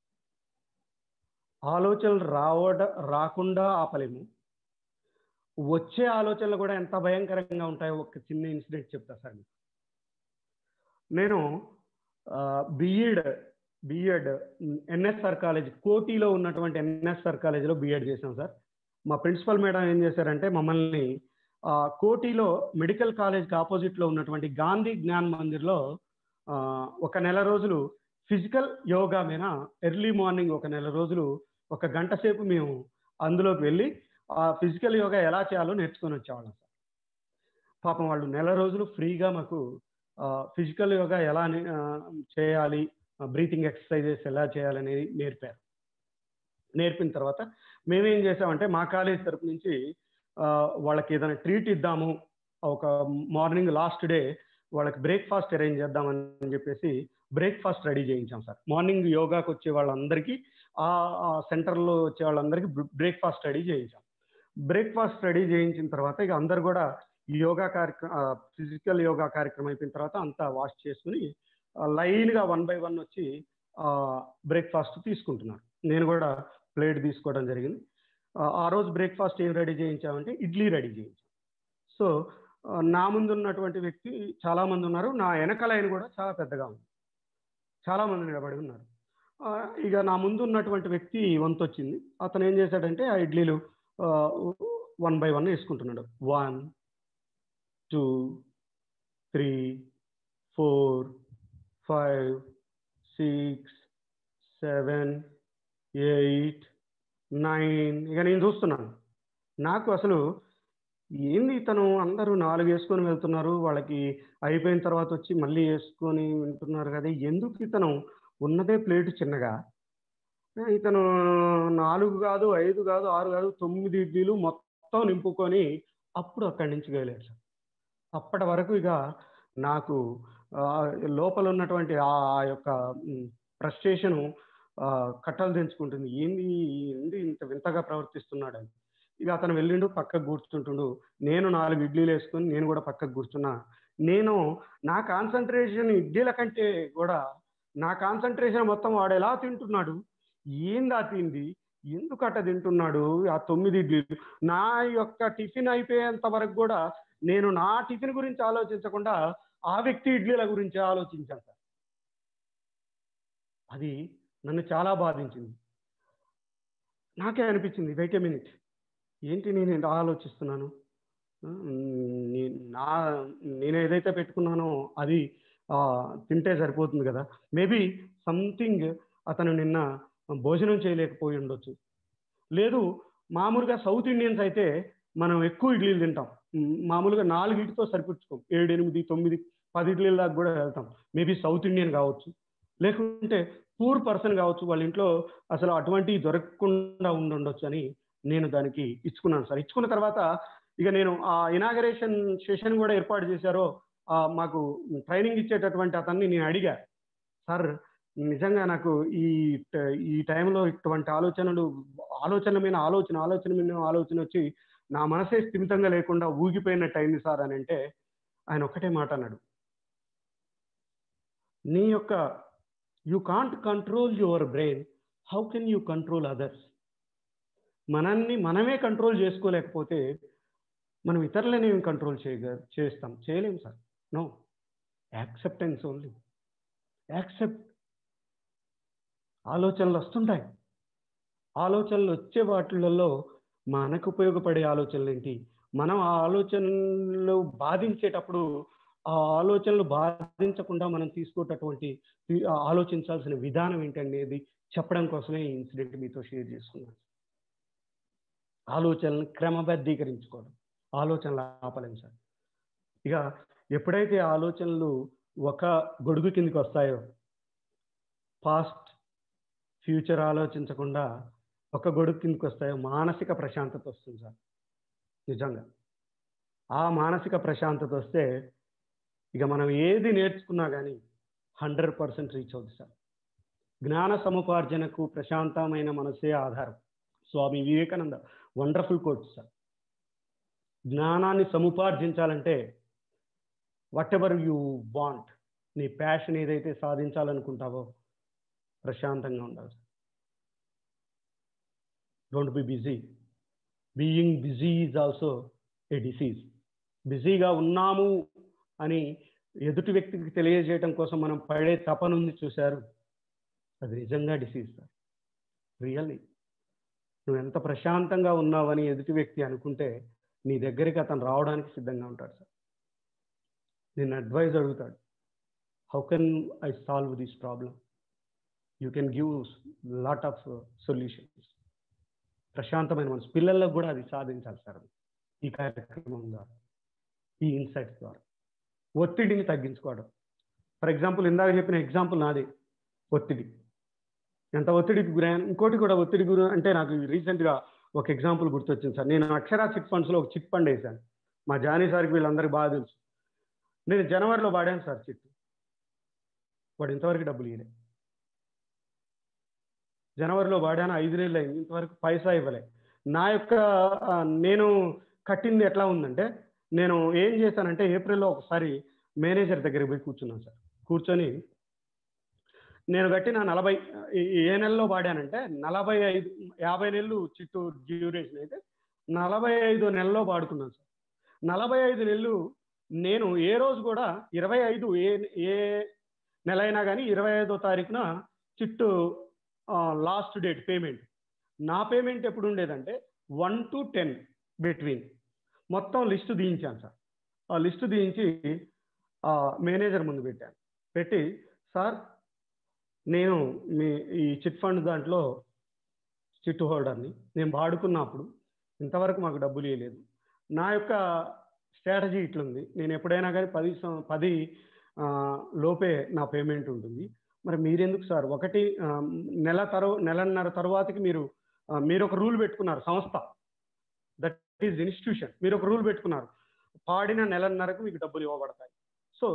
ఆలోచనలు రావడ రాకుండా ఆపలేము వచ్చే ఆలోచనలు కూడా ఎంత భయంకరంగా ఉంటాయో ఒక చిన్న ఇన్సిడెంట్ చెప్తా సార్ మీకు నేను బిఎడ్ బిఎడ్ ఎన్ఎస్ఆర్ కాలేజ్ కోటిలో ఉన్నటువంటి ఎన్ఎస్ఆర్ కాలేజీలో బిఎడ్ చేశాం సార్ మా ప్రిన్సిపల్ మేడం ఏం చేశారంటే మమ్మల్ని ఆ, కోటిలో మెడికల్ కాలేజ్కి ఆపోజిట్లో ఉన్నటువంటి గాంధీ జ్ఞాన్ మందిర్లో ఆ, ఒక నెల రోజులు ఫిజికల్ యోగా మీద ఎర్లీ మార్నింగ్ ఒక నెల రోజులు ఒక గంట సేపు మేము అందులోకి వెళ్ళి ఆ ఫిజికల్ యోగా ఎలా చేయాలో నేర్చుకొని వచ్చేవాళ్ళం సార్ పాపం వాళ్ళు నెల రోజులు ఫ్రీగా మాకు ఫిజికల్ యోగా ఎలా నే- ఆ, చేయాలి బ్రీతింగ్ ఎక్సర్సైజెస్ ఎలా చేయాలనేది నేర్పారు నేర్పిన తర్వాత మేమేం చేసామంటే మా కాలేజ్ తరపు నుంచి ఆ, వాళ్ళకి ఏదైనా ట్రీట్ ఇద్దాము ఒక మార్నింగ్ లాస్ట్ డే వాళ్ళకి బ్రేక్ఫాస్ట్ అరేంజ్ చేద్దామని చెప్పేసి బ్రేక్ఫాస్ట్ రెడీ చేయించాం సార్ మార్నింగ్ యోగాకి వచ్చే వాళ్ళందరికీ ఆ సెంటర్లో వచ్చే వాళ్ళందరికీ బ్రేక్ఫాస్ట్ రెడీ చేయించాం బ్రేక్ఫాస్ట్ రెడీ చేయించిన తర్వాత ఇక అందరు కూడా ఈ యోగా కార్యక్రమం ఫిజికల్ యోగా కార్యక్రమం అయిపోయిన తర్వాత అంతా వాష్ చేసుకుని లైన్గా వన్ బై వన్ వచ్చి బ్రేక్ఫాస్ట్ తీసుకుంటున్నారు నేను కూడా ప్లేట్ తీసుకోవడం జరిగింది ఆ, ఆ రోజు బ్రేక్ఫాస్ట్ ఏం రెడీ చేయించామంటే ఇడ్లీ రెడీ చేయించాం సో ఆ, నా ముందు ఉన్నటువంటి వ్యక్తి చాలా మంది ఉన్నారు నా వెనక లైన్ కూడా చాలా పెద్దగా ఉంది చాలా మంది నిలబడి ఉన్నారు ఆ, ఇక నా ముందు ఉన్నటువంటి వ్యక్తి వంతు వచ్చింది అతను ఏం చేశాడంటే ఆ ఇడ్లీలు వన్ బై వన్ వేసుకుంటున్నాడు one two three four five six seven eight nine ఇక నేను చూస్తున్నాను నాకు అసలు ఏంది ఇతను అందరూ నాలుగు వేసుకొని వెళ్తున్నారు వాళ్ళకి అయిపోయిన తర్వాత వచ్చి మళ్ళీ వేసుకొని వింటున్నారు కదా ఎందుకు ఇతను ఉన్నదే ప్లేట్ చిన్నగా ఇతను నాలుగు కాదు ఐదు కాదు ఆరు కాదు తొమ్మిది ఇడ్లీలు మొత్తం నింపుకొని అప్పుడు అక్కడి నుంచి వెళ్ళాడు సార్ అప్పటి వరకు ఇక నాకు ఆ, లోపల ఉన్నటువంటి ఆ ఆ యొక్క ఫ్రస్ట్రేషను కట్టలు తెంచుకుంటుంది ఏంది ఏంది ఇంత వింతగా ప్రవర్తిస్తున్నాడని ఇక అతను వెళ్ళిండు పక్కకు కూర్చుంటుండు నేను నాలుగు ఇడ్లీలు వేసుకొని నేను కూడా పక్కకు కూర్చున్నా నేను నా కాన్సన్ట్రేషన్ ఇడ్లీల కంటే కూడా నా కాన్సన్ట్రేషన్ మొత్తం వాడు ఎలా తింటున్నాడు ఏంది ఆ తిండి ఎందుకు అట్ట తింటున్నాడు ఆ తొమ్మిది ఇడ్లీలు నా యొక్క టిఫిన్ అయిపోయేంత వరకు కూడా నేను నా టిఫిన్ గురించి ఆలోచించకుండా ఆ వ్యక్తి ఇడ్లీల గురించి ఆలోచించాను సార్ అది నన్ను చాలా బాధించింది నాకే అనిపించింది వెయిట్ ఏ మినిట్ ఏంటి నేను ఇలా ఆలోచిస్తున్నాను ఆ, నే- నా నేను ఏదైతే పెట్టుకున్నానో అది ఆ, తింటే సరిపోతుంది కదా మేబీ సంథింగ్ అతను నిన్న భోజనం చేయలేకపోయి ఉండొచ్చు లేదు మామూలుగా సౌత్ ఇండియన్స్ అయితే మనం ఎక్కువ ఇడ్లీలు తింటాం మ్, మామూలుగా నాలుగు ఇటుతో సరిపుచ్చుకోం ఏడు ఎనిమిది తొమ్మిది పది ఇడ్లీల దాకా కూడా వెళ్తాం మేబీ సౌత్ ఇండియన్ కావచ్చు లేకుంటే పూర్ పర్సన్ కావచ్చు వాళ్ళ ఇంట్లో అసలు అటువంటివి దొరకకుండా ఉండుండొచ్చు అని నేను దానికి ఇచ్చుకున్నాను సార్ ఇచ్చుకున్న తర్వాత ఇక నేను ఆ ఇనాగరేషన్ సెషన్ కూడా ఏర్పాటు చేశారో ఆ మాకు ట్రైనింగ్ ఇచ్చేటటువంటి అతన్ని నేను అడిగా సార్ నిజంగా నాకు ఈ ట- ఈ టైంలో ఇటువంటి ఆలోచనలు ఆలోచన మీద ఆలోచన ఆలోచన మీద ఆలోచన వచ్చి నా మనసే స్థిమితంగా లేకుండా ఊగిపోయినట్టు అయింది సార్ అని అంటే ఆయన ఒక్కటే మాట అన్నాడు నీ యొక్క you can't control your brain how can you control others మనల్ని మనమే కంట్రోల్ చేసుకోలేకపోతే మనం ఇతరులని కంట్రోల్ చేయగ చేస్తాం చేయలేం sir no acceptance only accept ఆలోచనలు వస్తుంటాయి ఆలోచనలు వచ్చే వాటిలలో మనకు ఉపయోగపడే ఆలోచనలు ఏంటి మనం ఆ ఆలోచనలు బాధించేటప్పుడు ఆ ఆలోచనలు బాధించకుండా మనం తీసుకోటటువంటి ఈ- ఆ ఆలోచించాల్సిన విధానం ఏంటనేది చెప్పడం కోసమే ఈ ఇన్సిడెంట్ మీతో షేర్ చేసుకున్నాను ఆలోచనలను క్రమబద్ధీకరించుకోవడం ఆలోచనలు ఆపలేం సార్ ఇక ఎప్పుడైతే ఆలోచనలు ఒక గొడుగు కిందికి వస్తాయో పాస్ట్ ఫ్యూచర్ ఆలోచించకుండా ఒక గొడుగు కిందికి వస్తాయో మానసిక ప్రశాంతత వస్తుంది సార్ నిజంగా ఆ మానసిక ప్రశాంతత వస్తే ఇక మనం ఏది నేర్చుకున్నా కానీ హండ్రెడ్ పర్సెంట్ రీచ్ అవుతుంది సార్ జ్ఞాన సముపార్జనకు ప్రశాంతమైన మనసే ఆధారం Swami Vivekananda wonderful quote sir జ్ఞానాన్ని సముపార్జించాలంటే వాట్ ఎవర్ యూ వాంట్ నీ ప్యాషన్ ఏదైతే సాధించాలనుకుంటావో ప్రశాంతంగా ఉండాలి don't be busy being busy is also a disease బిజీగా ఉన్నాము అని ఎదుటి వ్యక్తికి తెలియజేయడం కోసం మనం పడే తపనుంది చూశారు అది నిజంగా డిసీజ్ సార్ రియల్లీ నువ్వు ఎంత ప్రశాంతంగా ఉన్నావని ఎదుటి వ్యక్తి అనుకుంటే నీ దగ్గరికి అతను రావడానికి సిద్ధంగా ఉంటాడు సార్ నేను అడ్వైజ్ అడుగుతాడు how can I solve this problem you can give lot of solutions ప్రశాంతమైన మనసు పిల్లలకు కూడా అది సాధించాలి సార్ ఈ కార్యక్రమం ద్వారా ఈ ఇన్సైట్స్ ద్వారా ఒత్తిడిని తగ్గించుకోవడం ఫర్ ఎగ్జాంపుల్ ఇందాక చెప్పిన ఎగ్జాంపుల్ నాది ఒత్తిడి ఎంత ఒత్తిడికి గురయ్యాను ఇంకోటి కూడా ఒత్తిడి గురి అంటే నాకు రీసెంట్గా ఒక ఎగ్జాంపుల్ గుర్తొచ్చింది సార్ నేను అక్షరా చిట్ ఫండ్స్లో ఒక చిట్ ఫండ్ వేశాను మా జానీ సార్కి వీళ్ళందరికీ బాగా తెలుసు నేను జనవరిలో వాడాను సార్ చిట్ వాడు ఇంతవరకు డబ్బులు ఇవ్వలే జనవరిలో వాడాను ఐదు నెలలు అయింది ఇంతవరకు పైసా ఇవ్వలే నా యొక్క ఆ, నేను కట్టింది ఎట్లా ఉందంటే నేను ఏం చేశానంటే ఏప్రిల్లో ఒకసారి మేనేజర్ దగ్గరికి పోయి కూర్చున్నాను సార్ కూర్చొని నేను కట్టిన నలభై ఏ- ఏ నెలలో వాడానంటే నలభై ఐదు యాభై నెలలు చిట్టు డ్యూరేషన్ అయితే నలభై ఐదు నెలల్లో వాడుకున్నాను సార్ నలభై ఐదు నెలలు నేను ఏ రోజు కూడా ఇరవై ఐదు ఏ ఏ నెల అయినా కానీ ఇరవై ఐదో తారీఖున చిట్టు లాస్ట్ డేట్ పేమెంట్ నా పేమెంట్ ఎప్పుడు ఉండేదంటే వన్ టు టెన్ బిట్వీన్ మొత్తం లిస్టు తీయించాను సార్ ఆ లిస్టు తీయించి మేనేజర్ ముందు పెట్టాను పెట్టి సార్ నేను మీ ఈ చిట్ ఫండ్ దాంట్లో చిట్ హోల్డర్ని నేను వాడుకున్నప్పుడు ఇంతవరకు మాకు డబ్బులు ఇవ్వలేదు నా యొక్క స్ట్రాటజీ ఇట్లుంది నేను ఎప్పుడైనా కానీ పది సం- పది ఆ, లోపే నా పేమెంట్ ఉంటుంది మరి మీరెందుకు సార్ ఒకటి ఆ, నెల తర్వా నెలన్నర తర్వాతకి మీరు ఆ, మీరు ఒక రూల్ పెట్టుకున్నారు సంస్థ దట్ ఈజ్ ఇన్స్టిట్యూషన్ మీరు ఒక రూల్ పెట్టుకున్నారు పాడిన నెలన్నరకు మీకు డబ్బులు ఇవ్వబడతాయి సో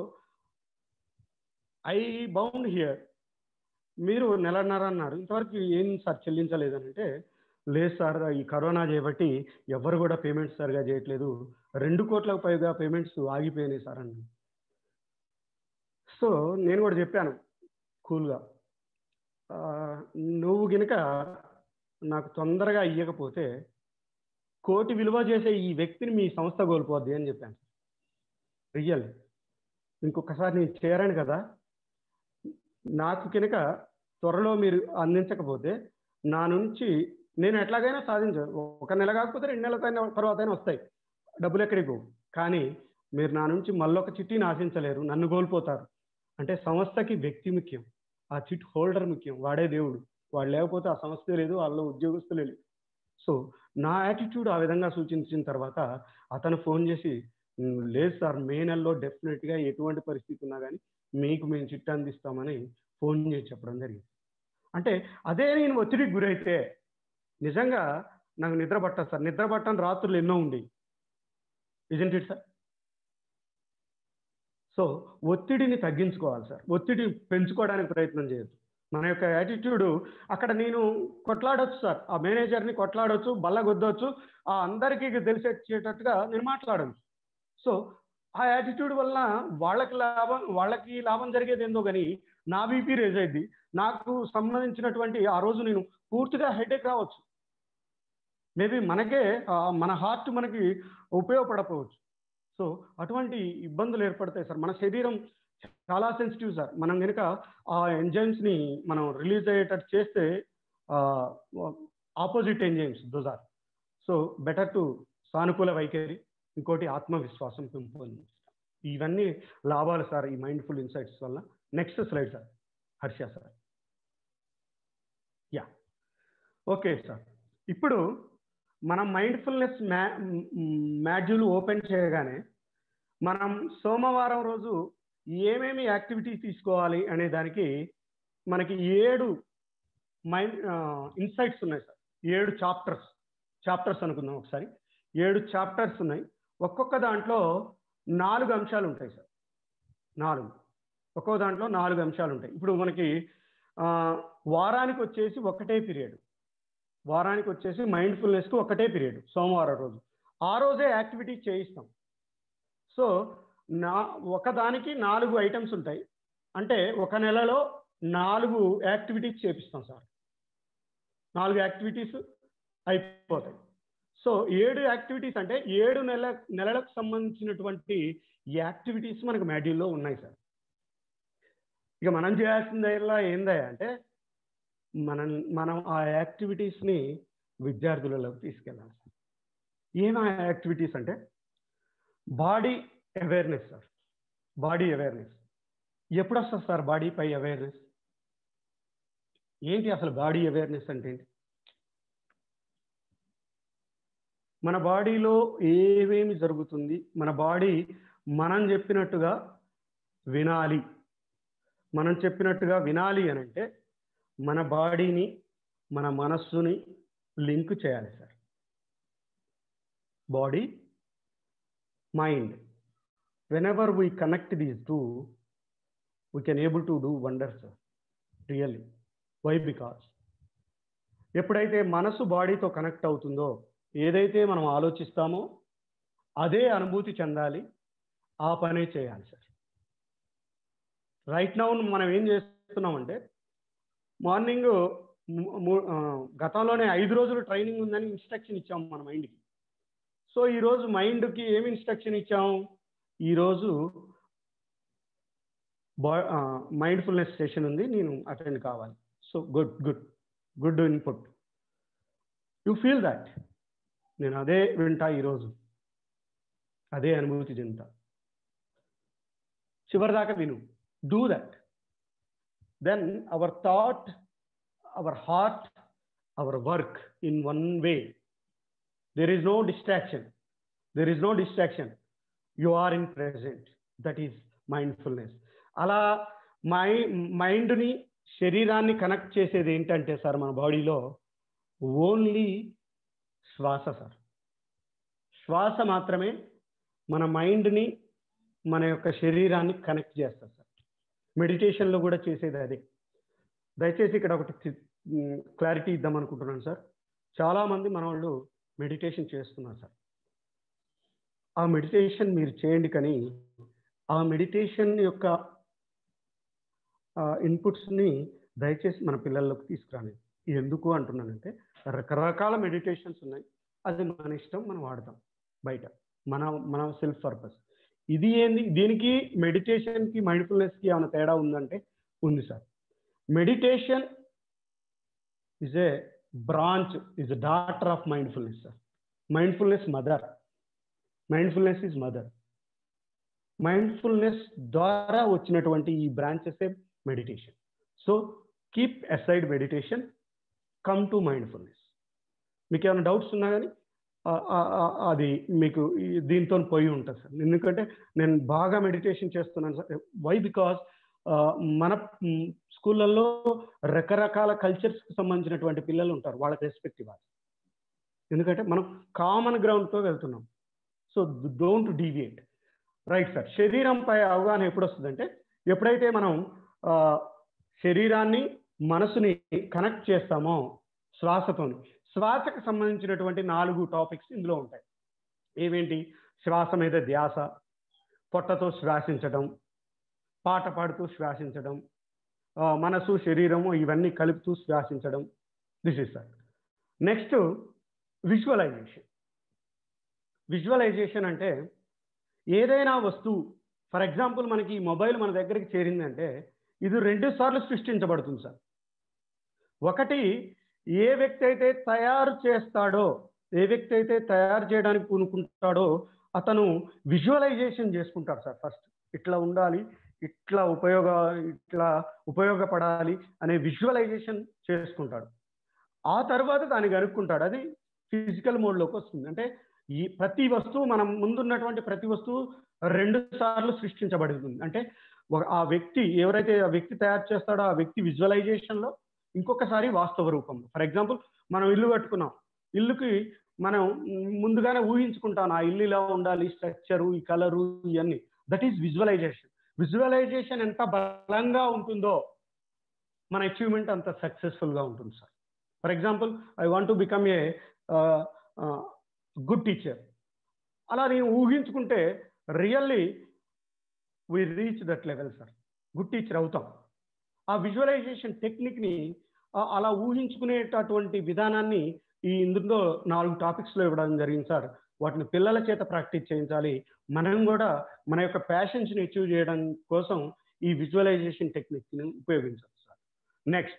ఐ బౌండ్ హియర్ మీరు నెలన్నర అన్నారు ఇంతవరకు ఏం సార్ చెల్లించలేదని అంటే లేదు సార్ ఈ కరోనా చేయబట్టి ఎవరు కూడా పేమెంట్స్ సరిగా చేయట్లేదు రెండు కోట్లకు పైగా పేమెంట్స్ ఆగిపోయినాయి సార్ అని సో నేను కూడా చెప్పాను కూల్గా నువ్వు గినక నాకు తొందరగా ఇవ్వకపోతే కోటి విలువ చేసే ఈ వ్యక్తిని మీ సంస్థ కోల్పోద్ది అని చెప్పాను రియల్ ఇంకొకసారి నేను చేరాను కదా నాకు కనుక త్వరలో మీరు అందించకపోతే నా నుంచి నేను ఎట్లాగైనా సాధించాను ఒక నెల కాకపోతే రెండు నెలల తర్వాత అయినా వస్తాయి డబ్బులు ఎక్కడికి పోవు కానీ మీరు నా నుంచి మళ్ళొక చిట్టిని ఆశించలేరు నన్ను కోల్పోతారు అంటే సంస్థకి వ్యక్తి ముఖ్యం ఆ చిట్ హోల్డర్ ముఖ్యం వాడే దేవుడు వాడు లేకపోతే ఆ సంస్థ లేదు వాళ్ళ ఉద్యోగస్తులే లేదు సో నా యాటిట్యూడ్ ఆ విధంగా సూచించిన తర్వాత అతను ఫోన్ చేసి "ఉమ్, లేదు సార్ మే నెలలో డెఫినెట్గా ఎటువంటి పరిస్థితి ఉన్నా కానీ మీకు మేము చిట్ అందిస్తామని ఫోన్ చేసి చెప్పడం జరిగింది అంటే అదే నేను ఒత్తిడికి గురైతే నిజంగా నాకు నిద్ర పట్టదు సార్ నిద్ర పట్టని రాత్రులు ఎన్నో ఉండేవి ఇజెంట్ ఇట్ సార్ సో ఒత్తిడిని తగ్గించుకోవాలి సార్ ఒత్తిడి పెంచుకోవడానికి ప్రయత్నం చేయొద్దు మన యొక్క యాటిట్యూడ్ అక్కడ నేను కొట్లాడొచ్చు సార్ ఆ మేనేజర్ని కొట్లాడొచ్చు బల్లగొద్దొచ్చు ఆ అందరికీ తెలిసేటట్టుగా నేను మాట్లాడచ్చు సో ఆ యాటిట్యూడ్ వల్ల వాళ్ళకి లాభం వాళ్ళకి లాభం జరిగేది ఏందో కానీ నా బీపీ రేజ్ అయింది నాకు సంబంధించినటువంటి ఆ రోజు నేను పూర్తిగా హెడేక్ రావచ్చు మేబీ మనకే ఆ, మన హార్ట్ మనకి ఉపయోగపడకపోవచ్చు సో అటువంటి ఇబ్బందులు ఏర్పడతాయి సార్ మన శరీరం చాలా సెన్సిటివ్ సార్ మనం కనుక ఆ ఎంజైమ్స్ ని మనం రిలీజ్ అయ్యేటట్టు చేస్తే opposite enzymes those are so better to సానుకూల వైఖరి ఇంకోటి ఆత్మవిశ్వాసం పెంపొందించడం ఇవన్నీ లాభాలు సార్ ఈ మైండ్ఫుల్ ఇన్సైట్స్ వల్ల next slide sir Harsha sir yeah okay sir ఇప్పుడు మనం మైండ్ఫుల్నెస్ మ్యా మాడ్యూల్ ఓపెన్ చేయగానే మనం సోమవారం రోజు ఏమేమి యాక్టివిటీ తీసుకోవాలి అనే దానికి మనకి ఏడు మైండ్ ఇన్సైట్స్ ఉన్నాయి సార్ ఏడు చాప్టర్స్ చాప్టర్స్ అనుకుందాం ఒకసారి ఏడు చాప్టర్స్ ఉన్నాయి ఒక్కొక్క దాంట్లో నాలుగు అంశాలు ఉంటాయి సార్ నాలుగు ఒక్కో దాంట్లో నాలుగు అంశాలు ఉంటాయి ఇప్పుడు మనకి ఆ, వారానికి వచ్చేసి ఒకటే పీరియడ్ వారానికి వచ్చేసి మైండ్ఫుల్నెస్కి ఒకటే పీరియడ్ సోమవారం రోజు ఆ రోజే యాక్టివిటీ చేయిస్తాం సో నా ఒకదానికి నాలుగు ఐటమ్స్ ఉంటాయి అంటే ఒక నెలలో నాలుగు యాక్టివిటీస్ చేపిస్తాం సార్ నాలుగు యాక్టివిటీస్ అయిపోతాయి సో ఏడు యాక్టివిటీస్ అంటే ఏడు నెల నెలలకు సంబంధించినటువంటి యాక్టివిటీస్ మనకు మాడ్యూల్లో ఉన్నాయి సార్ ఇక మనం చేయాల్సిందల్లా ఏందా అంటే మనం మనం ఆ యాక్టివిటీస్ని విద్యార్థులలోకి తీసుకెళ్ళాలి సార్ ఏం ఆ యాక్టివిటీస్ అంటే body awareness sir body awareness ఎప్పుడు వస్తుంది సార్ బాడీపై అవేర్నెస్ ఏంటి అసలు బాడీ అవేర్నెస్ అంటే ఏంటి మన బాడీలో ఏమేమి జరుగుతుంది మన బాడీ మనం చెప్పినట్టుగా వినాలి మనం చెప్పినట్టుగా వినాలి అని అంటే మన బాడీని మన మనస్సుని లింక్ చేయాలి sir body mind whenever we connect these two we can able to do wonders sir really why because ఎప్పుడైతే మనసు బాడీతో కనెక్ట్ అవుతుందో ఏదైతే మనం ఆలోచిస్తామో అదే అనుభూతి చెందాలి ఆ పనే చేయాలి సార్ రైట్ నౌ మనం ఏం చేస్తున్నామంటే మార్నింగ్ గతంలోనే ఐదు రోజులు ట్రైనింగ్ ఉందని ఇన్స్ట్రక్షన్ ఇచ్చాము మన మైండ్కి సో ఈరోజు మైండ్కి ఏమి ఇన్స్ట్రక్షన్ ఇచ్చాము ఈరోజు బా మైండ్ఫుల్నెస్ సెషన్ ఉంది నేను అటెండ్ కావాలి so good good good input you feel that నేను అదే వింటా ఈరోజు అదే అనుభూతి చెందుతా చివరిదాకా విను do that then our thought our heart our work in one way there is no distraction there is no distraction you are in present that is mindfulness అలా మై మైండ్ని శరీరాన్ని కనెక్ట్ చేసేది ఏంటంటే సార్ మన బాడీలో ఓన్లీ శ్వాస sir శ్వాస మాత్రమే మన మైండ్ని మన యొక్క శరీరాన్ని కనెక్ట్ చేస్తుంది సార్ మెడిటేషన్లో కూడా చేసేది అదే దయచేసి ఇక్కడ ఒకటి క్లారిటీ ఇద్దాం అనుకుంటున్నాను సార్ చాలామంది మన వాళ్ళు మెడిటేషన్ చేస్తున్నారు సార్ ఆ మెడిటేషన్ మీరు చేయండి కానీ ఆ మెడిటేషన్ యొక్క ఇన్పుట్స్ని దయచేసి మన పిల్లల్లోకి తీసుకురాని ఎందుకు అంటున్నానంటే రకరకాల మెడిటేషన్స్ ఉన్నాయి అది మన ఇష్టం మనం వాడతాం బయట మన మన సెల్ఫ్ పర్పస్ ఇది ఏంది దీనికి మెడిటేషన్కి మైండ్ఫుల్నెస్కి ఏమైనా తేడా ఉందంటే ఉంది sir meditation is a branch is daughter of mindfulness sir mindfulness mother mindfulness is mother mindfulness ద్వారా వచ్చినటువంటి ఈ బ్రాంచెసే meditation so keep aside meditation come to mindfulness మీకు ఏమైనా డౌట్స్ ఉన్నా కానీ అది మీకు దీంతో పోయి ఉంటుంది సార్ ఎందుకంటే నేను బాగా మెడిటేషన్ చేస్తున్నాను సార్ వై బికాస్ మన స్కూళ్ళల్లో రకరకాల కల్చర్స్కి సంబంధించినటువంటి పిల్లలు ఉంటారు వాళ్ళకి రెస్పెక్ట్ ఇవ్వాలి ఎందుకంటే మనం కామన్ గ్రౌండ్తో వెళ్తున్నాం so don't deviate right sir శరీరంపై అవగాహన ఎప్పుడు వస్తుందంటే ఎప్పుడైతే మనం శరీరాన్ని మనసుని కనెక్ట్ చేస్తామో శ్వాసతోని శ్వాసకు సంబంధించినటువంటి నాలుగు టాపిక్స్ ఇందులో ఉంటాయి ఏవేంటి శ్వాస మీద ధ్యాస పొట్టతో శ్వాసించడం పాట పాడుతూ శ్వాసించడం మనసు శరీరము ఇవన్నీ కలుపుతూ శ్వాసించడం this is sir next visualization visualization అంటే ఏదైనా వస్తువు ఫర్ ఎగ్జాంపుల్ మనకి ఈ మొబైల్ మన దగ్గరికి చేరిందంటే ఇది రెండు సార్లు సృష్టించబడుతుంది సార్ ఒకటి ఏ వ్యక్తి అయితే తయారు చేస్తాడో ఏ వ్యక్తి అయితే తయారు చేయడానికి పూనుకుంటాడో అతను విజువలైజేషన్ చేసుకుంటాడు సార్ ఫస్ట్ ఇట్లా ఉండాలి ఇట్లా ఉపయోగ ఇట్లా ఉపయోగపడాలి అనే విజువలైజేషన్ చేసుకుంటాడు ఆ తర్వాత దాన్ని కనుక్కుంటాడు అది ఫిజికల్ మోడ్లోకి వస్తుంది అంటే ఈ ప్రతి వస్తువు మనం ముందున్నటువంటి ప్రతి వస్తువు రెండు సార్లు సృష్టించబడుతుంది అంటే ఒక- ఆ వ్యక్తి ఎవరైతే ఆ వ్యక్తి తయారు చేస్తాడో ఆ వ్యక్తి విజువలైజేషన్లో ఇంకొకసారి వాస్తవ రూపంలో ఫర్ ఎగ్జాంపుల్ మనం ఇల్లు కట్టుకున్నాం ఇల్లుకి మనం ముందుగానే ఊహించుకుంటాం ఆ ఇల్లు ఇలా ఉండాలి స్ట్రక్చరు ఈ కలరు ఇవన్నీ దట్ ఈస్ విజువలైజేషన్ విజువలైజేషన్ ఎంత బలంగా ఉంటుందో మన అచీవ్మెంట్ అంత సక్సెస్ఫుల్గా ఉంటుంది sir for example I want to become a good teacher అలా నేను ఊహించుకుంటే really we reach that level sir good teacher అవుతాం ఆ విజువలైజేషన్ టెక్నిక్ని అలా ఊహించుకునేటటువంటి విధానాన్ని ఈ ఇందులో నాలుగు టాపిక్స్లో ఇవ్వడం జరిగింది సార్ వాటిని పిల్లల చేత ప్రాక్టీస్ చేయించాలి మనం కూడా మన యొక్క ప్యాషన్స్ని అచీవ్ చేయడం కోసం ఈ విజువలైజేషన్ టెక్నిక్ని ఉపయోగించవచ్చు సార్ నెక్స్ట్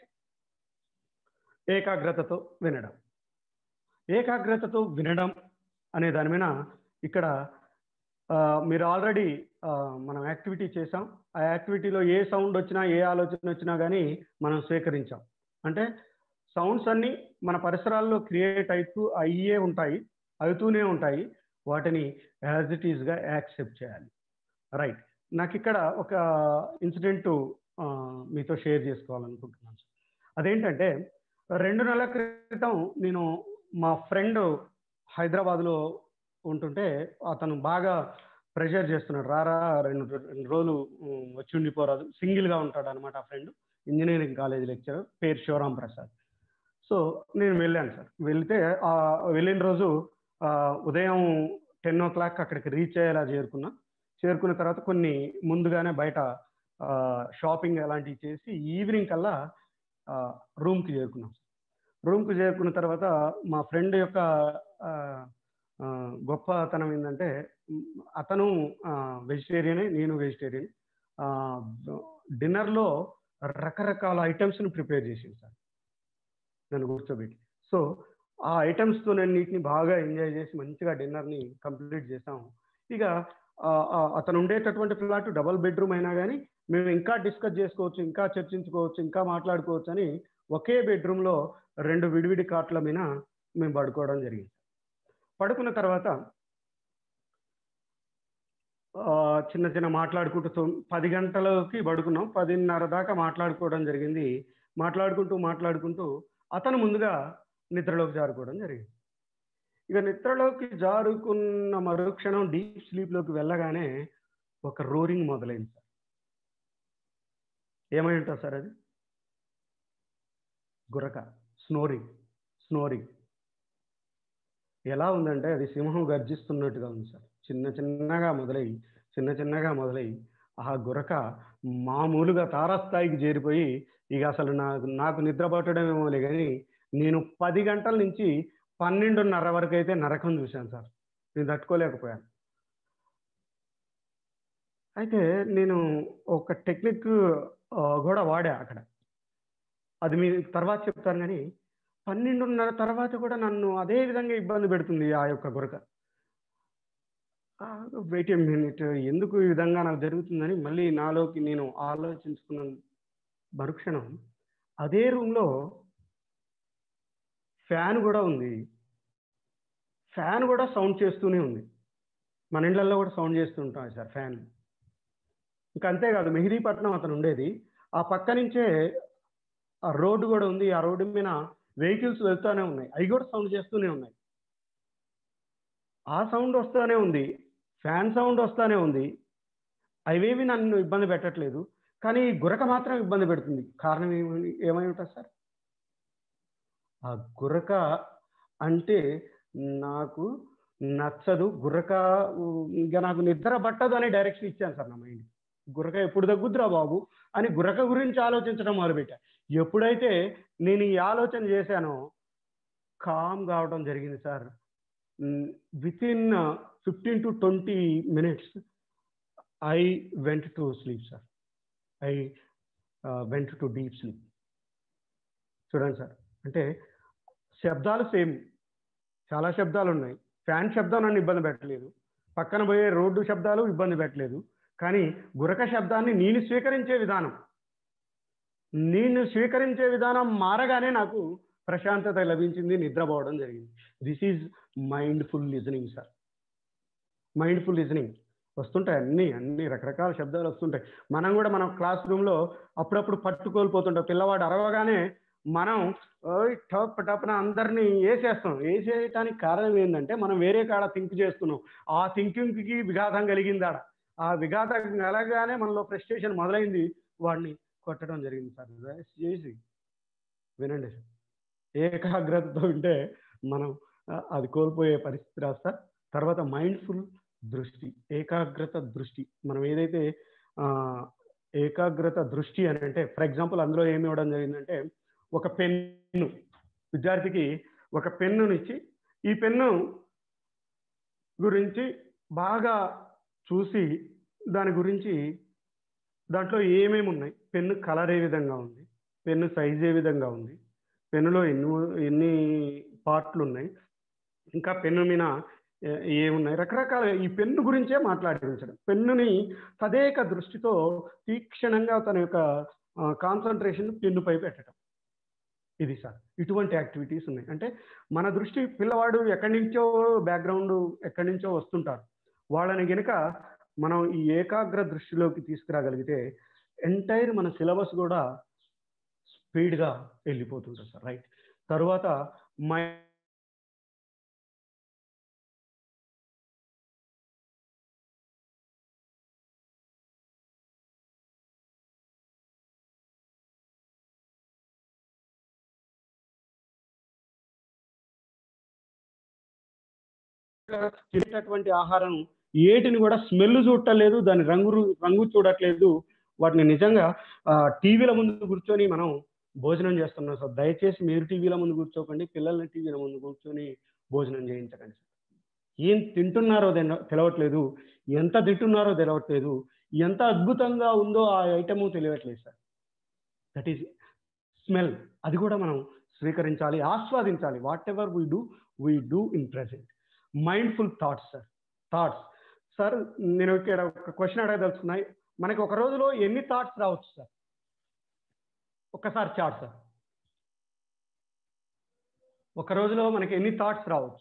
ఏకాగ్రతతో వినడం ఏకాగ్రతతో వినడం అనే దాని మీద ఇక్కడ ఆ, మీరు ఆల్రెడీ మనం యాక్టివిటీ చేసాం ఆ యాక్టివిటీలో ఏ సౌండ్ వచ్చినా ఏ ఆలోచన వచ్చినా కానీ మనం స్వీకరించాం అంటే సౌండ్స్ అన్నీ మన పరిసరాల్లో క్రియేట్ అవుతూ అయ్యే ఉంటాయి అవుతూనే ఉంటాయి వాటిని యాజ్ ఇట్ ఈస్గా యాక్సెప్ట్ చేయాలి రైట్ నాకు ఇక్కడ ఒక ఇన్సిడెంట్ మీతో షేర్ చేసుకోవాలనుకుంటున్నాను అదేంటంటే రెండు నెలల క్రితం నేను మా ఫ్రెండ్ హైదరాబాద్లో ఉంటుంటే అతను బాగా ప్రెషర్ చేస్తున్నాడు రారా రెండు రెండు రోజులు ఉమ్, వచ్చి ఉండిపోరాదు సింగిల్గా ఉంటాడు అనమాట ఆ ఫ్రెండ్ ఇంజనీరింగ్ కాలేజ్ లెక్చరర్ పేరు శివరాం ప్రసాద్ సో నేను వెళ్ళాను సార్ వెళ్తే ఆ వెళ్ళిన రోజు ఆ, ఉదయం టెన్ ఓ క్లాక్ అక్కడికి రీచ్ అయ్యేలా చేరుకున్నా చేరుకున్న తర్వాత కొన్ని ముందుగానే బయట షాపింగ్ అలాంటివి చేసి ఈవినింగ్ కల్లా రూమ్కి చేరుకున్నాం రూమ్కి చేరుకున్న తర్వాత మా ఫ్రెండ్ యొక్క ఆ, ఆ, గొప్పతనం ఏంటంటే ఉమ్, అతను వెజిటేరియనే నేను వెజిటేరియన్ డిన్నర్లో రకరకాల ఐటమ్స్ని ప్రిపేర్ చేసింది సార్ నన్ను కూర్చోబెట్టి సో ఆ ఐటమ్స్తో నేను వీటిని బాగా ఎంజాయ్ చేసి మంచిగా డిన్నర్ని కంప్లీట్ చేసాం ఇక ఆ, ఆ, అతను ఉండేటటువంటి ఫ్లాట్ డబల్ బెడ్రూమ్ అయినా కానీ మేము ఇంకా డిస్కస్ చేసుకోవచ్చు ఇంకా చర్చించుకోవచ్చు ఇంకా మాట్లాడుకోవచ్చు అని ఒకే బెడ్రూమ్లో రెండు విడివిడి కాట్ల మీద మేము పడుకోవడం జరిగింది పడుకున్న తర్వాత ఆ, చిన్న చిన్న మాట్లాడుకుంటూ తొమ్- పది గంటలకి పడుకున్నాం పదిన్నర దాకా మాట్లాడుకోవడం జరిగింది మాట్లాడుకుంటూ మాట్లాడుకుంటూ అతను ముందుగా నిద్రలోకి జారుకోవడం జరిగింది ఇక నిద్రలోకి జారుకున్న మరుక్షణం డీప్ స్లీప్లోకి వెళ్ళగానే ఒక రోరింగ్ మొదలైంది సార్ ఏమై ఉంటుంది సార్ అది గురక స్నోరింగ్ స్నోరింగ్ ఎలా ఉందంటే అది సింహం గర్జిస్తున్నట్టుగా ఉంది సార్ చిన్న చిన్నగా మొదలై చిన్న చిన్నగా మొదలై ఆ గురక మామూలుగా తారాస్థాయికి చేరిపోయి ఇక అసలు నాకు నాకు నిద్ర పట్టడమేమోలే కానీ నేను పది గంటల నుంచి పన్నెండున్నర వరకు అయితే నరకం చూశాను సార్ నేను తట్టుకోలేకపోయాను అయితే నేను ఒక టెక్నిక్ ఆ, కూడా వాడా అక్కడ అది మీ తర్వాత చెప్తాను కానీ పన్నెండున్నర తర్వాత కూడా నన్ను అదే విధంగా ఇబ్బంది పెడుతుంది ఆ యొక్క గురక వెయిట్ ఏ మినిట్ ఎందుకు ఈ విధంగా నాకు జరుగుతుందని మళ్ళీ నాలోకి నేను ఆలోచించుకున్న మరుక్షణం అదే రూమ్లో ఫ్యాన్ కూడా ఉంది ఫ్యాన్ కూడా సౌండ్ చేస్తూనే ఉంది మన ఇళ్ళల్లో కూడా సౌండ్ చేస్తుంటాం సార్ ఫ్యాన్ ఇంకా అంతేకాదు మెహిదీపట్నం అతను ఉండేది ఆ పక్క నుంచే ఆ రోడ్డు కూడా ఉంది ఆ రోడ్డు మీద వెహికల్స్ వెళ్తూనే ఉన్నాయి అవి కూడా సౌండ్ చేస్తూనే ఉన్నాయి ఆ సౌండ్ వస్తూనే ఉంది ఫ్యాన్ సౌండ్ వస్తూనే ఉంది అవేవి నన్ను ఇబ్బంది పెట్టట్లేదు కానీ ఈ గురక మాత్రం ఇబ్బంది పెడుతుంది కారణం ఏమని ఏమై ఉంటుంది సార్ ఆ గురక అంటే నాకు నచ్చదు గురక ఇంకా నాకు నిద్ర పట్టదు అని డైరెక్షన్ ఇచ్చాను సార్ నా మైండ్ గురక ఎప్పుడు తగ్గుద్దురా బాబు అని గురక గురించి ఆలోచించడం మొదలుపెట్టా ఎప్పుడైతే నేను ఈ ఆలోచన చేశానో కామ్ కావడం జరిగింది sir within fifteen to twenty minutes I went to sleep sir I went to deep sleep చూడండి సార్ అంటే శబ్దాలు సేమ్ చాలా శబ్దాలు ఉన్నాయి ఫ్యాన్ శబ్దం నన్ను ఇబ్బంది పెట్టలేదు పక్కన పోయే రోడ్డు శబ్దాలు ఇబ్బంది పెట్టలేదు కానీ గురక శబ్దాన్ని నేను స్వీకరించే విధానం నేను స్వీకరించే విధానం మారగానే నాకు ప్రశాంతత లభించింది నిద్రపోవడం జరిగింది this is mindful listening sir mindful listening వస్తుంటాయి అన్ని అన్ని రకరకాల శబ్దాలు వస్తుంటాయి మనం కూడా మనం క్లాస్ రూమ్లో అప్పుడప్పుడు పట్టుకోల్పోతుంటాం పిల్లవాడు అరవగానే మనం ఓయ్ టప్ టప్న అందరినీ వేసేస్తాం వేసేయటానికి కారణం ఏంటంటే మనం వేరే కాడ థింక్ చేస్తున్నాం ఆ థింకింగ్కి విఘాతం కలిగిందాడ ఆ విఘాతం కలగానే మనలో ఫ్రస్ట్రేషన్ మొదలైంది వాడిని కొట్టడం జరిగింది సార్ చేసి వినండి సార్ ఏకాగ్రతతో ఉంటే మనం ఆ, అది కోల్పోయే పరిస్థితి రాదు సార్ తర్వాత మైండ్ఫుల్ దృష్టి ఏకాగ్రత దృష్టి మనం ఏదైతే ఆ, ఏకాగ్రత దృష్టి అని అంటే ఫర్ ఎగ్జాంపుల్ అందులో ఏమి ఇవ్వడం జరిగిందంటే ఒక పెన్ను విద్యార్థికి ఒక పెన్నునిచ్చి ఈ పెన్ను గురించి బాగా చూసి దాని గురించి దాంట్లో ఏమేమి ఉన్నాయి పెన్ను కలర్ ఏ విధంగా ఉంది పెన్ను సైజ్ ఏ విధంగా ఉంది పెన్నులో ఎన్ని ఎన్ని పార్ట్లు ఉన్నాయి ఇంకా పెన్ను మీద ఏ- ఏమున్నాయి రకరకాల ఈ పెన్ను గురించే మాట్లాడించడం పెన్నుని తదేక దృష్టితో తీక్షణంగా తన యొక్క కాన్సన్ట్రేషన్ పెన్నుపై పెట్టడం ఇది సార్ ఇటువంటి యాక్టివిటీస్ ఉన్నాయి అంటే మన దృష్టి పిల్లవాడు ఎక్కడి నుంచో బ్యాక్గ్రౌండ్ ఎక్కడి నుంచో వస్తుంటారు వాళ్ళని గనుక మనం ఈ ఏకాగ్ర దృష్టిలోకి తీసుకురాగలిగితే ఎంటైర్ మన సిలబస్ కూడా స్పీడ్గా వెళ్ళిపోతుంటుంది సార్ రైట్ తర్వాత మై తినేటటువంటి ఆహారం ఏటిని కూడా స్మెల్ చూడట్లేదు దాని రంగు రంగు చూడట్లేదు వాటిని నిజంగా టీవీల ముందు కూర్చొని మనం భోజనం చేస్తున్నాం సార్ దయచేసి మీరు టీవీల ముందు కూర్చోకండి పిల్లల్ని టీవీల ముందు కూర్చొని భోజనం చేయించకండి సార్ ఏం తింటున్నారో తెన- తెలవట్లేదు ఎంత తింటున్నారో తెలవట్లేదు ఎంత అద్భుతంగా ఉందో ఆ ఐటము తెలియట్లేదు సార్ దట్ ఈస్ స్మెల్ అది కూడా మనం స్వీకరించాలి ఆస్వాదించాలి whatever we do we do in present mindful thoughts sir thoughts sir నేను ఇక్కడ ఒక క్వశ్చన్ అడగదలుచుకున్నాయి మనకి ఒక రోజులో ఎన్ని థాట్స్ రావచ్చు సార్ ఒక్కసారి చాట్ సార్ ఒక రోజులో మనకి ఎన్ని థాట్స్ రావచ్చు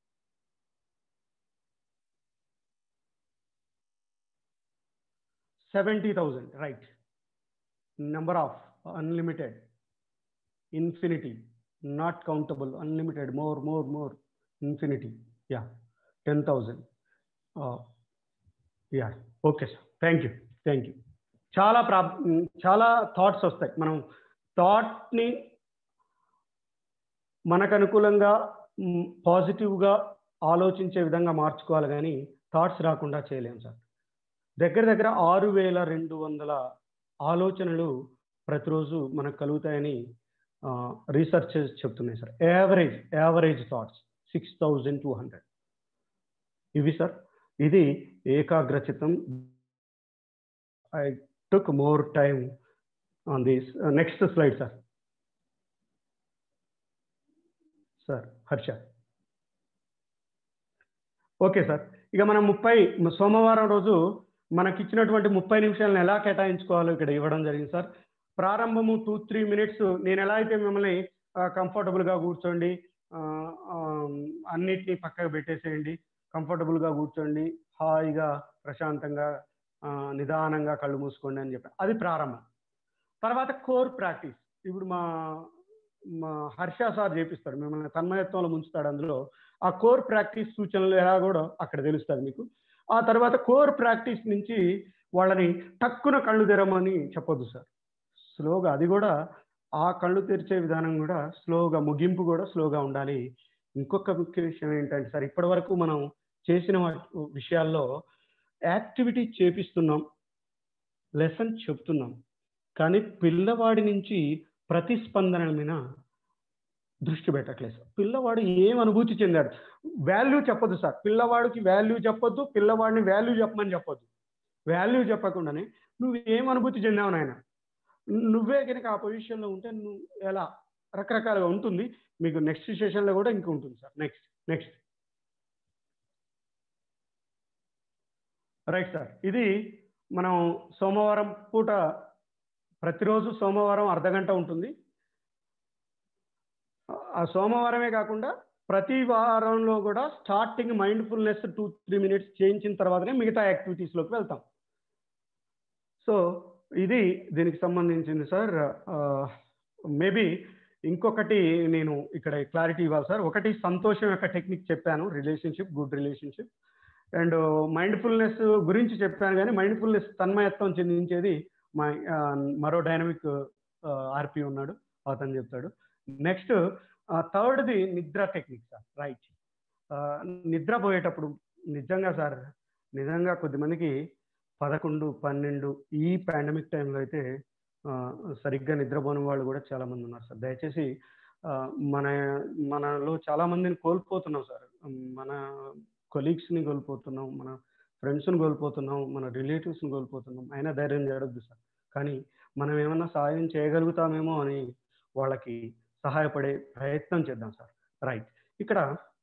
seventy thousand right number of unlimited infinity not countable unlimited more more more infinity yeah ten thousand yeah okay sir thank you thank you చాలా ప్రా చాలా థాట్స్ వస్తాయి మనం థాట్ని మనకు అనుకూలంగా పాజిటివ్గా ఆలోచించే విధంగా మార్చుకోవాలి కానీ థాట్స్ రాకుండా చేయలేము సార్ దగ్గర దగ్గర ఆరు వేల రెండు వందల ఆలోచనలు ప్రతిరోజు మనకు కలుగుతాయని రీసెర్చెస్ చెప్తున్నాయి sir average average thoughts six thousand two hundred ఇవి సార్ ఇది ఏకాగ్రచితం I took more time on this next slide sir sir Harsha okay sir ఇక మనం ముప్పై సోమవారం రోజు మనకి ఇచ్చినటువంటి ముప్పై నిమిషాలను ఎలా కేటాయించుకోవాలో ఇక్కడ ఇవ్వడం జరిగింది సార్ ప్రారంభము టూ త్రీ మినిట్స్ నేను ఎలా అయితే మిమ్మల్ని కంఫర్టబుల్గా కూర్చోండి ఆ, ఆ, అన్నిటినీ పక్కకు పెట్టేసేయండి కంఫర్టబుల్గా కూర్చోండి హాయిగా ప్రశాంతంగా ఆ, నిదానంగా కళ్ళు మూసుకోండి అని చెప్పి అది ప్రారంభం తర్వాత కోర్ ప్రాక్టీస్ ఇప్పుడు మా మా హర్ష సార్ చేపిస్తాడు మిమ్మల్ని తన్మయత్వంలో ముంచుతాడు అందులో ఆ కోర్ ప్రాక్టీస్ సూచనలు ఎలా కూడా అక్కడ తెలుస్తుంది మీకు ఆ తర్వాత కోర్ ప్రాక్టీస్ నుంచి వాళ్ళని టక్కున కళ్ళు తెరమని చెప్పొద్దు సార్ స్లోగా అది కూడా ఆ కళ్ళు తెరిచే విధానం కూడా స్లోగా ముగింపు కూడా స్లోగా ఉండాలి ఇంకొక ముఖ్య విషయం ఏంటంటే సార్ ఇప్పటి వరకు మనం చేసిన వాటి- విషయాల్లో యాక్టివిటీ చేపిస్తున్నాం లెసన్ చెప్తున్నాం కానీ పిల్లవాడి నుంచి ప్రతిస్పందన మీద దృష్టి పెట్టట్లేదు సార్ పిల్లవాడు ఏం అనుభూతి చెందాడు వాల్యూ చెప్పొద్దు సార్ పిల్లవాడికి వాల్యూ చెప్పొద్దు పిల్లవాడిని వాల్యూ చెప్పమని చెప్పొద్దు వాల్యూ చెప్పకుండానే నువ్వు ఏం అనుభూతి చెందావు నాయన నువ్వే కనుక ఆ పొజిషన్లో ఉంటే నువ్వు ఎలా రకరకాలుగా ఉంటుంది మీకు నెక్స్ట్ సెషన్లో కూడా ఇంకా ఉంటుంది sir next next right sir ఇది మనం సోమవారం పూట ప్రతిరోజు సోమవారం అర్ధ గంట ఉంటుంది ఆ సోమవారమే కాకుండా ప్రతి వారంలో కూడా starting mindfulness two three minutes చేయించిన తర్వాతనే మిగతా యాక్టివిటీస్లోకి వెళ్తాం సో ఇది దీనికి సంబంధించింది సార్ మేబీ ఇంకొకటి నేను ఇక్కడ క్లారిటీ ఇవ్వాలి సార్ ఒకటి సంతోషం యొక్క టెక్నిక్ చెప్పాను relationship good relationship and mindfulness గురించి చెప్పాను కానీ మైండ్ఫుల్నెస్ తన్మయత్వం చెందించేది మా ఆ, మరో డైనమిక్ ఆర్పి ఉన్నాడు అతను చెప్తాడు నెక్స్ట్ థర్డ్ది నిద్ర టెక్నిక్ సార్ రైట్ నిద్రపోయేటప్పుడు నిజంగా సార్ నిజంగా కొద్దిమందికి పదకొండు పన్నెండు ఈ పాండమిక్ టైంలో అయితే ఆ, సరిగ్గా నిద్రపోని వాళ్ళు కూడా చాలా మంది ఉన్నారు సార్ దయచేసి ఆ, మన మనలో చాలా మందిని కోల్పోతున్నాం సార్ మన కొలీగ్స్ని కోల్పోతున్నాం మన ఫ్రెండ్స్ని కోల్పోతున్నాం మన రిలేటివ్స్ని కోల్పోతున్నాం అయినా ధైర్యం జరగద్దు సార్ కానీ మనం ఏమన్నా సహాయం చేయగలుగుతామేమో అని వాళ్ళకి సహాయపడే ప్రయత్నం చేద్దాం సార్ రైట్ ఇక్కడ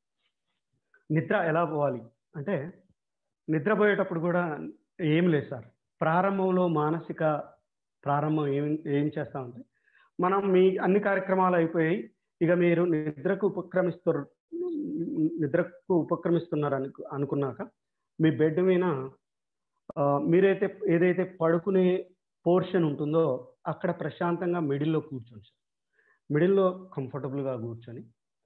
నిద్ర ఎలా పోవాలి అంటే నిద్రపోయేటప్పుడు కూడా ఏం లేదు సార్ ప్రారంభంలో మానసిక ప్రారంభం ఏం ఏం చేస్తామంటే మనం మీ అన్ని కార్యక్రమాలు అయిపోయాయి ఇక మీరు నిద్రకు ఉపక్రమిస్తారు నిద్రకు ఉపక్రమిస్తున్నారు అను అనుకున్నాక మీ బెడ్ మీద ఆ, మీరైతే ఏదైతే పడుకునే పోర్షన్ ఉంటుందో అక్కడ ప్రశాంతంగా మిడిల్లో కూర్చోండి సార్ మిడిల్లో కంఫర్టబుల్గా కూర్చొని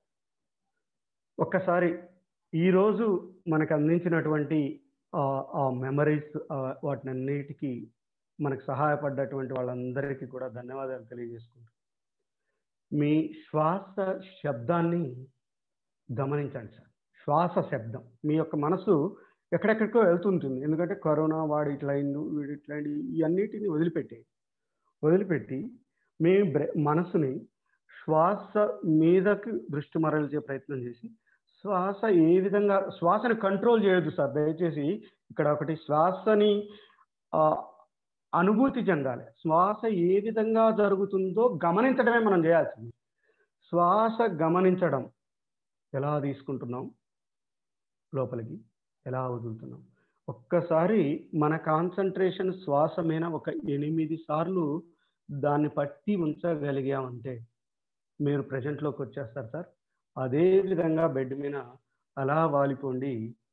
ఒక్కసారి ఈరోజు మనకు అందించినటువంటి ఆ- ఆ మెమరీస్ వాటిని అన్నిటికీ మనకు సహాయపడ్డటువంటి వాళ్ళందరికీ కూడా ధన్యవాదాలు తెలియజేసుకుంటూ మీ శ్వాస శబ్దాన్ని గమనించండి సార్ శ్వాస శబ్దం మీ యొక్క మనసు ఎక్కడెక్కడికో వెళ్తుంటుంది ఎందుకంటే కరోనా వాడు ఇట్లా అయిండు వీడు ఇట్లా అయిండు ఇవన్నిటిని వదిలిపెట్టి వదిలిపెట్టి మీ బ్రె మనసుని శ్వాస మీదకి దృష్టి మరల్చే ప్రయత్నం చేసి శ్వాస ఏ విధంగా శ్వాసని కంట్రోల్ చేయొద్దు సార్ దయచేసి ఇక్కడ ఒకటి శ్వాసని ఆ, అనుభూతి చెందాలి శ్వాస ఏ విధంగా జరుగుతుందో గమనించడమే మనం చేయాల్సింది శ్వాస గమనించడం ఎలా తీసుకుంటున్నాం లోపలికి ఎలా వదులుతున్నాం ఒక్కసారి మన కాన్సన్ట్రేషన్ శ్వాస మీద ఒక ఎనిమిది సార్లు దాన్ని పట్టి ఉంచగలిగామంటే మీరు ప్రజెంట్లోకి వచ్చేస్తారు సార్ అదే విధంగా బెడ్ మీద అలా వాలిపోండి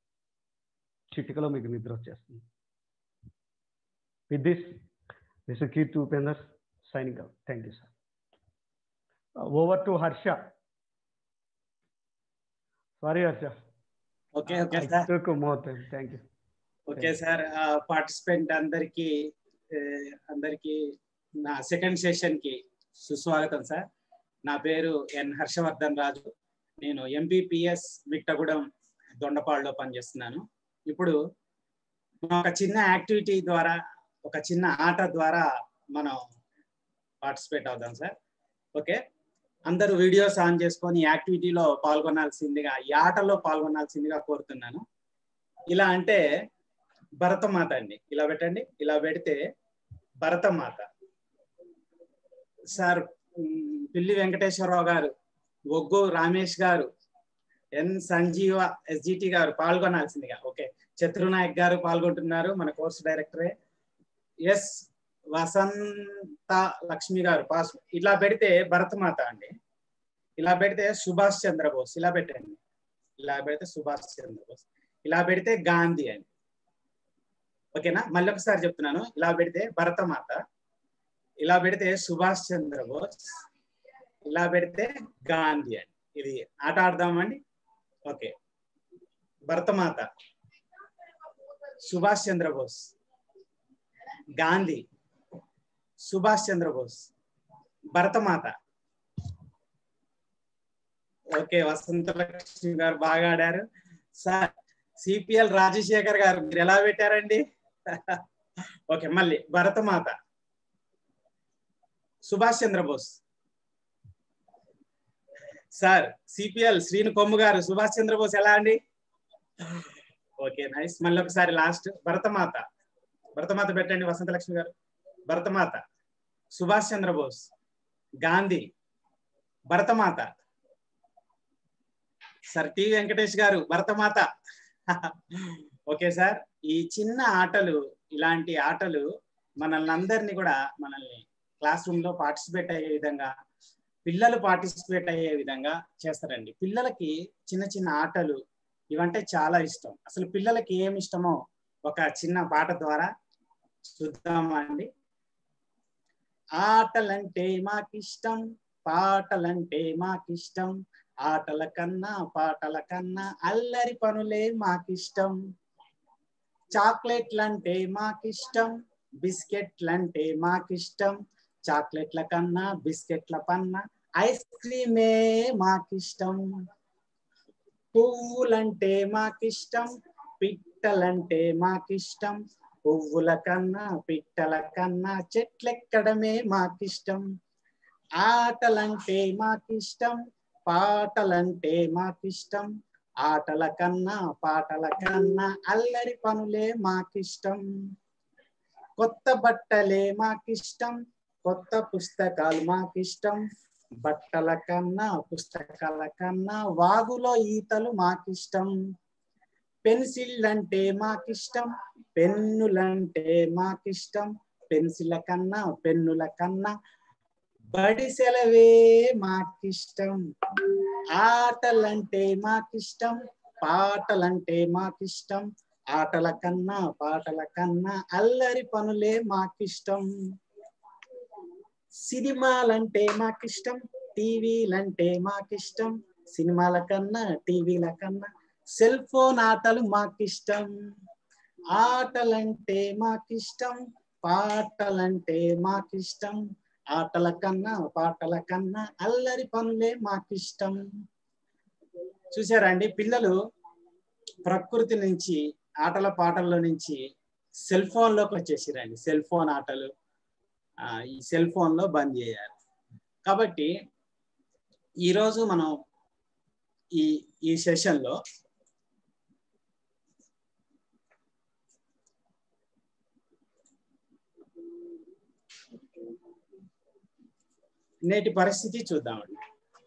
చిటికలో మీకు నిద్ర వచ్చేస్తుంది with this this Keerthi Upender signing out thank you sir over to Harsha sorry Harsha okay okay sir more time thank you okay sir participant అందరికి అందరికి నా సెకండ్ సెషన్ కి సుస్వాగతం సార్ నా పేరు ఎన్ హర్షవర్ధన్ రాజు నేను ఎంపీపీఎస్ విట్టగూడెం దొండపాడులో పనిచేస్తున్నాను ఇప్పుడు ఒక చిన్న యాక్టివిటీ ద్వారా ఒక చిన్న ఆట ద్వారా మనం పార్టిసిపేట్ అవుదాం సార్ ఓకే అందరూ వీడియోస్ ఆన్ చేసుకొని ఈ యాక్టివిటీలో పాల్గొనాల్సిందిగా ఈ ఆటలో పాల్గొనాల్సిందిగా కోరుతున్నాను ఇలా అంటే భరతమాత అండి ఇలా పెట్టండి ఇలా పెడితే భరతమాత సార్ ఉమ్, పిల్లి వెంకటేశ్వరరావు గారు ఒగ్గు రమేష్ గారు ఎన్ సంజీవ ఎస్జిటి గారు పాల్గొనాల్సిందిగా ఓకే చతురునాయక్ గారు పాల్గొంటున్నారు మన కోర్స్ డైరెక్టరే ఎస్ వసంత లక్ష్మి గారు పాస్ ఇలా పెడితే భరతమాత అండి ఇలా పెడితే సుభాష్ చంద్రబోస్ ఇలా పెట్టండి ఇలా పెడితే సుభాష్ చంద్రబోస్ ఇలా పెడితే గాంధీ అండి ఓకేనా మళ్ళీ ఒకసారి చెప్తున్నాను ఇలా పెడితే భరతమాత ఇలా పెడితే సుభాష్ చంద్రబోస్ ఇలా పెడితే గాంధీ అండి ఇది ఆట ఆడదామండి ఓకే భరతమాత సుభాష్ చంద్రబోస్ గాంధీ సుభాష్ చంద్రబోస్ భరతమాత ఓకే వసంత లక్ష్మి గారు బాగా ఆడారు సార్ సిపిఎల్ రాజశేఖర్ గారు మీరు ఎలా పెట్టారండి ఓకే మళ్ళీ భరతమాత సుభాష్ చంద్రబోస్ సార్ సిపిఎల్ శ్రీను కొమ్ము గారు సుభాష్ చంద్రబోస్ ఎలా అండి ఓకే నైస్ మళ్ళీ ఒకసారి లాస్ట్ భరతమాత భరతమాత పెట్టండి Vasantha Lakshmi garu Bharatamata Subhash Chandrabose Gandhi Bharatamata sir T Venkatesh garu Bharatamata okay sir ఈ చిన్న ఆటలు ఇలాంటి ఆటలు మనల్ని అందరినీ కూడా మనల్ని క్లాస్ రూమ్ లో పార్టిసిపేట్ అయ్యే విధంగా పిల్లలు పార్టిసిపేట్ అయ్యే విధంగా చేస్తారండి పిల్లలకి చిన్న చిన్న ఆటలు ఇవంటే చాలా ఇష్టం అసలు పిల్లలకి ఏమి ఇష్టమో ఒక చిన్న పాట ద్వారా చూద్దామా అండి ఆటలంటే మాకిష్టం పాటలంటే మాకిష్టం ఆటల కన్నా పాటల కన్నా అల్లరి పనులే మాకిష్టం చాక్లెట్లంటే మాకిష్టం బిస్కెట్లంటే మాకిష్టం చాక్లెట్ల కన్నా బిస్కెట్ల పన్నా ఐస్ క్రీమే మాకిష్టం పువ్వులంటే మాకిష్టం పిట్టలంటే మాకిష్టం పువ్వుల కన్నా పిట్టల కన్నా చెట్లెక్కడమే మాకిష్టం ఆటలంటే మాకిష్టం పాటలంటే మాకిష్టం ఆటల కన్నా పాటల కన్నా అల్లరి పనులే మాకిష్టం కొత్త బట్టలే మాకిష్టం కొత్త పుస్తకాలు మాకిష్టం బట్టల కన్నా పుస్తకాల కన్నా వాగులో ఈతలు మాకిష్టం పెన్సిల్ అంటే మాకిష్టం పెన్నులంటే మాకిష్టం పెన్సిల్ కన్నా పెన్నుల కన్నా బడి సెలవే మాకిష్టం ఆటలంటే మాకిష్టం పాటలంటే మాకిష్టం ఆటల కన్నా పాటల కన్నా అల్లరి పనులే మాకిష్టం సినిమాలంటే మాకిష్టం టీవీలంటే మాకిష్టం సినిమాల కన్నా టీవీల కన్నా సెల్ ఫోన్ ఆటలు మాకిష్టం ఆటలంటే మాకిష్టం పాటలంటే మాకిష్టం ఆటల కన్నా పాటల కన్నా అల్లరి పనులే మాకిష్టం చూసారా అండి పిల్లలు ప్రకృతి నుంచి ఆటల పాటల్లో నుంచి సెల్ ఫోన్ లోకి వచ్చేసిరండి సెల్ ఫోన్ ఆటలు ఆ, ఈ సెల్ ఫోన్ లో బంద్ చేయాలి కాబట్టి ఈరోజు మనం ఈ ఈ సెషన్ లో నేటి పరిస్థితి చూద్దామండి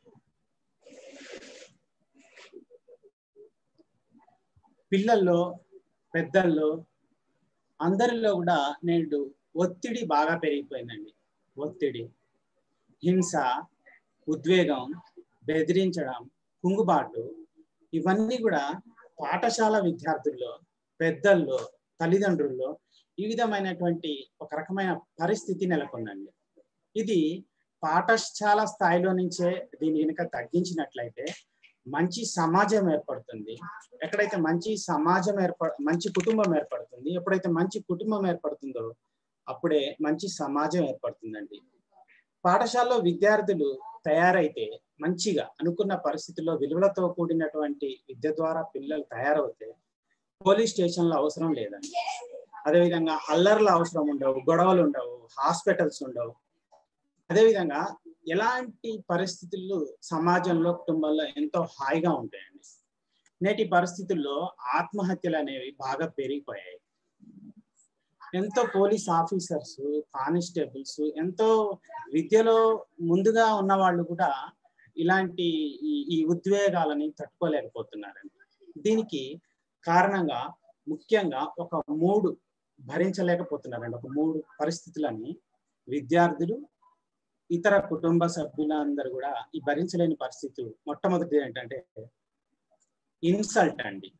పిల్లల్లో పెద్దల్లో అందరిలో కూడా నేడు ఒత్తిడి బాగా పెరిగిపోయిందండి ఒత్తిడి హింస ఉద్వేగం బెదిరించడం కుంగుబాటు ఇవన్నీ కూడా పాఠశాల విద్యార్థుల్లో పెద్దల్లో తల్లిదండ్రుల్లో ఈ విధమైనటువంటి ఒక రకమైన పరిస్థితి నెలకొందండి ఇది పాఠశాల స్థాయిలో నుంచే దీని కనుక తగ్గించినట్లయితే మంచి సమాజం ఏర్పడుతుంది ఎక్కడైతే మంచి సమాజం ఏర్పడ మంచి కుటుంబం ఏర్పడుతుంది ఎప్పుడైతే మంచి కుటుంబం ఏర్పడుతుందో అప్పుడే మంచి సమాజం ఏర్పడుతుందండి పాఠశాలలో విద్యార్థులు తయారైతే మంచిగా అనుకున్న పరిస్థితుల్లో విలువలతో కూడినటువంటి విద్య ద్వారా పిల్లలు తయారవుతే పోలీస్ స్టేషన్ల అవసరం లేదండి అదేవిధంగా అల్లర్ల అవసరం ఉండవు గొడవలు ఉండవు హాస్పిటల్స్ ఉండవు అదేవిధంగా ఎలాంటి పరిస్థితులు సమాజంలో కుటుంబాల్లో ఎంతో హాయిగా ఉంటాయండి నేటి పరిస్థితుల్లో ఆత్మహత్యలు అనేవి బాగా పెరిగిపోయాయి ఎంతో పోలీస్ ఆఫీసర్స్ కానిస్టేబుల్స్ ఎంతో విద్యలో ముందుగా ఉన్న వాళ్ళు కూడా ఇలాంటి ఈ- ఈ ఉద్వేగాలని తట్టుకోలేకపోతున్నారండి దీనికి కారణంగా ముఖ్యంగా ఒక మూడు భరించలేకపోతున్నారండి ఒక మూడు పరిస్థితులని విద్యార్థులు ఇతర కుటుంబ సభ్యులందరూ కూడా ఈ భరించలేని పరిస్థితి మొట్టమొదటి ఏంటంటే ఇన్సల్ట్ అండి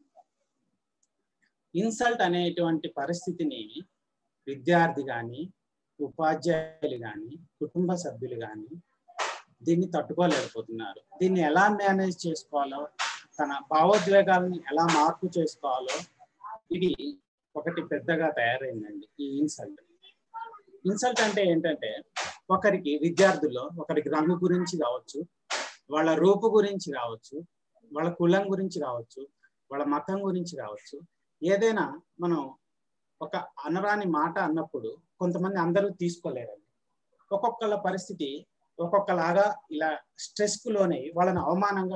ఇన్సల్ట్ అనేటువంటి పరిస్థితిని విద్యార్థి కానీ ఉపాధ్యాయులు కానీ కుటుంబ సభ్యులు కానీ దీన్ని తట్టుకోలేకపోతున్నారు దీన్ని ఎలా మేనేజ్ చేసుకోవాలో తన భావోద్వేగాలను ఎలా మార్పు చేసుకోవాలో ఇది ఒకటి పెద్దగా తయారైందండి ఈ ఇన్సల్ట్ ఇన్సల్ట్ అంటే ఏంటంటే ఒకరికి విద్యార్థుల్లో ఒకరికి రంగు గురించి కావచ్చు వాళ్ళ రూపు గురించి కావచ్చు వాళ్ళ కులం గురించి కావచ్చు వాళ్ళ మతం గురించి కావచ్చు ఏదైనా మనం ఒక అనరాని మాట అన్నప్పుడు కొంతమంది అందరూ తీసుకోలేరండి ఒక్కొక్కళ్ళ పరిస్థితి ఒక్కొక్కలాగా ఇలా స్ట్రెస్ కు లోనే వాళ్ళని అవమానంగా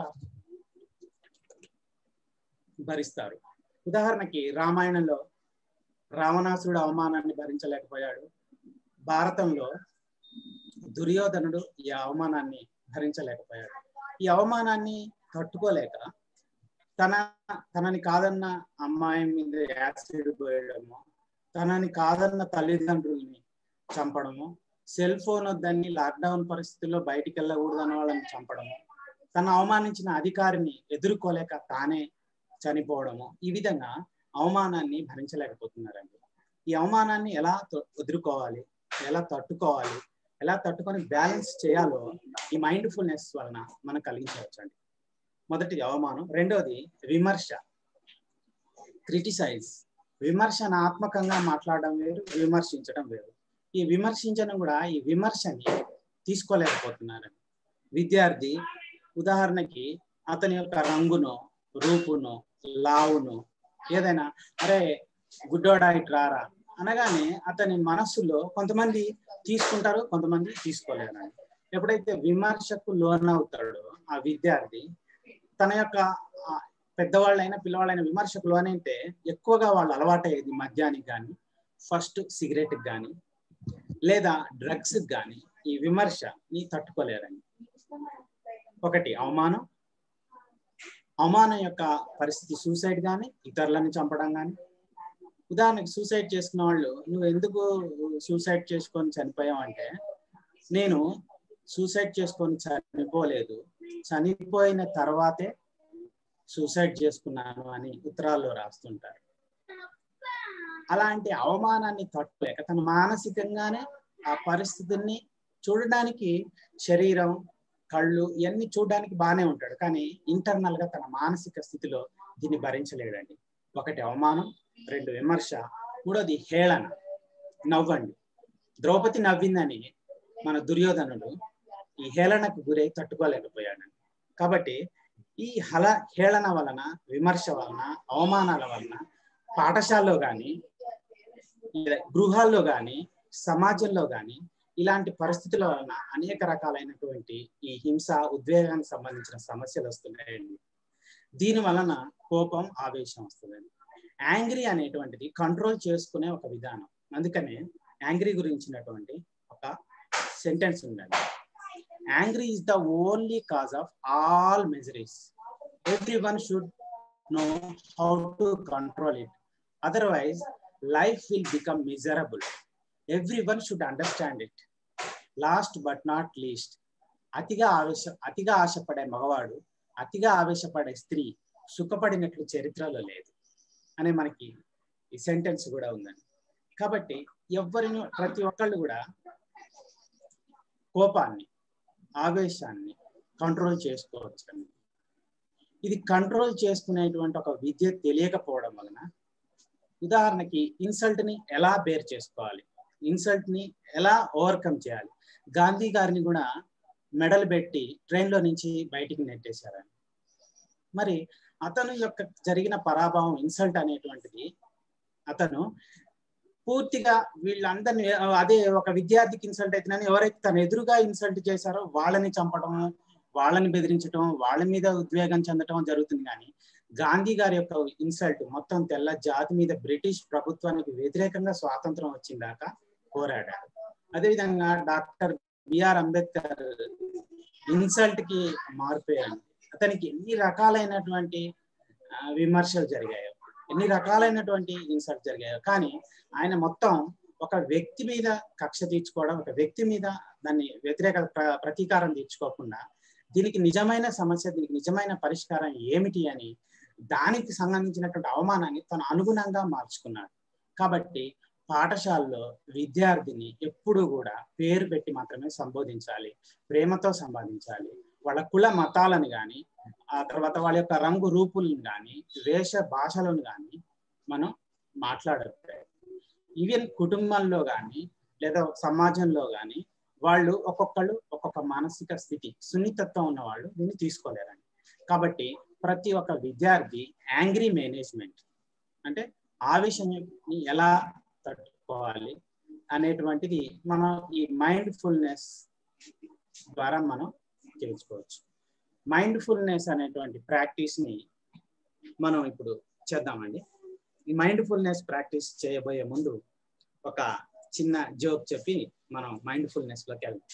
భరిస్తారు ఉదాహరణకి రామాయణంలో రావణాసురుడు అవమానాన్ని భరించలేకపోయాడు భారతంలో దుర్యోధనుడు ఈ అవమానాన్ని భరించలేకపోయాడు ఈ అవమానాన్ని తట్టుకోలేక తన తనని కాదన్న అమ్మాయి మీద యాసిడ్ పోయడము తనని కాదన్న తల్లిదండ్రుల్ని చంపడము సెల్ ఫోన్ వద్దని లాక్డౌన్ పరిస్థితుల్లో బయటికి వెళ్ళకూడదు అన్న వాళ్ళని చంపడము తను అవమానించిన అధికారిని ఎదుర్కోలేక తానే చనిపోవడము ఈ విధంగా అవమానాన్ని భరించలేకపోతున్నారండి ఈ అవమానాన్ని ఎలా తొ- ఎదుర్కోవాలి ఎలా తట్టుకోవాలి ఎలా తట్టుకొని బ్యాలెన్స్ చేయాలో ఈ మైండ్ఫుల్నెస్ వలన మనం కలిగించవచ్చండి మొదటిది అవమానం రెండవది విమర్శ క్రిటిసైజ్ విమర్శనాత్మకంగా మాట్లాడడం వేరు విమర్శించడం వేరు ఈ విమర్శించడం కూడా ఈ విమర్శని తీసుకోలేకపోతున్నారండి విద్యార్థి ఉదాహరణకి అతని యొక్క రంగును రూపును లావును ఏదైనా అరే గుడ్డోడా ఇటు రారా అనగానే అతని మనస్సులో కొంతమంది తీసుకుంటారు కొంతమంది తీసుకోలేరండి ఎప్పుడైతే విమర్శకు లోనవుతాడో ఆ విద్యార్థి తన యొక్క ఆ, పెద్దవాళ్ళైనా పిల్లవాళ్ళైన విమర్శకు లోనైతే ఎక్కువగా వాళ్ళు అలవాటయ్యేది మద్యానికి కానీ ఫస్ట్ సిగరెట్ కానీ లేదా డ్రగ్స్ కానీ ఈ విమర్శని తట్టుకోలేరండి ఒకటి అవమానం అవమానం యొక్క పరిస్థితి సూసైడ్ కానీ ఇతరులను చంపడం కానీ ఉదాహరణకి సూసైడ్ చేసుకున్న వాళ్ళు నువ్వు ఎందుకు సూసైడ్ చేసుకొని చనిపోయావు అంటే నేను సూసైడ్ చేసుకొని చనిపోలేదు చనిపోయిన తర్వాతే సూసైడ్ చేసుకున్నాను అని ఉత్తరాల్లో రాస్తుంటారు అలాంటి అవమానాన్ని తట్టులేక తను మానసికంగానే ఆ పరిస్థితిని చూడడానికి శరీరం కళ్ళు ఇవన్నీ చూడడానికి బాగానే ఉంటాడు కానీ ఇంటర్నల్ గా తన మానసిక స్థితిలో దీన్ని భరించలేడండి ఒకటి అవమానం రెండు విమర్శ మూడోది హేళన నవ్వండి ద్రౌపది నవ్విందని మన దుర్యోధనుడు ఈ హేళనకు గురై తట్టుకోలేకపోయాడు కాబట్టి ఈ హల హేళన వలన విమర్శ వలన అవమానాల వలన పాఠశాలలో కానీ గృహాల్లో కానీ సమాజంలో కానీ ఇలాంటి పరిస్థితుల వలన అనేక రకాలైనటువంటి ఈ హింస ఉద్వేగానికి సంబంధించిన సమస్యలు వస్తున్నాయండి దీని వలన కోపం ఆవేశం వస్తుందండి యాంగ్రీ అనేటువంటిది కంట్రోల్ చేసుకునే ఒక విధానం అందుకనే యాంగ్రీ గురించినటువంటి ఒక సెంటెన్స్ ఉందండి angry is the only cause of all miseries everyone should know how to control it otherwise life will become miserable everyone should understand it last but not least అతిగా ఆవేశ అతిగా ఆశపడే మగవాడు అతిగా ఆవేశపడే స్త్రీ సుఖపడినట్లు చరిత్రలో లేదు అనే మనకి ఈ సెంటెన్స్ కూడా ఉందండి కాబట్టి ఎవరిని ప్రతి ఒక్కళ్ళు కూడా కోపాన్ని ఆవేశాన్ని కంట్రోల్ చేసుకోవచ్చు ఇది కంట్రోల్ చేసుకునేటువంటి ఒక విద్య తెలియకపోవడం వలన ఉదాహరణకి ఇన్సల్ట్ ని ఎలా బేర్ చేసుకోవాలి ఇన్సల్ట్ ని ఎలా ఓవర్కమ్ చేయాలి గాంధీ గారిని కూడా మెడల్ పెట్టి ట్రైన్ లో నుంచి బయటికి నెట్టేశారని మరి అతను యొక్క జరిగిన పరాభవం ఇన్సల్ట్ అనేటువంటిది అతను పూర్తిగా వీళ్ళందరినీ అదే ఒక విద్యార్థికి ఇన్సల్ట్ అవుతుందని ఎవరైతే తన ఎదురుగా ఇన్సల్ట్ చేశారో వాళ్ళని చంపడం వాళ్ళని బెదిరించడం వాళ్ళ మీద ఉద్వేగం చెందటం జరుగుతుంది కానీ గాంధీ గారి యొక్క ఇన్సల్ట్ మొత్తం తెల్ల జాతి మీద బ్రిటిష్ ప్రభుత్వానికి వ్యతిరేకంగా స్వాతంత్రం వచ్చిందాక పోరాడారు అదేవిధంగా డాక్టర్ బిఆర్ అంబేద్కర్ ఇన్సల్ట్ కి మారిపోయాడు అతనికి ఎన్ని రకాలైనటువంటి ఆ, విమర్శలు జరిగాయో ఎన్ని రకాలైనటువంటి ఇన్సల్ట్ జరిగాయో కానీ ఆయన మొత్తం ఒక వ్యక్తి మీద కక్ష తీర్చుకోవడం ఒక వ్యక్తి మీద దాన్ని వ్యతిరేక ప్ర- ప్రతీకారం తీర్చుకోకుండా దీనికి నిజమైన సమస్య దీనికి నిజమైన పరిష్కారం ఏమిటి అని దానికి సంబంధించినటువంటి అవమానాన్ని తను అనుగుణంగా మార్చుకున్నాడు కాబట్టి పాఠశాలలో విద్యార్థిని ఎప్పుడు కూడా పేరు పెట్టి మాత్రమే సంబోధించాలి ప్రేమతో సంపాదించాలి వాళ్ళ కుల మతాలను కానీ ఆ తర్వాత వాళ్ళ యొక్క రంగు రూపులను కానీ వేష భాషలను కానీ మనం మాట్లాడతాయి ఈవెన్ కుటుంబంలో కానీ లేదా సమాజంలో కానీ వాళ్ళు ఒక్కొక్కళ్ళు ఒక్కొక్క మానసిక స్థితి సున్నితత్వం ఉన్న వాళ్ళు దీన్ని తీసుకోలేరండి కాబట్టి ప్రతి ఒక్క విద్యార్థి యాంగ్రీ మేనేజ్మెంట్ అంటే ఆవేశాన్ని ఎలా తట్టుకోవాలి అనేటువంటిది మనం ఈ మైండ్ ఫుల్నెస్ ద్వారా మనం తెలుసుకోవచ్చు మైండ్ ఫుల్నెస్ అనేటువంటి ప్రాక్టీస్ ని మనం ఇప్పుడు చేద్దామండి ఈ మైండ్ ఫుల్నెస్ ప్రాక్టీస్ చేయబోయే ముందు ఒక చిన్న జోక్ చెప్పి మనం మైండ్ ఫుల్నెస్ లోకి వెళ్దాం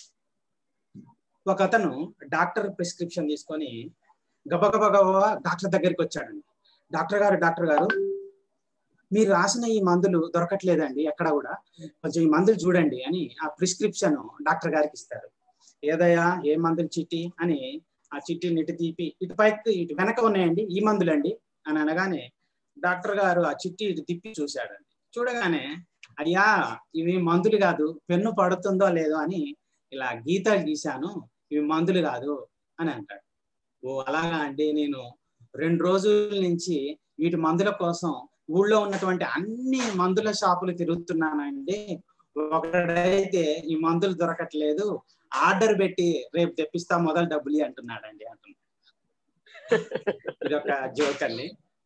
ఒక అతను డాక్టర్ ప్రిస్క్రిప్షన్ తీసుకొని గబగబ గబ డాక్టర్ దగ్గరికి వచ్చాడండి డాక్టర్ గారు డాక్టర్ గారు మీరు రాసిన ఈ మందులు దొరకట్లేదండి ఎక్కడ కూడా కొంచెం ఈ మందులు చూడండి అని ఆ ప్రిస్క్రిప్షన్ డాక్టర్ గారికి ఇస్తారు ఏదయ్యా ఏ మందులు చిట్టి అని ఆ చిట్టిని ఇటు తీపి ఇటు పైకి ఇటు వెనక ఉన్నాయండి ఈ మందులండి అని అనగానే డాక్టర్ గారు ఆ చిట్టి ఇటు తిప్పి చూశాడండి చూడగానే అయ్యా ఇవి మందులు కాదు పెన్ను పడుతుందో లేదో అని ఇలా గీతలు గీశాను ఇవి మందులు కాదు అని అంటాడు ఓ అలాగా అండి నేను రెండు రోజుల నుంచి వీటి మందుల కోసం ఊళ్ళో ఉన్నటువంటి అన్ని మందుల షాపులు తిరుగుతున్నానండి ఒకడైతే ఈ మందులు దొరకట్లేదు ఆర్డర్ పెట్టి రేపు తెప్పిస్తా మొదలు డబ్బులు అంటున్నాడండి అంటున్నాడు ఇది ఒక జోక్ అండి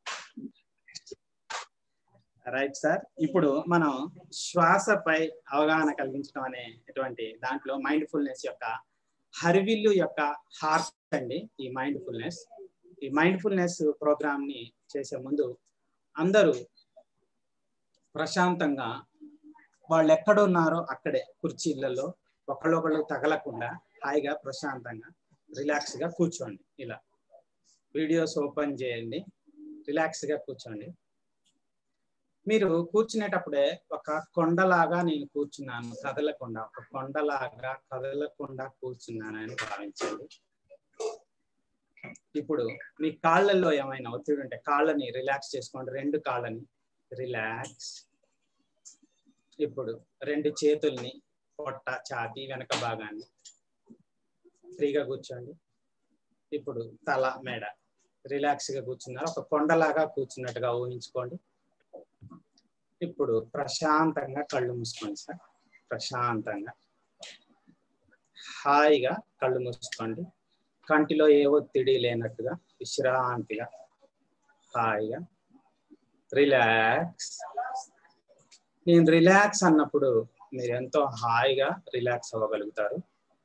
రైట్ సార్ ఇప్పుడు మనం శ్వాసపై అవగాహన కలిగించడం అనేటువంటి దాంట్లో మైండ్ ఫుల్నెస్ యొక్క హరివిల్లు యొక్క హార్ట్ అండి ఈ మైండ్ ఫుల్నెస్ ఈ మైండ్ ఫుల్నెస్ ప్రోగ్రామ్ ని చేసే ముందు అందరూ ప్రశాంతంగా వాళ్ళు ఎక్కడున్నారో అక్కడే కుర్చీలలో ఒకళ్ళొకళ్ళు తగలకుండా హాయిగా ప్రశాంతంగా రిలాక్స్ గా కూర్చోండి ఇలా వీడియోస్ ఓపెన్ చేయండి రిలాక్స్ గా కూర్చోండి మీరు కూర్చునేటప్పుడే ఒక కొండలాగా నేను కూర్చున్నాను కదలకుండా ఒక కొండలాగా కదలకుండా కూర్చున్నానని భావించండి ఇప్పుడు మీ కాళ్ళల్లో ఏమైనా ఒత్తిడి ఉంటే కాళ్ళని రిలాక్స్ చేసుకోండి రెండు కాళ్ళని రిలాక్స్ ఇప్పుడు రెండు చేతుల్ని పొట్ట ఛాతి వెనక భాగాన్ని ఫ్రీగా కూర్చోండి ఇప్పుడు తల మెడ రిలాక్స్ గా కూర్చున్నారు ఒక కొండలాగా కూర్చున్నట్టుగా ఊహించుకోండి ఇప్పుడు ప్రశాంతంగా కళ్ళు మూసుకోండి సార్ ప్రశాంతంగా హాయిగా కళ్ళు మూసుకోండి కంటిలో ఏ ఒత్తిడి లేనట్టుగా విశ్రాంతిగా హాయిగా రిలాక్స్ నేను రిలాక్స్ అన్నప్పుడు మీరు ఎంతో హాయిగా రిలాక్స్ అవ్వగలుగుతారు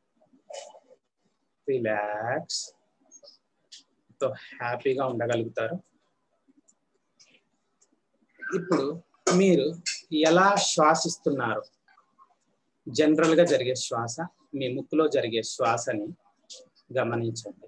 రిలాక్స్ ఎంతో హ్యాపీగా ఉండగలుగుతారు ఇప్పుడు మీరు ఎలా శ్వాసిస్తున్నారు జనరల్ గా జరిగే శ్వాస మీ ముక్కులో జరిగే శ్వాసని గమనించండి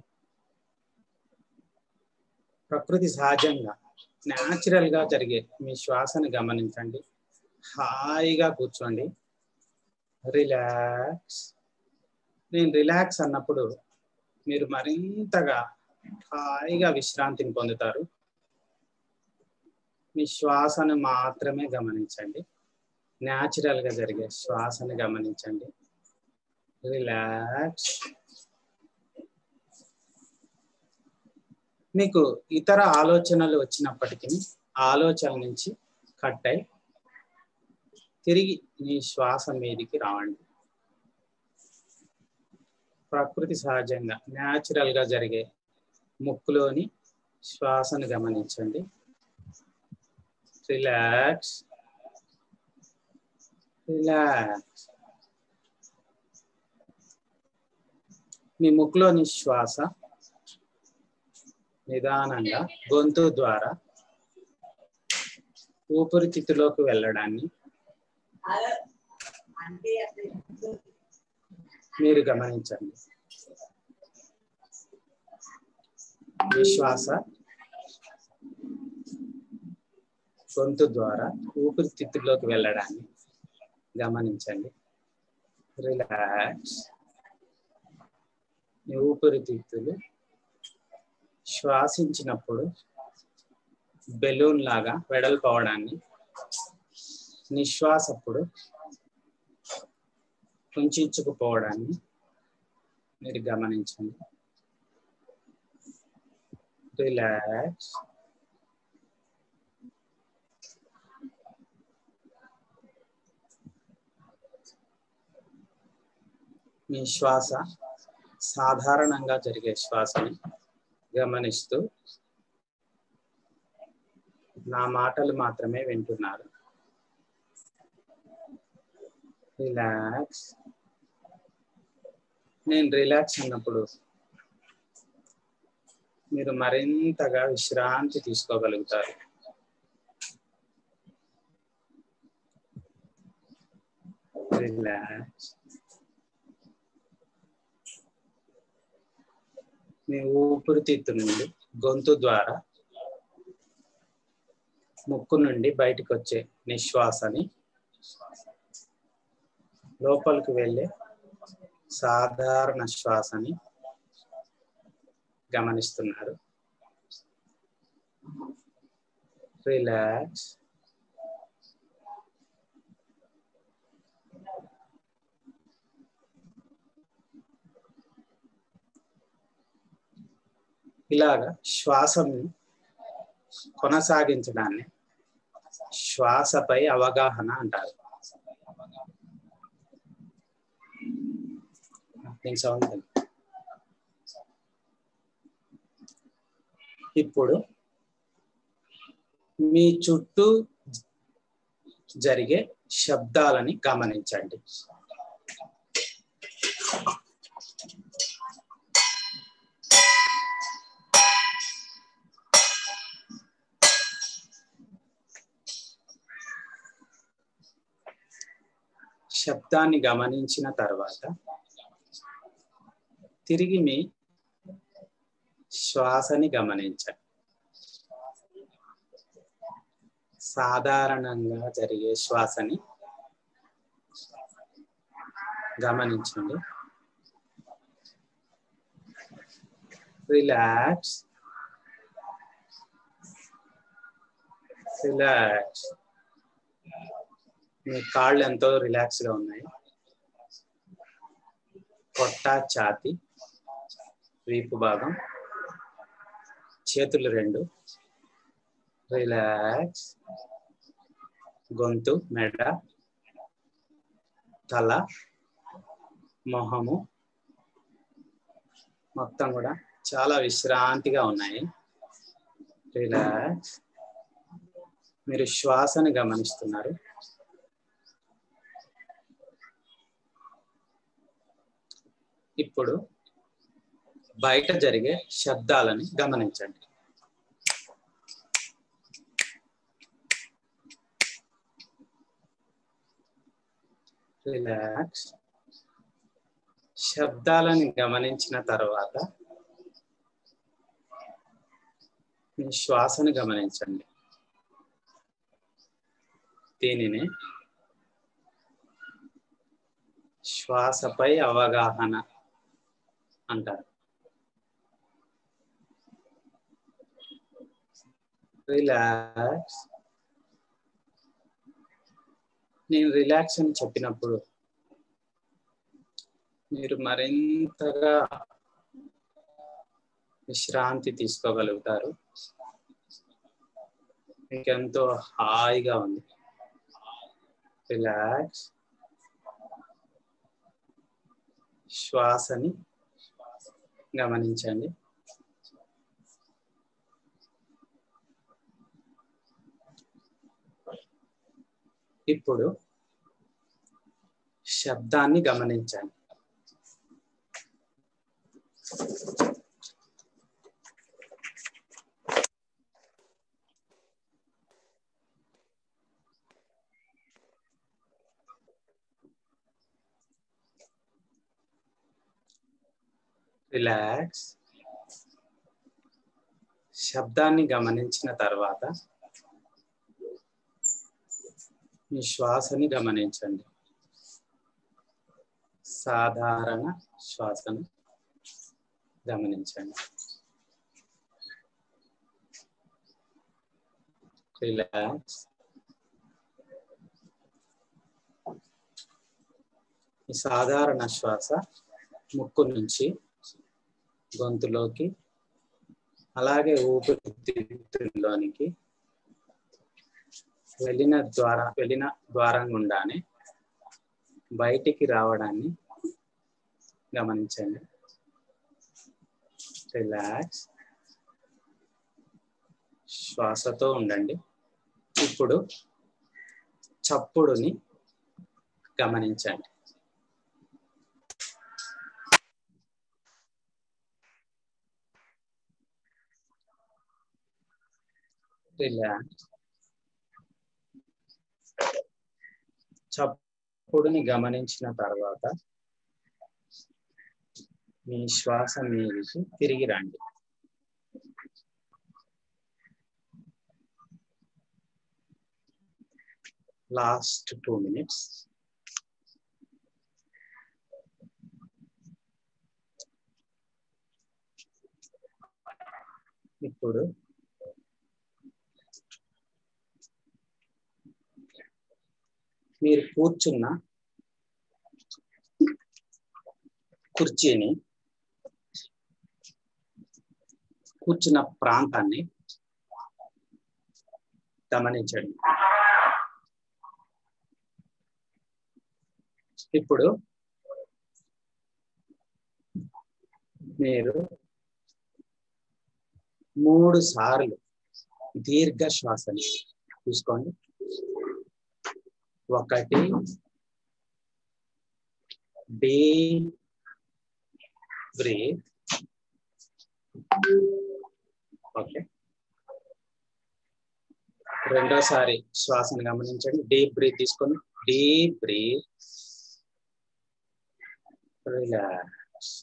ప్రకృతి సహజంగా న్యాచురల్ గా జరిగే మీ శ్వాసని గమనించండి హాయిగా కూర్చోండి రిలాక్స్ నేను రిలాక్స్ అన్నప్పుడు మీరు మరింతగా హాయిగా విశ్రాంతిని పొందుతారు మీ శ్వాసను మాత్రమే గమనించండి న్యాచురల్ గా జరిగే శ్వాసను గమనించండి రిలాక్స్ మీకు ఇతర ఆలోచనలు వచ్చినప్పటికీ ఆలోచన నుంచి కట్ అయి తిరిగి మీ శ్వాస మీదికి రావండి ప్రకృతి సహజంగా న్యాచురల్ గా జరిగే ముక్కులోని శ్వాసను గమనించండి రిలాక్స్ రిలాక్స్ మీ ముక్కులోని శ్వాస నిదానంగా గొంతు ద్వారా ఊపిరితిత్తులోకి వెళ్ళడాన్ని మీరు గమనించండి మీ శ్వాస గొంతు ద్వారా ఊపిరితిత్తుల్లోకి వెళ్ళడాన్ని గమనించండి రిలాక్స్ మీ ఊపిరితిత్తులు శ్వాసించినప్పుడు బెలూన్ లాగా వెడల్పవడాన్ని నిశ్వాసప్పుడు కుంచుకుపోవడాన్ని మీరు గమనించండి రిలాక్స్ మీ శ్వాస సాధారణంగా జరిగే శ్వాసని గమనిస్తూ నా మాటలు మాత్రమే వింటున్నారు రిలాక్స్ నేను రిలాక్స్ అన్నప్పుడు మీరు మరింతగా విశ్రాంతి తీసుకోగలుగుతారు రిలాక్స్ మీ ఊపిరితిత్తు నుండి గొంతు ద్వారా ముక్కు నుండి బయటకు వచ్చే నిశ్వాసని లోపలికి వెళ్ళే సాధారణ శ్వాసని గమనిస్తున్నారు రిలాక్స్ ఇలాగా శ్వాసను కొనసాగించడాన్ని శ్వాసపై అవగాహన అంటారు దీని సౌండ్ తగ్గి. ఇప్పుడు మీ చుట్టూ జరిగే శబ్దాలని గమనించండి శబ్దాన్ని గమనించిన తర్వాత తిరిగి మీ శ్వాసని గమనించండి సాధారణంగా జరిగే శ్వాసని గమనించండి రిలాక్స్ రిలాక్స్ మీ కాళ్ళు ఎంతో రిలాక్స్ గా ఉన్నాయి పొట్ట ఛాతి వీపు భాగం చేతులు రెండు రిలాక్స్ గొంతు మెడ తల మొహము మొత్తం కూడా చాలా విశ్రాంతిగా ఉన్నాయి రిలాక్స్ మీరు శ్వాసను గమనిస్తున్నారు ఇప్పుడు బయట జరిగే శబ్దాలని గమనించండి రిలాక్స్ శబ్దాలని గమనించిన తర్వాత మీ శ్వాసను గమనించండి దీనిని శ్వాసపై అవగాహన అంటారు రిలాక్స్ నేను రిలాక్స్ అని చెప్పినప్పుడు మీరు మరింతగా విశ్రాంతి తీసుకోగలుగుతారు మీకు ఎంతో హాయిగా ఉంది రిలాక్స్ శ్వాసని గమనించండి ఇప్పుడు శబ్దాన్ని గమనించండి రిలాక్స్ శబ్దాన్ని గమనించిన తర్వాత మీ శ్వాసని గమనించండి సాధారణ శ్వాసను గమనించండి రిలాక్స్ ఈ సాధారణ శ్వాస ముక్కు నుంచి గొంతులోకి అలాగే ఊపిరితిత్తుల్లోనికి వెళ్ళిన ద్వారా వెళ్ళిన ద్వారం గుండానే బయటికి రావడాన్ని గమనించండి రిలాక్స్ శ్వాసతో ఉండండి ఇప్పుడు చప్పుడుని గమనించండి రిలాక్స్ చప్పుడుని గమనించిన తర్వాత మీ శ్వాస మీదికి తిరిగి రండి లాస్ట్ టూ మినిట్స్ ఇప్పుడు మీరు కూర్చున్న కుర్చీని కూర్చున్న ప్రాంతాన్ని గమనించండి ఇప్పుడు మీరు మూడు సార్లు దీర్ఘ శ్వాసని తీసుకోండి ఒకటి డీప్ బ్రీత్ ఓకే రెండోసారి శ్వాసను గమనించండి డీప్ బ్రీత్ తీసుకొని డీప్ బ్రీత్ రిలాక్స్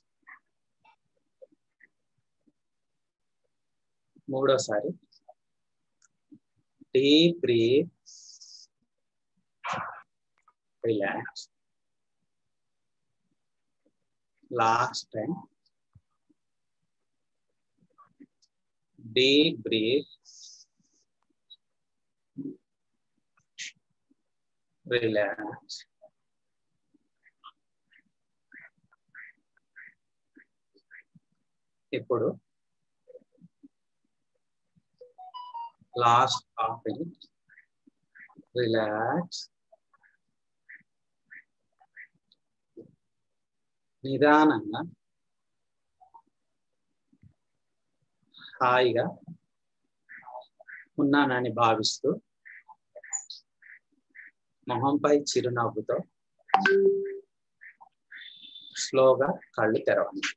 మూడోసారి deep breath relax last time deep breath relax ఇప్పుడు లాస్ట్ హాఫ్ మినిట్ రిలాక్స్ నిదానంగా హాయిగా ఉన్నానని భావిస్తూ మొహంపై చిరునవ్వుతో స్లోగా కళ్ళు తెరవండి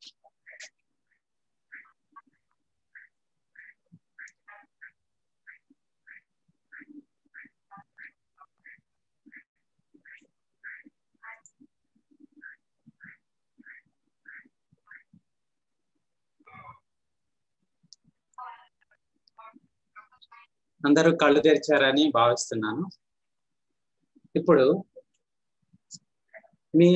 అందరూ కళ్ళు తెరిచారని భావిస్తున్నాను ఇప్పుడు మీ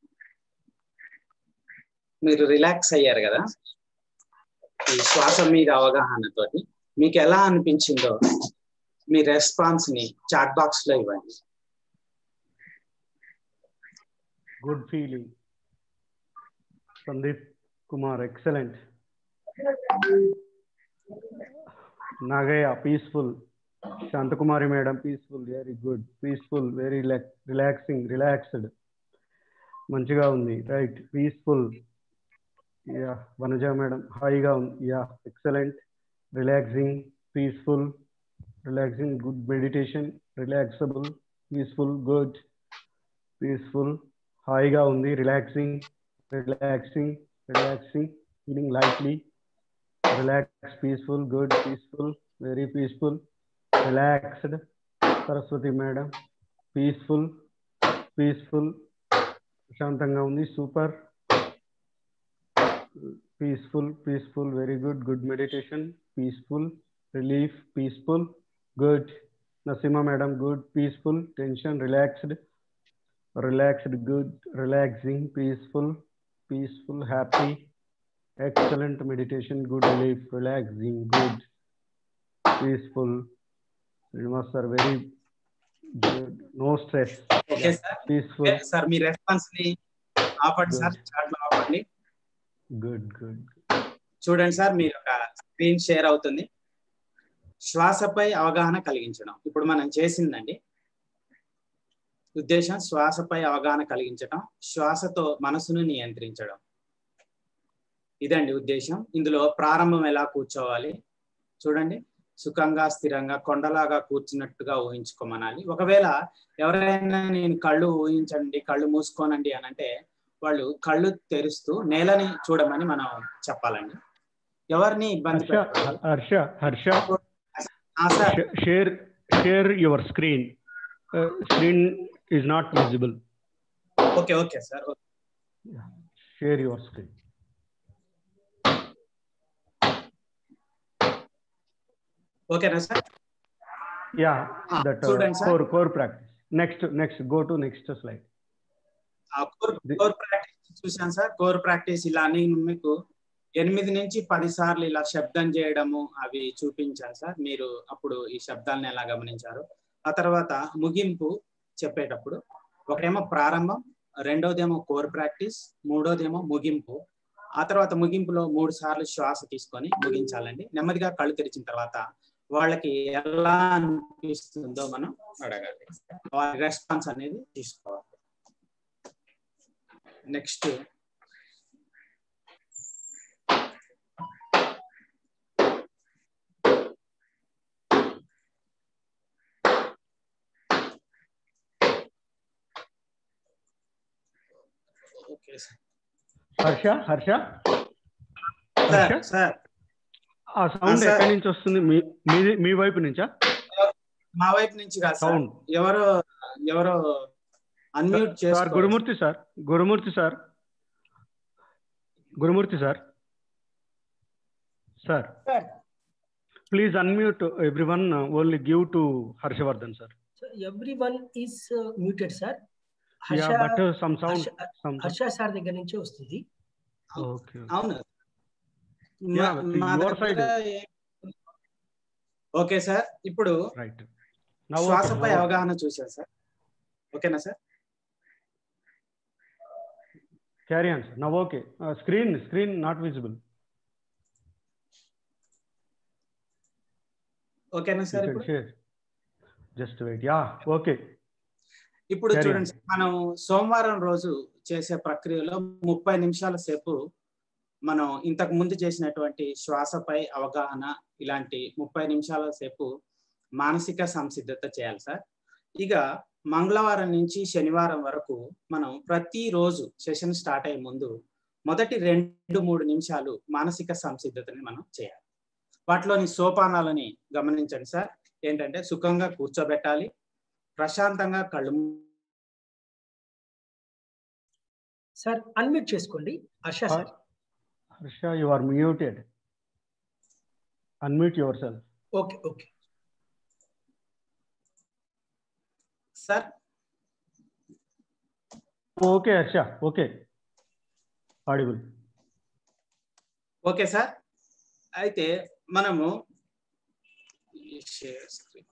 మీరు రిలాక్స్ అయ్యారు కదా ఈ శ్వాస మీద అవగాహనతోటి మీకు ఎలా అనిపించిందో మీ రెస్పాన్స్ ని చాట్ బాక్స్ లో ఇవ్వండి good feeling Sandeep Kumar excellent Nagaiah peaceful Shantakumari madam peaceful very good peaceful very relaxing relaxed మంచిగా ఉంది right peaceful yeah Vanaja madam హాయిగా ఉంది yeah excellent relaxing peaceful relaxing good meditation relaxable peaceful good peaceful హాయిగా ఉంది relaxing relaxing relaxing feeling lightly relax peaceful good peaceful very peaceful relaxed Saraswathi madam peaceful peaceful ప్రశాంతంగా ఉంది super peaceful peaceful very good good meditation peaceful relief peaceful good Naseema madam good peaceful tension relaxed relaxed good relaxing peaceful peaceful happy excellent meditation good relief relaxing good peaceful Srinivas sir very good no stress okay sir peaceful sir మీ response ని ఆపండి sir chat లో ఆపండి good good చూడండి sir మీరు ఒక screen share అవుతుంది శ్వాసపై అవగాహన కలిగించడం ఇప్పుడు మనం చేసిందండి ఉద్దేశం శ్వాసపై అవగాహన కలిగించడం శ్వాసతో మనసును నియంత్రించడం ఇదండి ఉద్దేశం ఇందులో ప్రారంభం ఎలా కూర్చోవాలి చూడండి సుఖంగా స్థిరంగా కొండలాగా కూర్చున్నట్టుగా ఊహించుకోమనాలి ఒకవేళ ఎవరైనా నేను కళ్ళు ఊహించండి కళ్ళు మూసుకోనండి అని అంటే వాళ్ళు కళ్ళు తెరుస్తూ నేలని చూడమని మనం చెప్పాలండి ఎవరిని ఇబ్బంది harsha పెట్టకూడదు. harsha harsha ఆ, sir sh- share share your screen uh, screen is not visible okay okay sir okay. share your screen ఓకేనా sir Yeah, Ah, that uh, students, sir. core core practice. Next, next, go to next slide. ఆ core core practice చూసాను sir core practice ఇలా అని మీకు ఎనిమిది నుంచి పది సార్లు ఇలా శబ్దం చేయడము అవి చూపించాను సార్ మీరు అప్పుడు ఈ శబ్దాలను ఎలా గమనించారు ఆ తర్వాత ముగింపు చెప్పేటప్పుడు ఒకటేమో ప్రారంభం రెండోదేమో కోర్ ప్రాక్టీస్ మూడోదేమో ముగింపు ఆ తర్వాత ముగింపులో మూడు సార్లు శ్వాస తీసుకొని ముగించాలండి నెమ్మదిగా కళ్ళు తెరిచిన తర్వాత వాళ్ళకి ఎలా అనిపిస్తుందో మనం అడగాలి వారి రెస్పాన్స్ అనేది తీసుకోవాలి next okay Harsha Harsha sir Harsha sir ఆ సౌండ్ sir. ఎక్కడి నుంచి వస్తుంది మీ మీది మీ వైపు నుంచా మా వైపు నుంచి కాదు సార్ సౌండ్ ఎవరో ఎవరో అన్మ్యూట్ సార్ చేసుకో Gurumurthy sir Gurumurthy sir Gurumurthy sir sir sir please unmute everyone only give to Harshavardhan sir everyone is muted sir yeah Harsha but some sound Harsha- some Harsha sir దగ్గర నుంచే వస్తుంది ఓకే అవును Yeah, మా- but మా your దగ్గర ఏ- ఓకే సార్ ఇప్పుడు రైట్ నవ్ శ్వాసపై అవగాహన చూశాను సార్ ఓకేనా sir carry on sir now okay screen screen not visible ఓకేనా సార్ ఇప్పుడు share just wait yeah okay ఇప్పుడు Carry చూడండి సార్, మనం సోమవారం రోజు చేసే ప్రక్రియలో ముప్పై నిమిషాల సేపు మనం ఇంతకు ముందు చేసినటువంటి శ్వాసపై అవగాహన ఇలాంటి ముప్పై నిమిషాల సేపు మానసిక సంసిద్ధత చేయాలి సార్ ఇక మంగళవారం నుంచి శనివారం వరకు మనం ప్రతిరోజు సెషన్ స్టార్ట్ అయ్యే ముందు మొదటి రెండు మూడు నిమిషాలు మానసిక సంసిద్ధతని మనం చేయాలి వాటిలోని సోపానాలని గమనించండి సార్ ఏంటంటే సుఖంగా కూర్చోబెట్టాలి ప్రశాంతంగా కళ్ళు మూ- సార్ అన్మ్యూట్ చేసుకోండి Harsha sir Harsha you are muted unmute yourself okay okay sir okay Harsha okay audible okay sir అయితే మనము ఈ షేర్ స్క్రీన్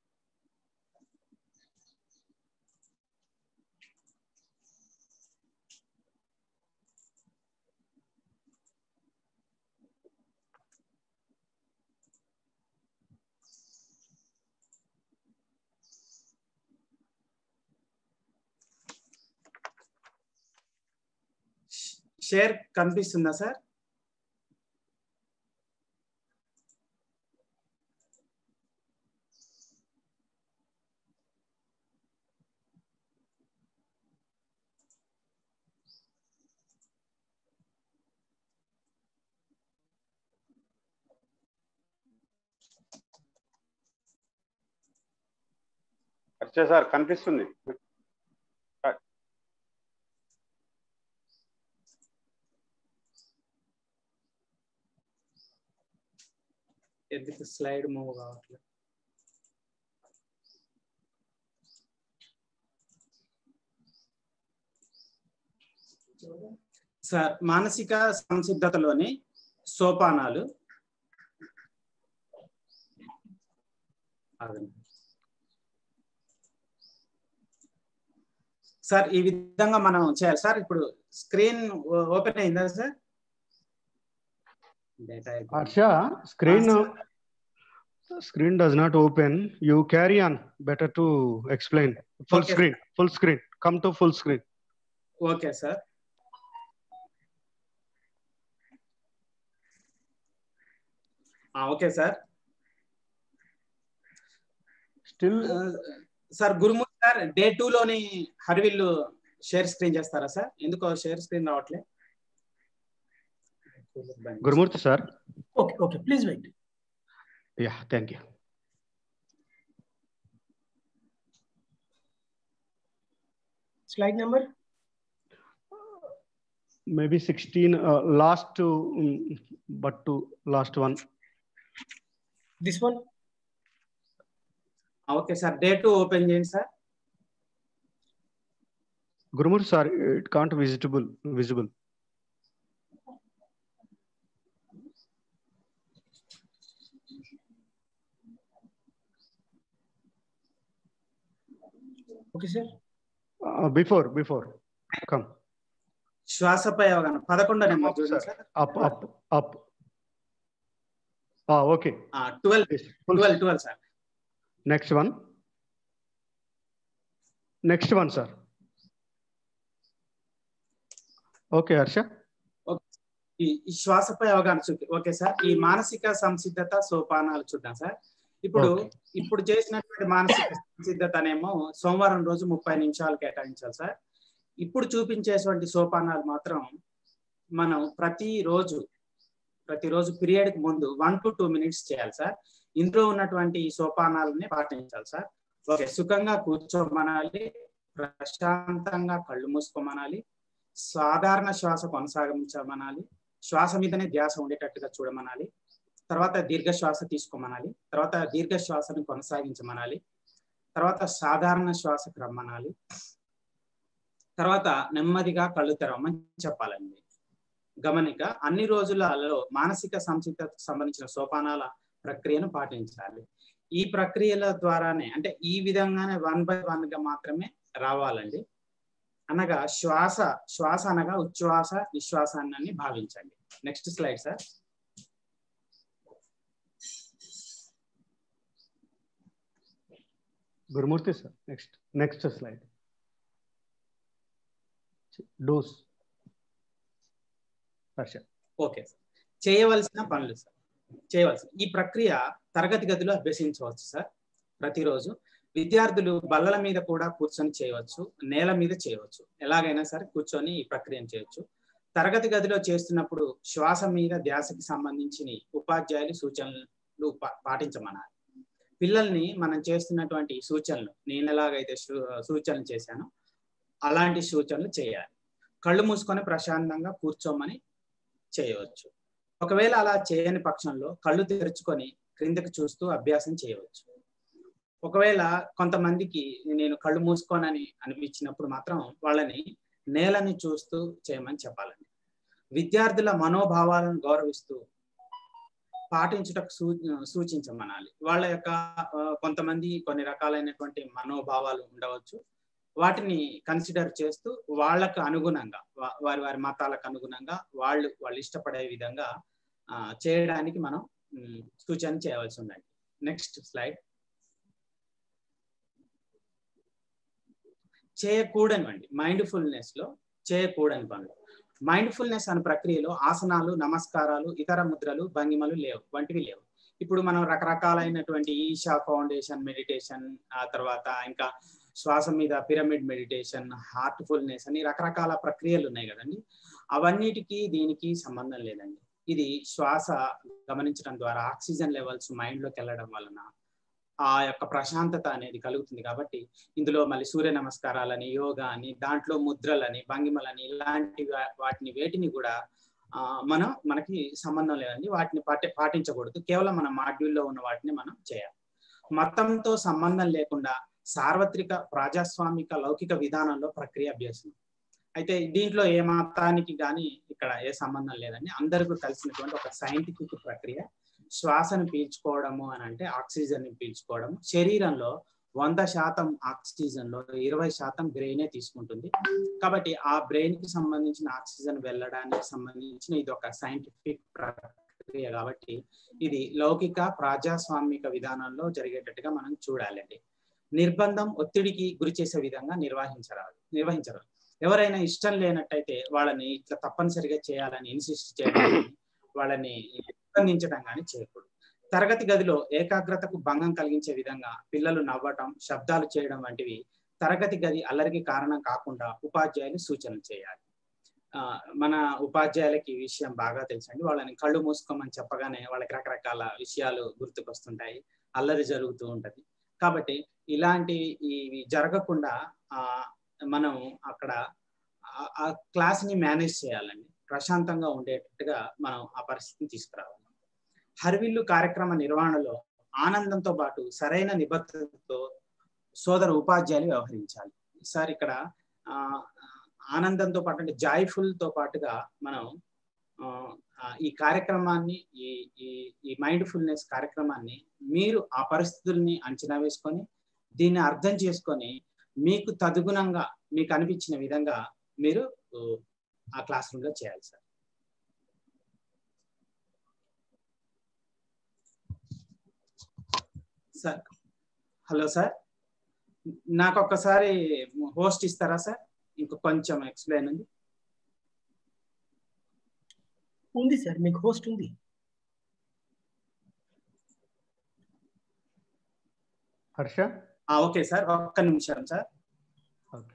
షేర్ కనిపిస్తుందా సార్ వచ్చే సార్ కనిపిస్తుంది ఎందుకు స్లైడ్ మూవ్ కావట్లేదు సార్ మానసిక సంసిద్ధతలోని సోపానాలు ఆగండి. సార్ ఈ విధంగా మనం చేయాలి సార్ ఇప్పుడు స్క్రీన్ ఓపెన్ అయిందా sir data Harsha screen screen does not open you carry on better to explain full Okay. screen full screen come to full screen okay sir okay sir still sir Gurumurthy sir day two లోని హర్విల్లు share screen చేస్తారా sir ఎందుకో share screen రావట్లే gurumurthy sir okay okay please wait yeah thank you slide number maybe 16 uh, last two um, but to last one this one okay sir day two open చేయండి sir Gurumurthy sir it can't visitable visible okay sir before before come శ్వాసపై అవగాహన పదకొండో number చూడండి sir up up up okay twelve twelve twelve sir next one next one sir okay Harsha ఈ ఈ శ్వాసపై అవగాహన చూపి okay sir ఈ మానసిక సంసిద్ధత సోపానాలు చూద్దాం సార్ ఇప్పుడు ఇప్పుడు చేసినటువంటి మానసిక సంసిద్ధతనేమో సోమవారం రోజు ముప్పై నిమిషాలు కేటాయించాలి సార్ ఇప్పుడు చూపించేటువంటి సోపానాలు మాత్రం మనం ప్రతిరోజు ప్రతిరోజు పీరియడ్కి ముందు వన్ టు టూ మినిట్స్ చేయాలి సార్ ఇందులో ఉన్నటువంటి ఈ సోపానాలని పాటించాలి సార్ ఓకే సుఖంగా కూర్చోమనాలి ప్రశాంతంగా కళ్ళు మూసుకోమనాలి సాధారణ శ్వాస కొనసాగించమనాలి శ్వాస మీదనే ధ్యాస ఉండేటట్టుగా చూడమనాలి తర్వాత దీర్ఘ శ్వాస తీసుకోమనాలి తర్వాత దీర్ఘ శ్వాసను కొనసాగించమనాలి తర్వాత సాధారణ శ్వాసకు రమ్మనాలి తర్వాత నెమ్మదిగా కళ్ళు తెరవమని చెప్పాలండి గమనిక అన్ని రోజులలో మానసిక సంసిద్ధతకు సంబంధించిన సోపానాల ప్రక్రియను పాటించాలి ఈ ప్రక్రియల ద్వారానే అంటే ఈ విధంగానే వన్ బై వన్ గా మాత్రమే రావాలండి అనగా శ్వాస శ్వాస అనగా ఉచ్ఛ్వాస నిశ్వాసాన్ని భావించండి next slide sir Gurumurthy sir next next slide డోస్ హర్ష ఓకే సార్ చేయవలసిన పనులు సార్ చేయవలసిన ఈ ప్రక్రియ తరగతి గదిలో అభ్యసించవచ్చు సార్ ప్రతిరోజు విద్యార్థులు బల్లల మీద కూడా కూర్చొని చేయవచ్చు నేల మీద చేయవచ్చు ఎలాగైనా సరే కూర్చొని ఈ ప్రక్రియను చేయవచ్చు తరగతి గదిలో చేస్తున్నప్పుడు శ్వాస మీద ధ్యాసకి సంబంధించిన ఉపాధ్యాయులు సూచనలు పాటించమన్నారు పిల్లల్ని మనం చేస్తున్నటువంటి సూచనలు నేను ఎలాగైతే సూచనలు చేశానో అలాంటి సూచనలు చేయాలి కళ్ళు మూసుకొని ప్రశాంతంగా కూర్చోమని చేయవచ్చు ఒకవేళ అలా చేయని పక్షంలో కళ్ళు తెరుచుకొని క్రిందకి చూస్తూ అభ్యాసం చేయవచ్చు ఒకవేళ కొంతమందికి నేను కళ్ళు మూసుకోనని అనిపించినప్పుడు మాత్రం వాళ్ళని నేలని చూస్తూ చేయమని చెప్పాలండి విద్యార్థుల మనోభావాలను గౌరవిస్తూ పాటించుటకు సూ సూచించమనాలి వాళ్ళ యొక్క కొంతమంది కొన్ని రకాలైనటువంటి మనోభావాలు ఉండవచ్చు వాటిని కన్సిడర్ చేస్తూ వాళ్ళకు అనుగుణంగా వారి వారి మతాలకు అనుగుణంగా వాళ్ళు వాళ్ళు ఇష్టపడే విధంగా చేయడానికి మనం సూచన చేయవలసి ఉందండి నెక్స్ట్ స్లైడ్ చేయకూడనివ్వండి మైండ్ఫుల్నెస్ లో చేయకూడని పనులు మైండ్ఫుల్నెస్ అనే ప్రక్రియలో ఆసనాలు నమస్కారాలు ఇతర ముద్రలు భంగిమలు లేవు వంటివి లేవు ఇప్పుడు మనం రకరకాలైనటువంటి ఈషా ఫౌండేషన్ మెడిటేషన్ ఆ తర్వాత ఇంకా శ్వాస మీద పిరమిడ్ మెడిటేషన్ హార్ట్ఫుల్నెస్ అని రకరకాల ప్రక్రియలు ఉన్నాయి కదండి అవన్నిటికీ దీనికి సంబంధం లేదండి ఇది శ్వాస గమనించడం ద్వారా ఆక్సిజన్ లెవెల్స్ మైండ్ లోకి వెళ్ళడం వలన ఆ యొక్క ప్రశాంతత అనేది కలుగుతుంది కాబట్టి ఇందులో మళ్ళీ సూర్య నమస్కారాలని యోగా అని దాంట్లో ముద్రలని భంగిమలని ఇలాంటి వాటిని వేటిని కూడా మనం మనకి సంబంధం లేదండి వాటిని పాటి పాటించకూడదు కేవలం మన మాడ్యూల్లో ఉన్న వాటిని మనం చేయాలి మతంతో సంబంధం లేకుండా సార్వత్రిక ప్రజాస్వామిక లౌకిక విధానంలో ప్రక్రియ అభ్యాసం అయితే దీంట్లో ఏ మతానికి కానీ ఇక్కడ ఏ సంబంధం లేదండి అందరికీ కలిసినటువంటి ఒక సైంటిఫిక్ ప్రక్రియ శ్వాసను పీల్చుకోవడము అని అంటే ఆక్సిజన్ ని పీల్చుకోవడం శరీరంలో వంద శాతం ఆక్సిజన్ లో ఇరవై శాతం బ్రెయినే తీసుకుంటుంది కాబట్టి ఆ బ్రెయిన్ కి సంబంధించిన ఆక్సిజన్ వెళ్ళడానికి సంబంధించిన ఇది ఒక సైంటిఫిక్ ప్రక్రియ కాబట్టి ఇది లౌకిక ప్రజాస్వామిక విధానంలో జరిగేటట్టుగా మనం చూడాలండి నిర్బంధం ఒత్తిడికి గురి చేసే విధంగా నిర్వహించరాదు నిర్వహించరాదు ఎవరైనా ఇష్టం లేనట్టయితే వాళ్ళని ఇట్లా తప్పనిసరిగా చేయాలని ఇన్సిస్ట్ చేయడం వాళ్ళని నిర్బంధించడం కానీ చేయకూడదు తరగతి గదిలో ఏకాగ్రతకు భంగం కలిగించే విధంగా పిల్లలు నవ్వటం శబ్దాలు చేయడం వంటివి తరగతి గది అల్లరికి కారణం కాకుండా ఉపాధ్యాయులు సూచనలు చేయాలి ఆ మన ఉపాధ్యాయులకి ఈ విషయం బాగా తెలుసండి వాళ్ళని కళ్ళు మూసుకోమని చెప్పగానే వాళ్ళకి రకరకాల విషయాలు గుర్తుకొస్తుంటాయి అల్లరి జరుగుతూ ఉంటది కాబట్టి ఇలాంటి ఇవి జరగకుండా ఆ మనం అక్కడ ఆ క్లాస్ ని మేనేజ్ చేయాలండి ప్రశాంతంగా ఉండేటట్టుగా మనం ఆ పరిస్థితిని తీసుకురావాలి హర్విల్లు కార్యక్రమ నిర్వహణలో ఆనందంతో పాటు సరైన నిబద్ధతతో సోదర ఉపాధ్యాయులు వ్యవహరించాలి సార్ ఇక్కడ ఆ, ఆనందంతో పాటు అంటే జాయ్ఫుల్ తో పాటుగా మనం ఆ, ఆ, ఈ కార్యక్రమాన్ని ఈ ఈ ఈ మైండ్ఫుల్నెస్ కార్యక్రమాన్ని మీరు ఆ పరిస్థితుల్ని అంచనా వేసుకొని దీన్ని అర్థం చేసుకొని మీకు తదుగుణంగా మీకు అనిపించిన విధంగా మీరు ఉ, ఆ క్లాస్ రూమ్ లో చేయాలి సార్ సార్ హలో సార్ నాకు ఒక్కసారి హోస్ట్ ఇస్తారా సార్ ఇంక కొంచెం ఎక్స్ప్లెయిన్ ఉంది ఉంది సార్ మీకు హోస్ట్ ఉంది హర్ష ఆ, ఓకే సార్ ఒక్క నిమిషం సార్ ఓకే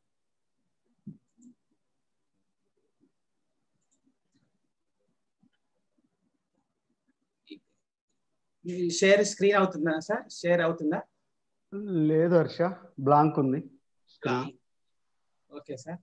షేర్ స్క్రీన్ అవుతుందా సార్ షేర్ అవుతుందా లేదు హర్ష బ్లాంక్ ఉంది ఓకే సార్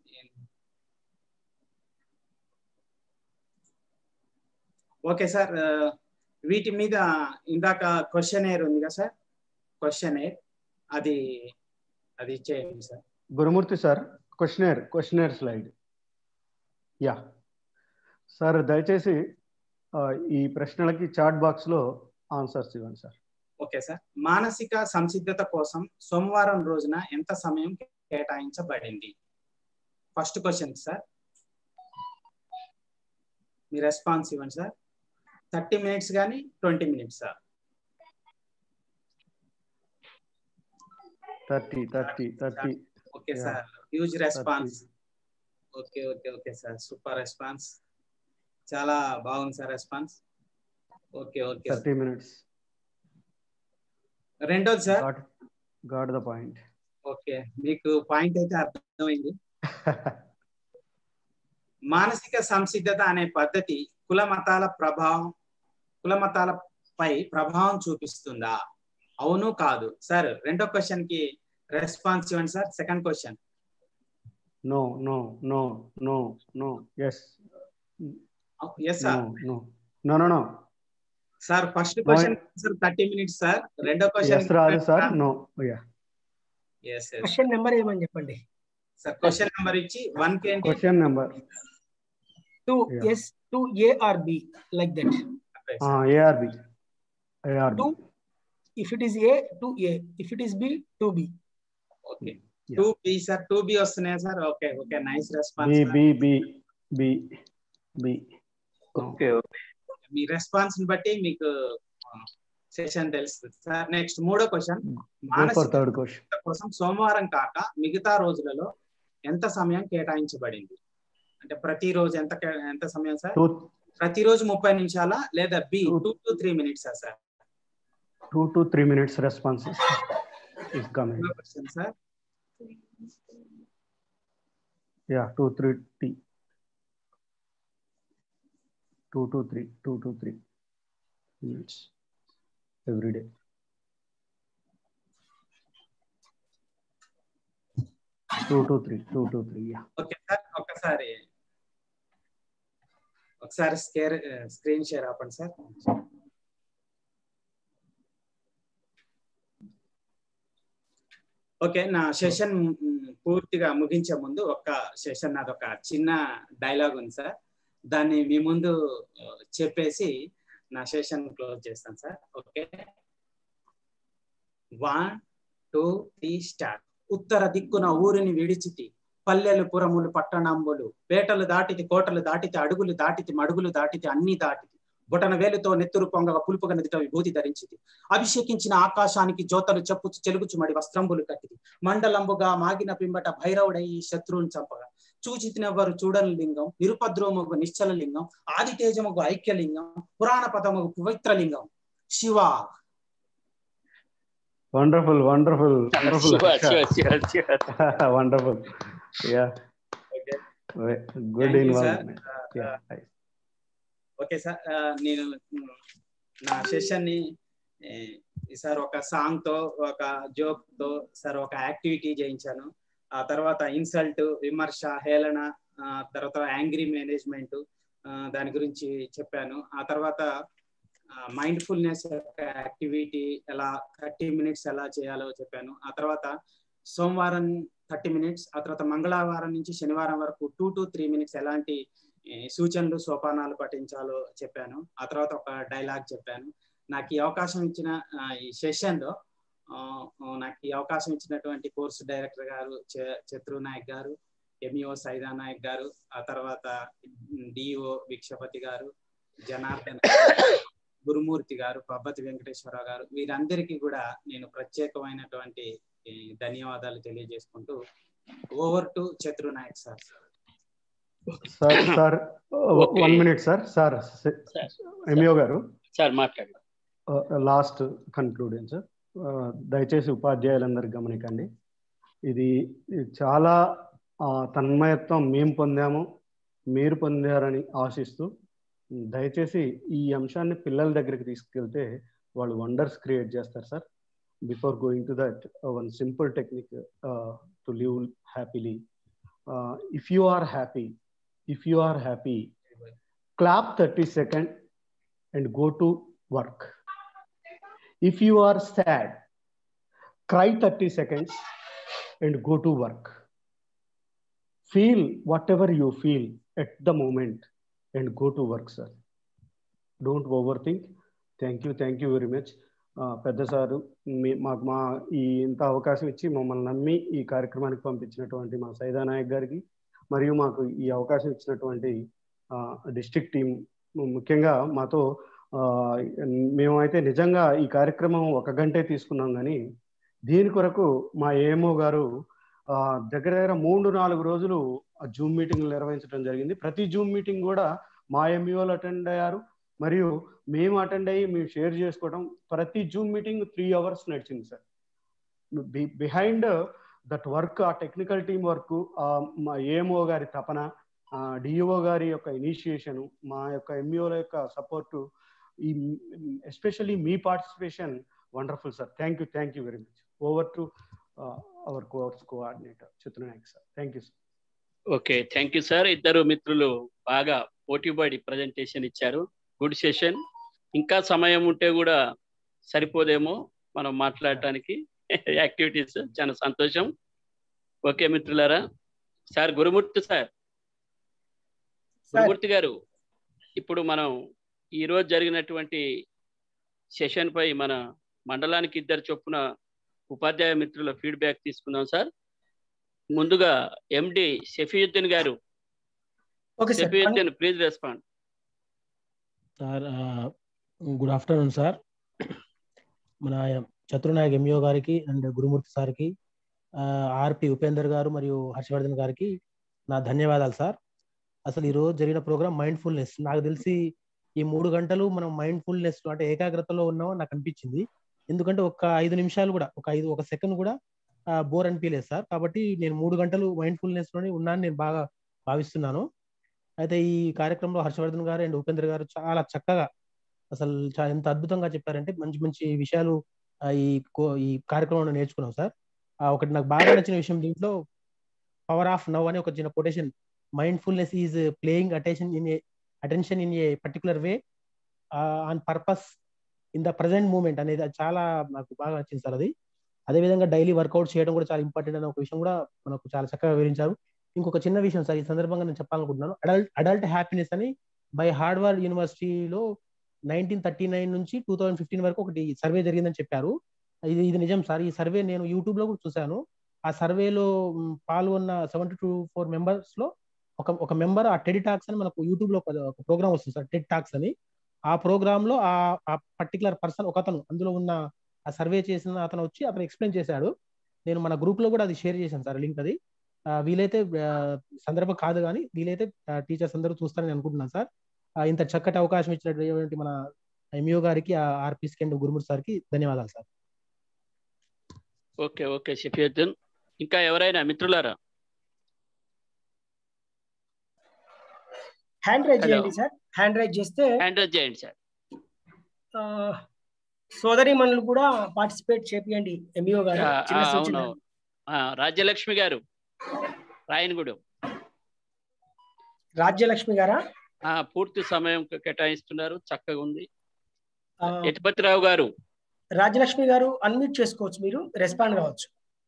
ఓకే సార్ ఆ, వీటి మీద ఇందాక క్వశ్చన్ ఎయిర్ ఉంది కదా సార్ క్వశ్చన్ ఎయిర్ అది అది చేయండి sir Gurumurthy sir questioner questioner slide yeah sir దయచేసి ఆ, ఈ ప్రశ్నలకి చాట్ బాక్స్లో ఆన్సర్స్ ఇవ్వండి సార్ ఓకే సార్ మానసిక సంసిద్ధత కోసం సోమవారం రోజున ఎంత సమయం కేటాయించబడింది ఫస్ట్ క్వశ్చన్ సార్ మీ రెస్పాన్స్ ఇవ్వండి సార్ థర్టీ మినిట్స్ కానీ twenty minutes sir thirty thirty thirty okay Yeah. Sir huge response okay okay okay sir super response చాలా బాగుంది sir response okay okay thirty minutes రెండోది sir got got the point okay మీకు point అయితే అర్థమైంది మానసిక సంసిద్ధత అనే పద్ధతి కుల మతాల ప్రభావం కుల మతాలపై ప్రభావం చూపిస్తుందా అవును కాదు సార్ రెండో క్వశ్చన్ కి రెస్పాన్స్ ఇవ్వండి sir second question no no no no no yes yes no sir no no no no sir first question sir thirty minutes sir రెండో క్వశ్చన్ ఎస్ రాదు sir no yeah yes yes question number ఏమని చెప్పండి sir question number ఇచ్చి one కి ఏంటి question number two Yeah. Yes two A R B like that ARB ARB two if it is A two A if it is B two B okay Yeah. Two B sir two B వస్తున్నాయి sir okay okay nice B response B B B B okay okay మీ response ని బట్టి మీకు session తెలుస్తుంది sir next మూడో question go for మానసిక third question కోసం సోమవారం కాక మిగతా రోజులలో ఎంత సమయం కేటాయించబడింది అంటే ప్రతి రోజు ఎంత కే- ఎంత సమయం సార్ టూ ప్రతిరోజు ముప్పై నిమిషాల లేదా B Two- two to three minutes sir two to three minutes responses is coming question sir yeah two three T two to three two to three minutes every day two to three two to three yeah okay sir ఒకసారి ఒకసారి స్కేర్ screen share ఆపండి sir okay నా session పూర్తిగా ముగించే ముందు ఒక session నాది ఒక చిన్న డైలాగ్ ఉంది సార్ దాన్ని మీ ముందు ఆ, చెప్పేసి నా సెషన్ క్లోజ్ చేస్తాను sir okay one two three start ఉత్తర దిక్కున ఊరిని విడిచితి పల్లెలు పురములు పట్టణంబులు పేటలు దాటితి కోటలు దాటితి అడుగులు దాటితి మడుగులు దాటితి అన్ని దాటితి బొటన వేలుతో నెత్తురు పొంగగా పులుపుగా నదిట విభూతి ధరించితి అభిషేకించిన ఆకాశానికి జ్యోతలు చెప్పుచు చెలుగుచు మడి వస్త్రంబులు కట్టిది మండలంబుగా మాగిన పింబట భైరవుడై శత్రువుని చంపగా చూచితినెవ్వరు చూడని లింగం నిరుపద్రోమగు నిశ్చల లింగం ఆది తేజముగు ఐక్యలింగం పురాణ పదముగు పవిత్ర లింగం Shiva wonderful wonderful wonderful Sure, sure, sure, sure. Wonderful yeah okay good Thank you, sir. Involvement yeah okay sir ఆ, నేను మ్, నా సెషన్ ని ఏ, సార్ ఒక సాంగ్ తో ఒక జోక్ తో సార్ ఒక యాక్టివిటీ చేయించాను ఆ తర్వాత ఇన్సల్ట్ విమర్శ హేళన ఆ తర్వాత యాంగ్రీ మేనేజ్మెంట్ దాని గురించి చెప్పాను ఆ తర్వాత మైండ్ఫుల్నెస్ యొక్క యాక్టివిటీ ఎలా థర్టీ మినిట్స్ ఎలా చేయాలో చెప్పాను ఆ తర్వాత సోమవారం థర్టీ మినిట్స్ ఆ తర్వాత మంగళవారం నుంచి శనివారం వరకు టూ టు త్రీ మినిట్స్ ఎలాంటి ఏ, సూచనలు సోపానాలు పఠించాలో చెప్పాను ఆ తర్వాత ఒక డైలాగ్ చెప్పాను నాకు ఈ అవకాశం ఇచ్చిన ఆ, ఈ సెషన్లో నాకు ఈ అవకాశం ఇచ్చినటువంటి కోర్సు డైరెక్టర్ గారు చ- చత్రు నాయక్ గారు ఎంఈఓ సైదా నాయక్ గారు ఆ తర్వాత డిఓ భిక్షపతి గారు జనార్దన్ గురుమూర్తి గారు పబ్బతి వెంకటేశ్వరరావు గారు వీరందరికీ కూడా నేను ప్రత్యేకమైనటువంటి ఈ, ధన్యవాదాలు తెలియజేసుకుంటూ over to Chatru Nayak sir sir sir Okay. One minute sir sir MEO గారు సార్ మాట్లాడండి లాస్ట్ కన్క్లూడింగ్ సార్ దయచేసి ఉపాధ్యాయులందరికీ గమనికండి ఇది ఇది చాలా ఆ, తన్మయత్వం మేము పొందాము మీరు పొందారని ఆశిస్తూ దయచేసి ఈ అంశాన్ని పిల్లల దగ్గరికి తీసుకెళ్తే వాళ్ళు వండర్స్ క్రియేట్ చేస్తారు sir before going to that one simple technique to live happily if you are happy if you are happy clap thirty second and go to work if you are sad cry 30 seconds and go to work feel whatever you feel at the moment and go to work sir don't overthink thank you thank you very much పెద్ద sir మీ మాకు మా ఈ ఇంత అవకాశం ఇచ్చి మమ్మల్ని నమ్మి ఈ కార్యక్రమానికి పంపించినటువంటి మా సైదా నాయక్ గారికి మరియు మాకు ఈ అవకాశం ఇచ్చినటువంటి డిస్ట్రిక్ట్ టీం ముఖ్యంగా మాతో ఆ, మేమైతే నిజంగా ఈ కార్యక్రమం ఒక గంటే తీసుకున్నాం కానీ దీని కొరకు మా ఏఎంఓ గారు ఆ, దగ్గర దగ్గర మూడు నాలుగు రోజులు జూమ్ మీటింగ్లు నిర్వహించడం జరిగింది ప్రతి జూమ్ మీటింగ్ కూడా మా ఎంఈఓలు అటెండ్ అయ్యారు మరియు మేము అటెండ్ అయ్యి మేము షేర్ చేసుకోవడం ప్రతి జూమ్ మీటింగ్ త్రీ అవర్స్ నడిచింది సార్ బిహైండ్ దట్ వర్క్ ఆ టెక్నికల్ టీం వర్క్ మా ఏఎంఓ గారి తపన డిఓ గారి యొక్క ఇనిషియేషన్ మా యొక్క ఎంఈఓల యొక్క సపోర్టు ఈ ఎస్పెషల్లీ మీ participation wonderful sir thank you thank you very much over to our course coordinator Chitranayak sir thank you sir okay thank you sir ఇద్దరు మిత్రులు బాగా పోటీపడి ప్రజెంటేషన్ ఇచ్చారు గుడ్ సెషన్ ఇంకా సమయం ఉంటే కూడా సరిపోదేమో మనం మాట్లాడటానికి యాక్టివిటీస్ చాలా సంతోషం ఓకే మిత్రులారా సార్ గురుమూర్తి సార్ గురుమూర్తి గారు ఇప్పుడు మనం ఈ రోజు జరిగినటువంటి సెషన్ పై మన మండలానికి ఇద్దరు చొప్పున ఉపాధ్యాయ మిత్రుల ఫీడ్బ్యాక్ తీసుకుందాం సార్ ముందుగా ఎండి షఫీయుద్దీన్ గారు okay sir Shafiuddin please respond sir good afternoon sir మన చతుర్నాయక్ ఎంఈఓ గారికి అండ్ గురుమూర్తి సార్కి ఆర్పి ఉపేందర్ గారు మరియు హర్షవర్ధన్ గారికి నా ధన్యవాదాలు సార్ అసలు ఈ రోజు జరిగిన ప్రోగ్రామ్ మైండ్ఫుల్నెస్ నాకు తెలిసి ఈ మూడు గంటలు మనం మైండ్ఫుల్నెస్ అంటే ఏకాగ్రతలో ఉన్నామో నాకు అనిపించింది ఎందుకంటే ఒక ఐదు నిమిషాలు కూడా ఒక ఐదు ఒక సెకండ్ కూడా బోర్ అనిపించలేదు సార్ కాబట్టి నేను మూడు గంటలు మైండ్ఫుల్నెస్ లోనే ఉన్నాను నేను బాగా భావిస్తున్నాను అయితే ఈ కార్యక్రమంలో హర్షవర్ధన్ గారు అండ్ ఉపేంద్ర గారు చాలా చక్కగా అసలు చా- ఎంత అద్భుతంగా చెప్పారంటే మంచి మంచి విషయాలు ఆ, ఈ కో- ఈ కార్యక్రమంలో నేర్చుకున్నాం సార్ ఆ, ఒకటి నాకు బాగా నచ్చిన విషయం దీంట్లో పవర్ ఆఫ్ నవ్ అనే ఒక చిన్న quotation mindfulness is playing attention in a attention in a particular way on purpose in the present moment అనేది అది చాలా నాకు బాగా నచ్చింది సార్ అది అదేవిధంగా డైలీ వర్కౌట్ చేయడం కూడా చాలా ఇంపార్టెంట్ అనే ఒక విషయం కూడా మనకు చాలా చక్కగా వివరించారు ఇంకొక చిన్న విషయం సార్ ఈ సందర్భంగా నేను చెప్పాలనుకుంటున్నాను అడల్ట్ అడల్ట్ హ్యాపీనెస్ అని బై హార్డ్వర్డ్ యూనివర్సిటీలో నైన్టీన్ థర్టీ నైన్ నుంచి టూ థౌజండ్ ఫిఫ్టీన్ వరకు ఒకటి సర్వే జరిగిందని చెప్పారు ఇది ఇది నిజం సార్ ఈ సర్వే నేను యూట్యూబ్ లో కూడా చూశాను ఆ సర్వేలో మ్, పాల్గొన్న సెవెంటీ టూ ఫోర్ మెంబర్స్ లో ఒక ఒక మెంబర్ ఆ టెడి టాక్స్ అని మనకు యూట్యూబ్ లో ఒక ఒక ప్రోగ్రామ్ వస్తుంది సార్ టెడ్ టాక్స్ అని ఆ ప్రోగ్రామ్ లో ఆ ఆ పర్టికులర్ పర్సన్ ఒక అతను అందులో ఉన్న ఆ సర్వే చేసిన అతను వచ్చి అతను ఎక్స్ప్లెయిన్ చేశాడు నేను మన గ్రూప్ లో కూడా అది షేర్ చేశాను సార్ లింక్ అది ఆ, వీలైతే ఆ, సందర్భం కాదు కానీ వీలైతే టీచర్స్ అందరూ చూస్తారని అనుకుంటున్నాను సార్ ఆ, ఇంత చక్కటి అవకాశం ఇచ్చినటువంటి మన ఎంఈఓ గారికి ఆర్పిస్ అండ్ గురుమూర్తి సార్కి ధన్యవాదాలు సార్ ఓకే ఓకే షఫీయుద్దీన్ ఇంకా ఎవరైనా మిత్రులారా హ్యాండ్ రైజ్ Hello. చేయండి సార్ హ్యాండ్ రైజ్ చేస్తే హ్యాండ్ రైజ్ చేయండి సార్ ఆ, సోదరి మనులు కూడా పార్టిసిపేట్ చేపియండి ఎంఈఓ గారు ఆ, చిన్న ఆ, సూచన అవును ఆ, రాజ్యలక్ష్మి గారు రాయనగూడెం రాజ్యలక్ష్మి గారా ఆ, పూర్తి సమయం కేటాయిస్తున్నారు చక్కగా ఉంది ఆ, యతిపతిరావు గారు రాజలక్ష్మి గారు అన్మ్యూట్ చేసుకోవచ్చు మీరు రెస్పాండ్ కావచ్చు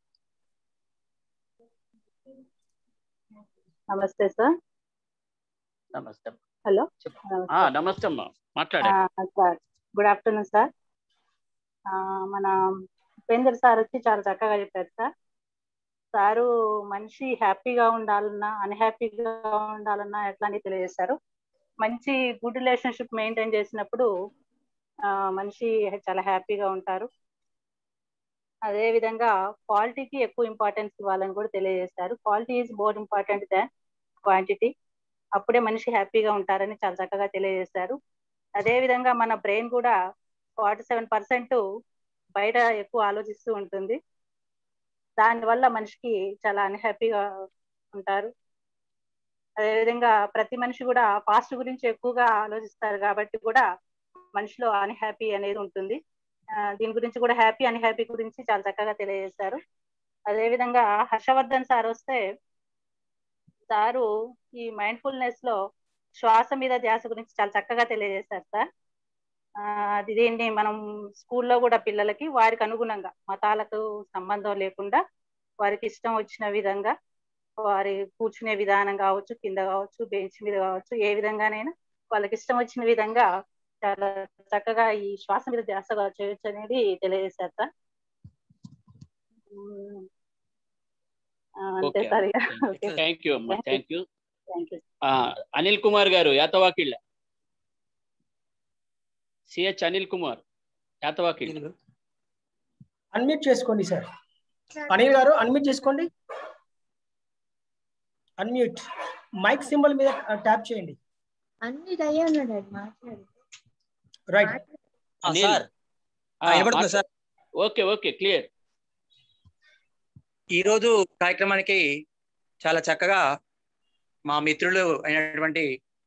నమస్తే సార్ నమస్తే హలో ఆ, నమస్తే అమ్మా మాట్లాడండి సార్ గుడ్ ఆఫ్టర్నూన్ సార్ ఆ, మన ఉపేందర్ సార్ వచ్చి చాలా చక్కగా చెప్పారు సార్ సారు మనిషి హ్యాపీగా ఉండాలన్నా అన్హ్యాపీగా ఉండాలన్నా ఎట్లా అని తెలియజేశారు మంచి గుడ్ రిలేషన్షిప్ మెయింటైన్ చేసినప్పుడు ఆ, మనిషి చాలా హ్యాపీగా ఉంటారు అదే విధంగా క్వాలిటీకి ఎక్కువ ఇంపార్టెన్స్ ఇవ్వాలని కూడా తెలియజేశారు quality is more important than quantity అప్పుడే మనిషి హ్యాపీగా ఉంటారని చాలా చక్కగా తెలియజేశారు అదే విధంగా మన బ్రెయిన్ కూడా ఫార్టీ సెవెన్ పర్సెంట్ బయట ఎక్కువ ఆలోచిస్తూ ఉంటుంది దానివల్ల మనిషికి చాలా అన్హ్యాపీగా ఉంటారు అదేవిధంగా ప్రతి మనిషి కూడా పాస్ట్ గురించి ఎక్కువగా ఆలోచిస్తారు కాబట్టి కూడా మనిషిలో అన్హ్యాపీ అనేది ఉంటుంది ఆ, దీని గురించి కూడా హ్యాపీ అన్హ్యాపీ గురించి చాలా చక్కగా తెలియజేశారు అదేవిధంగా హర్షవర్ధన్ సార్ వస్తే సారు ఈ మైండ్ఫుల్నెస్ లో శ్వాస మీద ధ్యాస గురించి చాలా చక్కగా తెలియజేశారు సార్ ఆ, అది దీన్ని మనం స్కూల్లో కూడా పిల్లలకి వారికి అనుగుణంగా మతాలకు సంబంధం లేకుండా వారికి ఇష్టం వచ్చిన విధంగా వారి కూర్చునే విధానం కావచ్చు కింద కావచ్చు బెంచ్ మీద కావచ్చు ఏ విధంగానైనా వాళ్ళకి ఇష్టం వచ్చిన విధంగా చాలా చక్కగా ఈ శ్వాస మీద ధ్యాస చేయొచ్చు అనేది తెలియజేశారు సార్ ఉమ్, ఆ, అంతే ఓకే సార్ ఇక. ఓకే థ్యాంక్ యూ అమ్మా thank you thank you Anil Kumar గారు యాతవాకిళ్ళ సిహెచ్ అనిల్ కుమార్ యాతవాకిళ్ళ అన్మ్యూట్ చేసుకోండి సార్ అనిల్ గారు అన్మ్యూట్ చేసుకోండి అన్మ్యూట్ మైక్ సింబల్ మీద ట్యాప్ చేయండి అన్ని అయ్యే ఉన్నాడు అది మాట్లాడు రైట్ అనిల్. సార్ ఆ, వినపడుతుందా మాట్లా- సార్ ఓకే ఓకే క్లియర్ ఈరోజు కార్యక్రమానికి చాలా చక్కగా మా మిత్రులు అయినటువంటి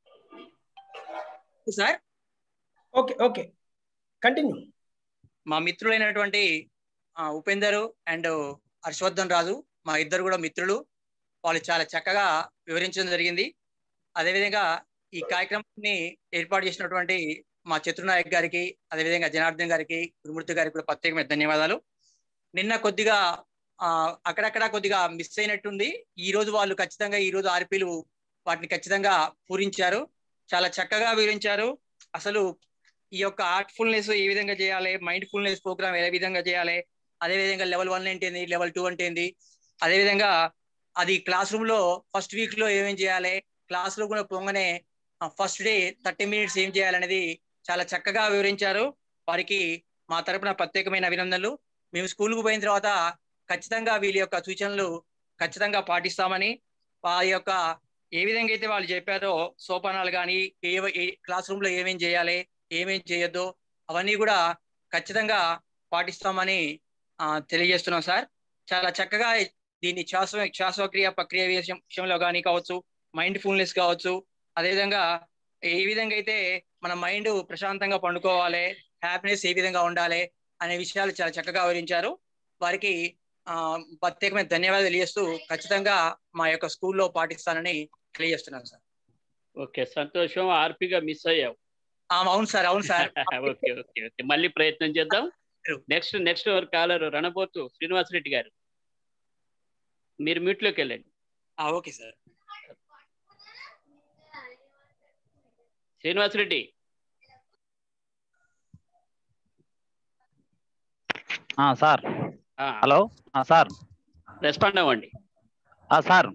సార్ ఓకే ఓకే కంటిన్యూ మా మిత్రులైనటువంటి ఆ, ఉపేందర్ అండ్ హర్షవర్ధన్ రాజు మా ఇద్దరు కూడా మిత్రులు వాళ్ళు చాలా చక్కగా వివరించడం జరిగింది అదేవిధంగా ఈ కార్యక్రమాన్ని ఏర్పాటు చేసినటువంటి మా చతుర్నాయక్ గారికి అదేవిధంగా జనార్దన్ గారికి గురుమూర్తి గారికి కూడా ప్రత్యేకమైన ధన్యవాదాలు నిన్న కొద్దిగా ఆ, అక్కడక్కడ కొద్దిగా మిస్ అయినట్టుంది ఈ రోజు వాళ్ళు ఖచ్చితంగా ఈ రోజు ఆర్పీలు వాటిని ఖచ్చితంగా పూరించారు చాలా చక్కగా వివరించారు అసలు ఈ యొక్క ఆర్ట్ఫుల్నెస్ ఏ విధంగా చేయాలి మైండ్ ఫుల్నెస్ ప్రోగ్రామ్ ఏ విధంగా చేయాలి అదే విధంగా లెవెల్ వన్ అంటే ఏంది లెవెల్ టూ అంటే ఏంది అదే విధంగా అది క్లాస్ రూమ్ లో ఫస్ట్ వీక్ లో ఏమేం చేయాలి క్లాస్ లో కూడా పొంగనే ఫస్ట్ డే థర్టీ మినిట్స్ ఏం చేయాలనేది చాలా చక్కగా వివరించారు వారికి మా తరపున ప్రత్యేకమైన అభినందనలు మేము స్కూల్కు పోయిన తర్వాత ఖచ్చితంగా వీళ్ళ యొక్క సూచనలు ఖచ్చితంగా పాటిస్తామని వారి యొక్క ఏ విధంగా అయితే వాళ్ళు చెప్పారో సోపానాలు కానీ ఏ ఏ క్లాస్ రూమ్ లో ఏమేం చేయాలి ఏమేం చేయొద్దు అవన్నీ కూడా ఖచ్చితంగా పాటిస్తామని ఆ, తెలియజేస్తున్నాం సార్ చాలా చక్కగా దీన్ని శ్వాస శ్వాసక్రియ ప్రక్రియ విషయం- విషయంలో కానీ కావచ్చు మైండ్ ఫుల్నెస్ కావచ్చు అదేవిధంగా ఏ విధంగా అయితే మన మైండ్ ప్రశాంతంగా పండుకోవాలి హ్యాపీనెస్ ఏ విధంగా ఉండాలి అనే విషయాలు చాలా చక్కగా వివరించారు వారికి ఆ ప్రత్యేకమైన ధన్యవాదాలు తెలియజేస్తూ ఖచ్చితంగా మా యొక్క స్కూల్లో పాటిస్తానని తెలియజేస్తున్నాను సార్ ఓకే సంతోషం ఆర్పిగా మిస్ అయ్యావు ఆ, అవును సార్ అవును సార్ ఓకే ఓకే ఓకే మళ్ళీ ప్రయత్నం చేద్దాం నెక్స్ట్ నెక్స్ట్ ఎవరు కాలర్ రణబోతు శ్రీనివాస్ రెడ్డి గారు మీరు మ్యూట్ లోకి వెళ్ళండి ఆ, ఓకే సార్ శ్రీనివాస్ రెడ్డి ఆ, సార్ ఆ, హలో ఆ, సార్ రెస్పాండ్ అవ్వండి ఆ, సార్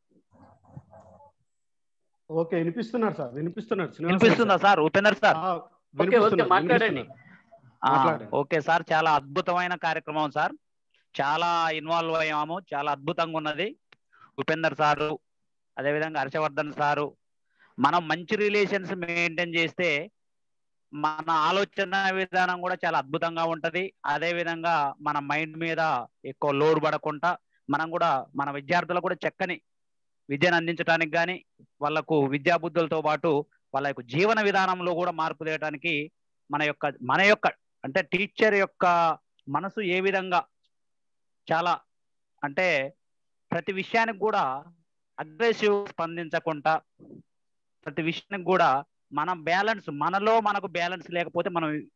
ఓకే వినిపిస్తున్నారు సార్ వినిపిస్తున్నారు శ్రీనివాస్ వినిపిస్తుందా సార్ ఉపేందర్ సార్ ఆ, ఓకే ఓకే వినిపిస్తున్నారు, మాట్లాడండి వినిపిస్తున్నారు. ఆ, మాట్లాడండి. ఓకే సార్ చాలా అద్భుతమైన కార్యక్రమం సార్ చాలా ఇన్వాల్వ్ అయ్యాము చాలా అద్భుతంగా ఉన్నది ఉపేందర్ సారు అదేవిధంగా హర్షవర్ధన్ సారు మనం మంచి రిలేషన్స్ మెయింటైన్ చేస్తే మన ఆలోచన విధానం కూడా చాలా అద్భుతంగా ఉంటది అదే విధంగా మన మైండ్ మీద ఎక్కువ లోడ్ పడకుండా మనం కూడా మన విద్యార్థులకు కూడా చక్కని విద్యను అందించడానికి కానీ వాళ్ళకు విద్యా బుద్ధులతో పాటు వాళ్ళ యొక్క జీవన విధానంలో కూడా మార్పు తేయడానికి మన యొక్క మన యొక్క అంటే టీచర్ యొక్క మనసు ఏ విధంగా చాలా అంటే ప్రతి విషయానికి కూడా అగ్రెసివ్ స్పందించకుండా ప్రతి విషయానికి కూడా మన బ్యాలెన్స్ మనలో మనకు బ్యాలెన్స్ లేకపోతే మనం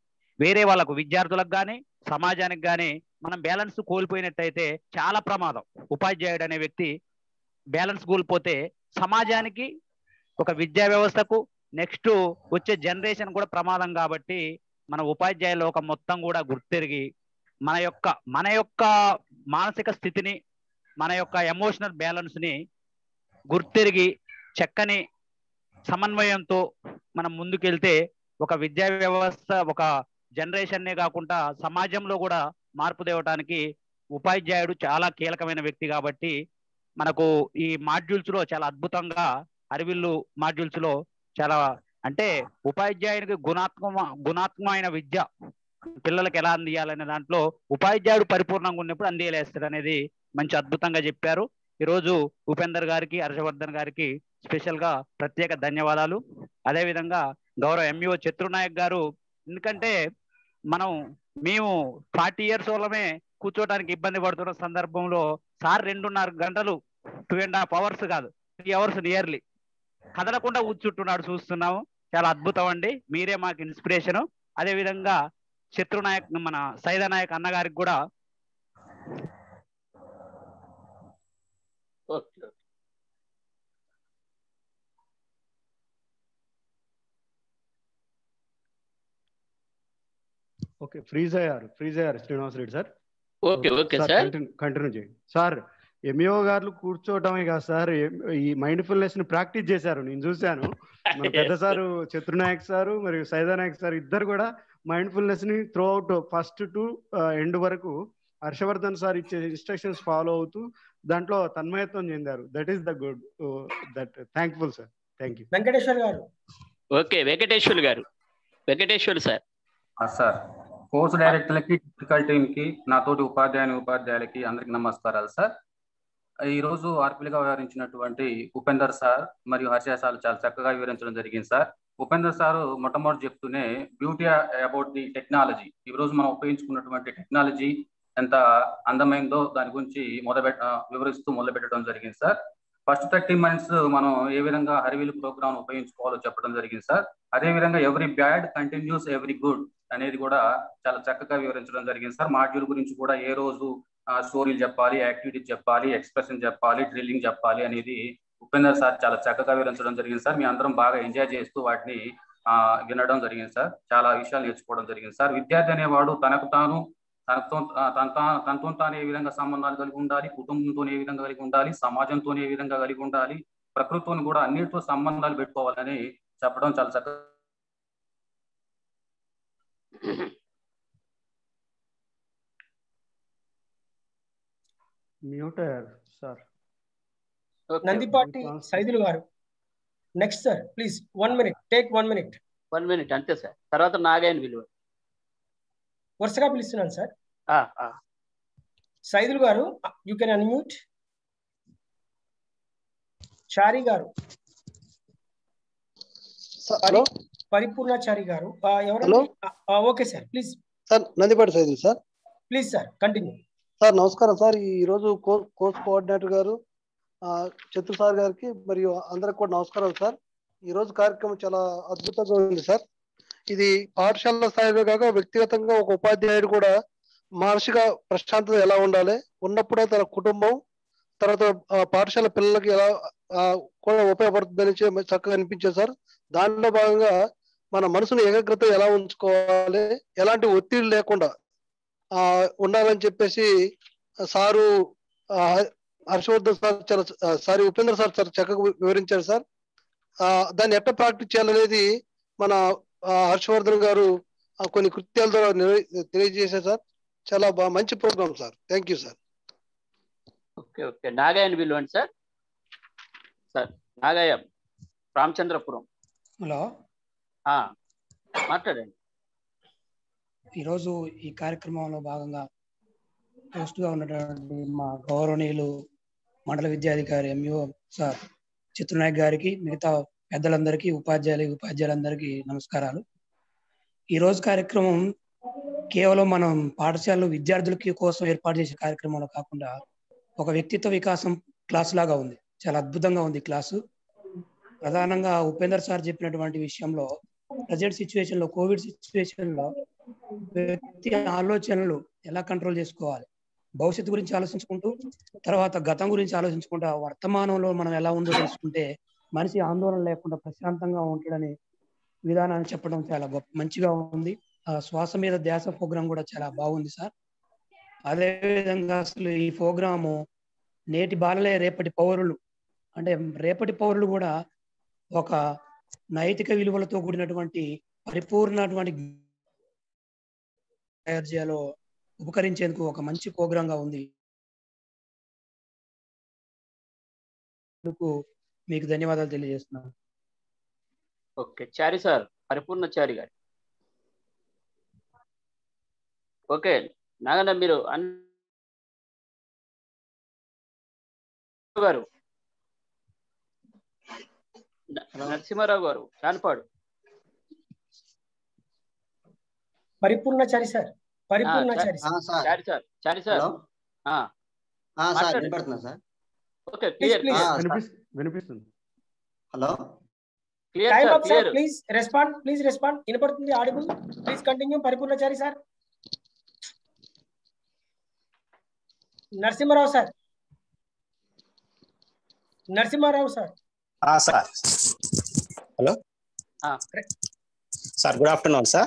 వేరే వాళ్ళకు విద్యార్థులకు కానీ సమాజానికి కానీ మనం బ్యాలెన్స్ కోల్పోయినట్టయితే చాలా ప్రమాదం ఉపాధ్యాయుడు అనే వ్యక్తి బ్యాలెన్స్ కోల్పోతే సమాజానికి ఒక విద్యా వ్యవస్థకు నెక్స్ట్ వచ్చే జనరేషన్ కూడా ప్రమాదం కాబట్టి మన ఉపాధ్యాయ లోకం మొత్తం కూడా గుర్తెరిగి మన యొక్క మన యొక్క మానసిక స్థితిని మన యొక్క ఎమోషనల్ బ్యాలెన్స్ ని గుర్తెరిగి చక్కని సమన్వయంతో మనం ముందుకెళ్తే ఒక విద్యా వ్యవస్థ ఒక జనరేషన్నే కాకుండా సమాజంలో కూడా మార్పు తేవటానికి ఉపాధ్యాయుడు చాలా కీలకమైన వ్యక్తి కాబట్టి మనకు ఈ మాడ్యూల్స్ లో చాలా అద్భుతంగా అరివిల్లు మాడ్యూల్స్ లో చాలా అంటే ఉపాధ్యాయునికి గుణాత్మక గుణాత్మకమైన విద్య పిల్లలకు ఎలా అందియాలనే దాంట్లో ఉపాధ్యాయుడు పరిపూర్ణంగా ఉన్నప్పుడు అందియలేస్తాడు అనేది మంచి అద్భుతంగా చెప్పారు ఈరోజు ఉపేందర్ గారికి హర్షవర్ధన్ గారికి స్పెషల్ గా ప్రత్యేక ధన్యవాదాలు అదేవిధంగా గౌరవ ఎంఈఓ చత్రునాయక్ గారు ఎందుకంటే మనం మేము ఫార్టీ ఇయర్స్ వాళ్ళమే కూర్చోడానికి ఇబ్బంది పడుతున్న సందర్భంలో సార్ రెండున్నర గంటలు టూ అండ్ హాఫ్ అవర్స్ కాదు త్రీ అవర్స్ నియర్లీ కదలకుండా కూర్చుంటున్నాడు చూస్తున్నాము చాలా అద్భుతం అండి మీరే మాకు ఇన్స్పిరేషన్ అదే విధంగా శత్రునాయక్ మన సైదానాయక్ అన్నగారికి కూడా ఓకే ఓకే ఫ్రీజ్ అయ్యారు ఫ్రీజ్ అయ్యారు Srinivas Reddy sir okay okay sir continue చేయండి సార్ ఎంఈఓ గారు కూర్చోవటమే కాదు సార్ ఎం- ఈ మైండ్ఫుల్నెస్ ని ప్రాక్టీస్ చేశారు నేను చూశాను మన పెద్ద సారు చతుర్నాయక్ సారు మరియు సైదానాయక్ సార్ ఇద్దరు కూడా మైండ్ఫుల్నెస్ ని throughout first to end వరకు హర్షవర్ధన్ సార్ ఇచ్చే ఇన్స్ట్రక్షన్స్ ఫాలో అవుతూ దాంట్లో తన్మయత్వం చెందారు that is the good that thankful sir thank you Venkateshwar గారు ఓకే వెంకటేశ్వర్ గారు వెంకటేశ్వర్ సార్ ఆ, సార్ కోర్సు డైరెక్టర్లకి టెక్నికల్ టీమ్ కి నాతోటి ఉపాధ్యాయుని ఉపాధ్యాయులకి అందరికి నమస్కారాలు సార్ ఈ రోజు ఆర్పిలుగా వ్యవహరించినటువంటి ఉపేందర్ సార్ మరియు హర్ష సార్ చాలా చక్కగా వివరించడం జరిగింది సార్ ఉపేందర్ సార్ మొట్టమొదటి చెప్తూనే బ్యూటీ అబౌట్ ది టెక్నాలజీ ఈ రోజు మనం ఉపయోగించుకున్నటువంటి టెక్నాలజీ ఎంత అందమైందో దాని గురించి మొదలుపెట్ట వివరిస్తూ మొదలు పెట్టడం జరిగింది సార్ ఫస్ట్ థర్టీ మినిట్స్ మనం ఏ విధంగా హరివిల్ ప్రోగ్రామ్ ఉపయోగించుకోవాలో చెప్పడం జరిగింది సార్ అదే విధంగా every bad continues every good అనేది కూడా చాలా చక్కగా వివరించడం జరిగింది సార్ మాడ్యూల్ గురించి కూడా ఏ రోజు స్టోరీలు చెప్పాలి యాక్టివిటీస్ చెప్పాలి ఎక్స్ప్రెషన్ చెప్పాలి డ్రిల్లింగ్ చెప్పాలి అనేది ఉపేందర్ సార్ చాలా చక్కగా వివరించడం జరిగింది సార్ మీ అందరం బాగా ఎంజాయ్ చేస్తూ వాటిని ఆ, వినడం జరిగింది సార్ చాలా విషయాలు నేర్చుకోవడం జరిగింది సార్ విద్యార్థి అనేవాడు తనకు తాను తనతో ఆ, తన తా- తనతో తాను ఏ విధంగా సంబంధాలు కలిగి ఉండాలి కుటుంబంతో ఏ విధంగా కలిగి ఉండాలి సమాజంతో ఏ విధంగా కలిగి ఉండాలి ప్రకృతితో కూడా అన్నిటితో సంబంధాలు పెట్టుకోవాలని చెప్పడం చాలా చక్కగా మ్యూట్ అయ్యారు సార్ నందిపాటి సైదులు గారు next sir please one minute take one minute one minute అంతే సార్ తర్వాత నాగాయన విలువ వరుసగా పిలుస్తున్నాను సార్ ఆ, ఆ. సైదులు గారు యూ కెన్ అన్మ్యూట్ చారి గారు పరి- పరిపూర్ణాచారి గారు ఆ, ఎవరండి okay sir please sir Nandipati Saidulu sir please sir continue sir నమస్కారం సార్ ఈ రోజు కో- కోర్స్ కోఆర్డినేటర్ గారు ఆ, చతుర్ సార్ గారికి మరియు అందరికి కూడా నమస్కారం సార్ ఈ రోజు కార్యక్రమం చాలా అద్భుతంగా ఉంది సార్ ఇది పాఠశాల స్థాయిలో కాక వ్యక్తిగతంగా ఒక ఉపాధ్యాయుడు కూడా మానసిక ప్రశాంతత ఎలా ఉండాలి ఉన్నప్పుడే తన కుటుంబం తర్వాత ఆ, పాఠశాల పిల్లలకి ఎలా ఆ, కూడా ఉపయోగపడుతుందని చెప్పి చక్కగా అనిపించేది సార్ దానిలో భాగంగా మన మనసును ఏకాగ్రత ఎలా ఉంచుకోవాలి ఎలాంటి ఒత్తిడి లేకుండా ఆ ఉండాలని చెప్పేసి సారు ఆ, హర్షవర్ధన్ సార్ చాలా ఆ, సారీ ఉపేంద్ర సార్ చాలా చక్కగా వివరించారు సార్ ఆ, దాన్ని ఎట్లా ప్రాక్టీస్ చేయాలనేది మన ఆ, హర్షవర్ధన్ గారు ఆ, కొన్ని కృత్యాల ద్వారా నిర్వ- తెలియజేశారు సార్ చాలా బా- మంచి program sir thank you sir okay okay నాగాయన విలువండి సార్ సార్ నాగాయ రామచంద్రపురం హలో ఆ, మాట్లాడండి ఈరోజు ఈ కార్యక్రమంలో భాగంగా పోస్ట్గా ఉన్నటువంటి మా గౌరవనీయులు మండల విద్యాధికారి ఎంఈఓ సార్ చిత్రనాయక్ గారికి మిగతా పెద్దలందరికీ ఉపాధ్యాయులు ఉపాధ్యాయులందరికీ నమస్కారాలు ఈ రోజు కార్యక్రమం కేవలం మనం పాఠశాలలో విద్యార్థులకి కోసం ఏర్పాటు చేసే కార్యక్రమంలో కాకుండా ఒక వ్యక్తిత్వ వికాసం క్లాస్ లాగా ఉంది చాలా అద్భుతంగా ఉంది ఈ క్లాసు ప్రధానంగా ఉపేందర్ సార్ చెప్పినటువంటి విషయంలో ప్రజెంట్ సిచ్యువేషన్ లో కోవిడ్ సిచ్యువేషన్ లో వ్యక్తి ఆలోచనలు ఎలా కంట్రోల్ చేసుకోవాలి భవిష్యత్తు గురించి ఆలోచించుకుంటూ తర్వాత గతం గురించి ఆలోచించుకుంటూ వర్తమానంలో మనం ఎలా ఉందో తెలుసుకుంటే మనిషి ఆందోళన లేకుండా ప్రశాంతంగా ఉంటాడని విధానాన్ని చెప్పడం చాలా గొప్ప మంచిగా ఉంది ఆ శ్వాస మీద ధ్యాస ప్రోగ్రాం కూడా చాలా బాగుంది సార్ అదే విధంగా అసలు ఈ ప్రోగ్రాము నేటి బాలలే రేపటి పౌరులు అంటే రేపటి పౌరులు కూడా ఒక నైతిక విలువలతో కూడినటువంటి పరిపూర్ణటువంటి తయారు చేయాలో ఉపకరించేందుకు ఒక మంచి ప్రోగ్రాం గా ఉంది అందుకు మీకు ధన్యవాదాలు తెలియజేస్తున్నాను ఓకే చారి సార్ పరిపూర్ణ చారి గారు ఓకే నాగన్న మీరు అన్ గారు న- నరసింహారావు గారు చాన్పాడు పరిపూర్ణచారి సార్ పరిపూర్ణచారి ఆ, sir Chari sir Chari sir hello? ఆ, ఆ, సార్ మాట్లాడండి. వినపడుతుందా sir okay please clear please వినిపిస్- వినిపిస్తుంది hello clear time sir up sir clear please respond please respond వినపడుతుంది audible please continue Paripoornachari sir Narasimharao sir Narasimharao sir ఆ, sir hello sir good afternoon sir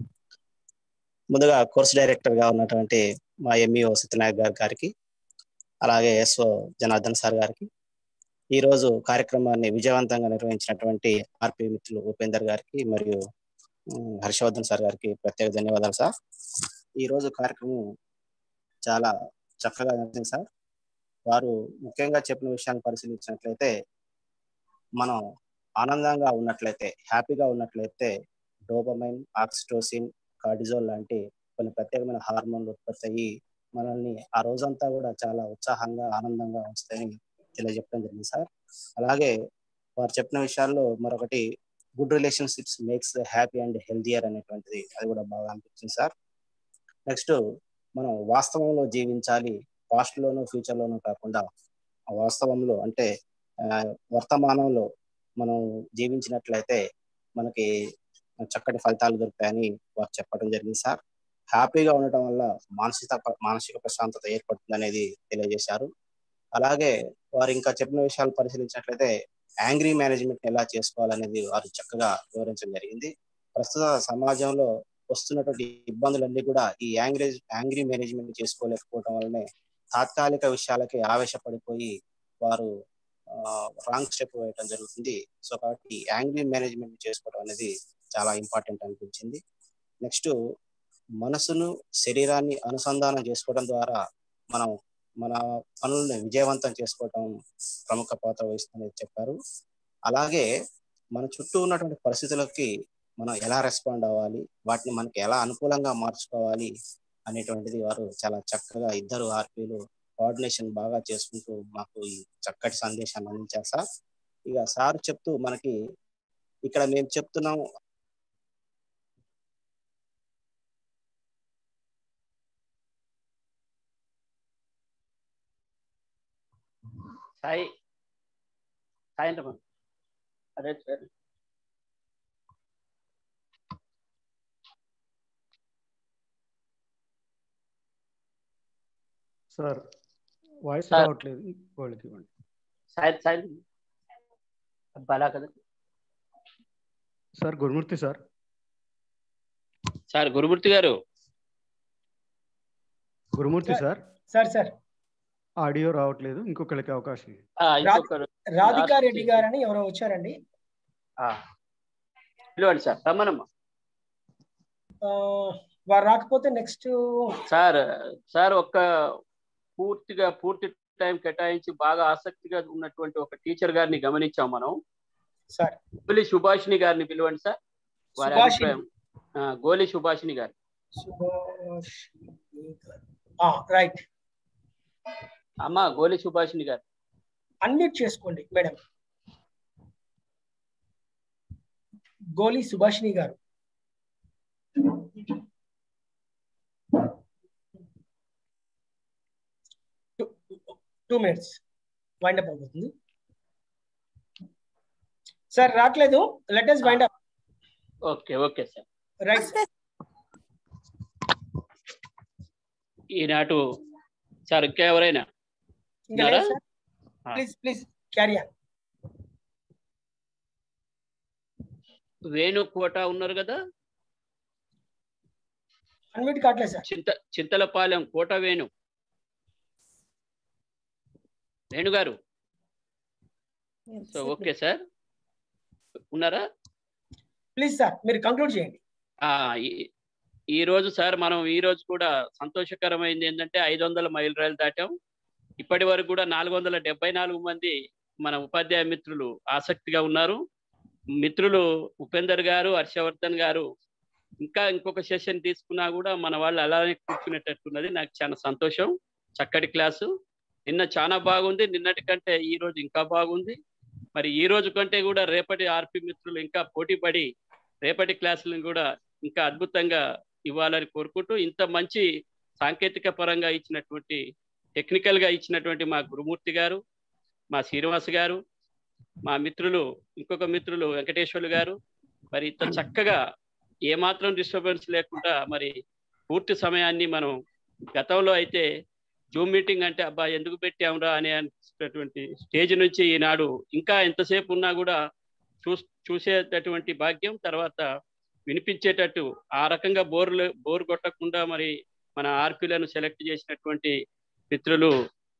ముందుగా course director గా ఉన్నటువంటి మా ఎంఈఓ సత్యనాయక్ గారి గారికి అలాగే ఎస్ఓ జనార్దన్ సార్ గారికి ఈ రోజు కార్యక్రమాన్ని విజయవంతంగా నిర్వహించినటువంటి ఆర్పి మిత్రులు ఉపేందర్ గారికి మరియు ఉమ్, హర్షవర్ధన్ సార్ గారికి ప్రత్యేక ధన్యవాదాలు సార్ ఈ రోజు కార్యక్రమం చాలా చక్కగా జరిగింది సార్ వారు ముఖ్యంగా చెప్పిన విషయాన్ని పరిశీలించినట్లయితే మనం ఆనందంగా ఉన్నట్లయితే హ్యాపీగా ఉన్నట్లయితే డోపమైన్ ఆక్సిటోసిన్ కార్డిజోల్ లాంటి కొన్ని ప్రత్యేకమైన హార్మోన్లు ఉత్పత్తి అయ్యి మనల్ని ఆ రోజంతా కూడా చాలా ఉత్సాహంగా ఆనందంగా ఉంచుతాయని తెలియజెప్పడం జరిగింది సార్ అలాగే వారు చెప్పిన విషయాల్లో మరొకటి good relationships makes happy and healthier అనేటువంటిది అది కూడా బాగా అనిపించింది సార్ నెక్స్ట్ మనం వాస్తవంలో జీవించాలి పాస్ట్ లోను ఫ్యూచర్ లోను కాకుండా ఆ వాస్తవంలో అంటే ఆ, వర్తమానంలో మనం జీవించినట్లయితే మనకి చక్కటి ఫలితాలు దొరుకుతాయని వారు చెప్పడం జరిగింది సార్ హ్యాపీగా ఉండటం వల్ల మానసిక మానసిక ప్రశాంతత ఏర్పడుతుంది అనేది తెలియజేశారు అలాగే వారు ఇంకా చెప్పిన విషయాలు పరిశీలించినట్లయితే యాంగ్రీ మేనేజ్మెంట్ ఎలా చేసుకోవాలనేది వారు చక్కగా వివరించడం జరిగింది ప్రస్తుత సమాజంలో వస్తున్నటువంటి ఇబ్బందులన్నీ కూడా ఈ యాంగ్రీ యాంగ్రీ మేనేజ్మెంట్ చేసుకోలేకపోవడం వల్లనే తాత్కాలిక విషయాలకి ఆవేశపడిపోయి వారు రాంగ్ స్టెప్ వేయడం జరుగుతుంది సో కాబట్టి యాంగ్రీ మేనేజ్మెంట్ చేసుకోవడం అనేది చాలా ఇంపార్టెంట్ అనిపించింది నెక్స్ట్ మనసును శరీరాన్ని అనుసంధానం చేసుకోవడం ద్వారా మనం మన పనులను విజయవంతం చేసుకోవడం ప్రముఖ పాత్ర వహిస్తుందని చెప్పారు అలాగే మన చుట్టూ ఉన్నటువంటి పరిస్థితులకి మనం ఎలా రెస్పాండ్ అవ్వాలి వాటిని మనకి ఎలా అనుకూలంగా మార్చుకోవాలి అనేటువంటిది వారు చాలా చక్కగా ఇద్దరు ఆర్పీలు కోఆర్డినేషన్ బాగా చేసుకుంటూ మాకు ఈ చక్కటి సందేశాన్ని అందించారు సార్ ఇక సార్ చెప్తూ మనకి ఇక్కడ మేము చెప్తున్నాం సాయి సాయంత్రం అదే సార్ సార్ వాయిస్ సార్. రావట్లేదు వాళ్ళకి ఇవ్వండి సాయంత్రం సాయంత్రం అలా కదా sir Gurumurthy sir sir Gurumurthy గారు Gurumurthy sir sir sir audio రావట్లేదు ఇంకొకరికి అవకాశం ఇవ్వండి. ఆ, ఇంకొకరు రాధికా last రెడ్డి గారని ఎవరో వచ్చారండి ఆ, పిలవండి సార్ రమ్మనమ్మ ఆ, వారు రాకపోతే నెక్స్ట్ సార్ సార్ ఒక్క పూర్తిగా పూర్తి టైం కేటాయించి బాగా ఆసక్తిగా ఉన్నటువంటి ఒక టీచర్ గారిని గమనించాం మనం సార్ గోలి సుభాషిణి గారిని పిలవండి సార్ వారి సుభాషిణి. అభిప్రాయం ఆ, గోలి సుభాషిణి గారు రైట్ అమ్మ గోలి సుభాషిణి గారు అన్మ్యూట్ చేసుకోండి మేడం గోలి సుభాషిణి గారు టూ మినిట్స్ వైండ్ అప్ అవుతుంది సార్ రావట్లేదు let us wind up okay okay sir right ఈనాటు సార్ ఇంకా ఎవరైనా ఇంకా ఉన్నారా? లేదు sir please please carry on Venu Kota ఉన్నారు కదా అన్మిట్ కావట్లేదు సార్ చింత చింతలపాలెం కోట వేణు వేణు గారు సో ఓకే సార్ ఉన్నారా ప్లీజ్ సార్ మీరు కంక్లూడ్ చేయండి ఆ, ఈ- ఈ రోజు సార్ మనం ఈ రోజు కూడా సంతోషకరమైంది ఏంటంటే ఐదు వందల మైల్ రైలు దాటాం ఇప్పటి వరకు కూడా నాలుగు వందల డెబ్బై నాలుగు మంది మన ఉపాధ్యాయ మిత్రులు ఆసక్తిగా ఉన్నారు మిత్రులు ఉపేందర్ గారు హర్షవర్ధన్ గారు ఇంకా ఇంకొక సెషన్ తీసుకున్నా కూడా మన వాళ్ళు అలానే కూర్చునేటట్టున్నది నాకు చాలా సంతోషం చక్కటి క్లాసు నిన్న చాలా బాగుంది నిన్నటి కంటే ఈ రోజు ఇంకా బాగుంది మరి ఈ రోజు కంటే కూడా రేపటి ఆర్పి మిత్రులు ఇంకా పోటీ పడి రేపటి క్లాసులను కూడా ఇంకా అద్భుతంగా ఇవ్వాలని కోరుకుంటూ ఇంత మంచి సాంకేతిక పరంగా ఇచ్చినటువంటి టెక్నికల్ గా ఇచ్చినటువంటి మా గురుమూర్తి గారు మా శ్రీనివాస్ గారు మా మిత్రులు ఇంకొక మిత్రులు వెంకటేశ్వర్లు గారు మరి ఇంత చక్కగా ఏమాత్రం డిస్టర్బెన్స్ లేకుండా మరి పూర్తి సమయాన్ని మనం గతంలో అయితే జూమ్ మీటింగ్ అంటే అబ్బా ఎందుకు పెట్టామురా అని అనిపించేటటువంటి స్టేజ్ నుంచి ఈనాడు ఇంకా ఎంతసేపు ఉన్నా కూడా చూ చూసేటటువంటి భాగ్యం తర్వాత వినిపించేటట్టు ఆ రకంగా బోర్లు బోర్ కొట్టకుండా మరి మన ఆర్పీలను సెలెక్ట్ చేసినటువంటి మిత్రులు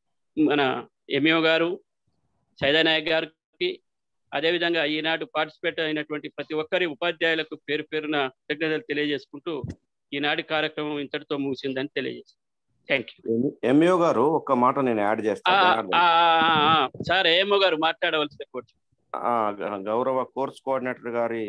మన ఎంఈఓ గారు సైదానాయక్ గారికి అదేవిధంగా ఈనాడు పార్టిసిపేట్ అయినటువంటి ప్రతి ఒక్కరి ఉపాధ్యాయులకు పేరు పేరున కృతజ్ఞతలు తెలియజేసుకుంటూ ఈనాటి కార్యక్రమం ఇంతటితో ముగిసిందని తెలియజేస్తాను థ్యాంక్ యూ ఎంఈఓ గారు ఒక్క మాట నేను యాడ్ చేస్తాను జనార్దన్. సార్ ఏమో గారు మాట్లాడవలసిన కోర్టు ఆ, గ- గౌరవ కోర్స్ కోఆర్డినేటర్ గారి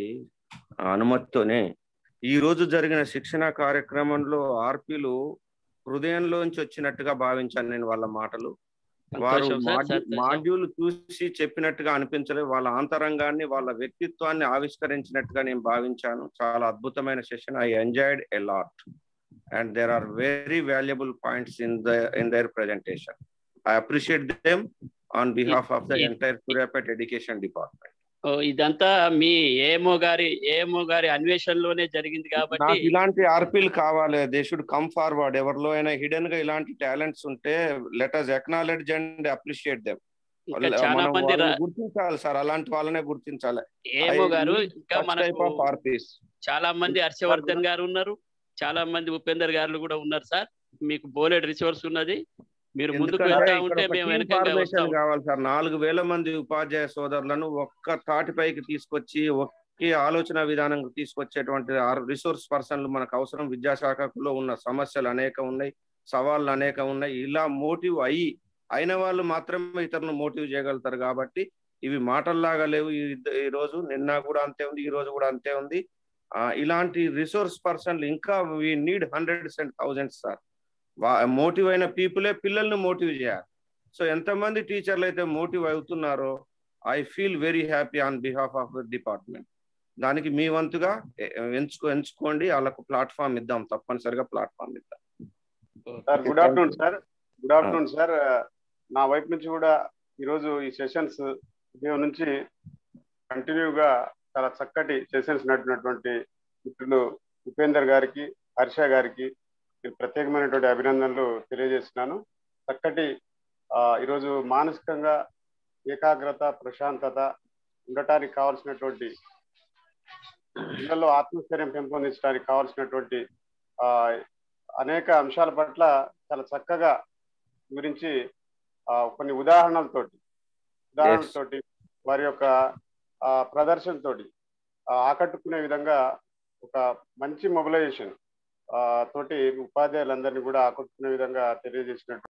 అనుమతితోనే ఈ రోజు జరిగిన శిక్షణ కార్యక్రమంలో ఆర్పీలు హృదయంలోంచి వచ్చినట్టుగా భావించాను నేను వాళ్ళ మాటలు వారు సంతోషం సార్, మాడ్యూ- సంతోషం. మాడ్యూల్ చూసి చెప్పినట్టుగా అనిపించలేదు వాళ్ళ అంతరంగాన్ని వాళ్ళ వ్యక్తిత్వాన్ని ఆవిష్కరించినట్టుగా నేను భావించాను చాలా అద్భుతమైన session I enjoyed a lot and there are very valuable points in the in their presentation I appreciate them on behalf of the ఈ- ఎంటైర్ సూర్యాపేట ఎడ్యుకేషన్ డిపార్ట్మెంట్ ఓ, ఇదంతా మీ ఏమో గారి ఏమో గారి అన్వేషణలోనే జరిగింది కాబట్టి నాకు ఇలాంటి ఆర్పీలు కావాలి దే షుడ్ కమ్ ఫార్వర్డ్ ఎవరిలో అయినా హిడెన్ గా ఇలాంటి టాలెంట్స్ ఉంటే let us acknowledge and appreciate them ఇంకా చాలా మంది రా- గుర్తించాలి సార్ అలాంటి వాళ్ళనే గుర్తించాలి ఏమో గారు ఇంకా మనకు ఆఫ్ ఆర్పీస్ చాలా మంది హర్షవర్ధన్ గారు ఉన్నారు చాలా మంది ఉపేందర్ గారు కూడా ఉన్నారు సార్ మీకు బోలెడ్ రిసోర్స్ ఉన్నది మీరు ముందుకు వెళ్తా ఉంటే మేము వెనకంగా వస్తాం కావాలి సార్ నాలుగు వేల మంది ఉపాధ్యాయ సోదరులను ఒక్క తాటిపైకి తీసుకొచ్చి ఒకే ఆలోచన విధానం తీసుకొచ్చేటువంటి రిసోర్స్ పర్సన్లు మనకు అవసరం విద్యాశాఖలో ఉన్న సమస్యలు అనేక ఉన్నాయి సవాళ్ళు అనేక ఉన్నాయి ఇలా మోటివ్ అయ్యి అయిన వాళ్ళు మాత్రమే ఇతరులను మోటివ్ చేయగలుగుతారు కాబట్టి ఇవి మాటల్లాగా లేవు ఈ ఈ రోజు నిన్న కూడా అంతే ఉంది ఈ రోజు కూడా అంతే ఉంది ఆ, ఇలాంటి రిసోర్స్ పర్సన్లు ఇంకా we need hundreds and thousands sir motive అయిన పీపులే పిల్లల్ని మోటివ్ చేయాలి సో ఎంతమంది టీచర్లు అయితే మోటివ్ అవుతున్నారో I feel very happy on behalf of the department దానికి మీ వంతుగా ఎ- ఎంచుకో ఎంచుకోండి వాళ్ళకు ప్లాట్ఫామ్ ఇద్దాం తప్పనిసరిగా ప్లాట్ఫామ్ ఇద్దాం sir good afternoon sir good afternoon sir నా వైపు నుంచి కూడా ఈరోజు ఈ సెషన్స్ ఉదయం నుంచి కంటిన్యూగా చాలా చక్కటి సెషన్స్ నడిపినటువంటి మిత్రులు ఉపేందర్ గారికి హర్ష గారికి నేను ప్రత్యేకమైనటువంటి అభినందనలు తెలియజేస్తున్నాను చక్కటి ఆ, ఈరోజు మానసికంగా ఏకాగ్రత ప్రశాంతత ఉండటానికి కావాల్సినటువంటి పిల్లల్లో ఆత్మస్థైర్యం పెంపొందించడానికి కావాల్సినటువంటి ఆ, అనేక అంశాల పట్ల చాలా చక్కగా గురించి ఆ, కొన్ని ఉదాహరణలతోటి ఉదాహరణలతోటి వారి యొక్క ఆ, ప్రదర్శనతోటి ఆ, ఆకట్టుకునే విధంగా ఒక మంచి మొబిలైజేషన్ తోటి ఉపాధ్యాయులందరినీ కూడా ఆకట్టుకునే విధంగా తెలియజేసినట్టు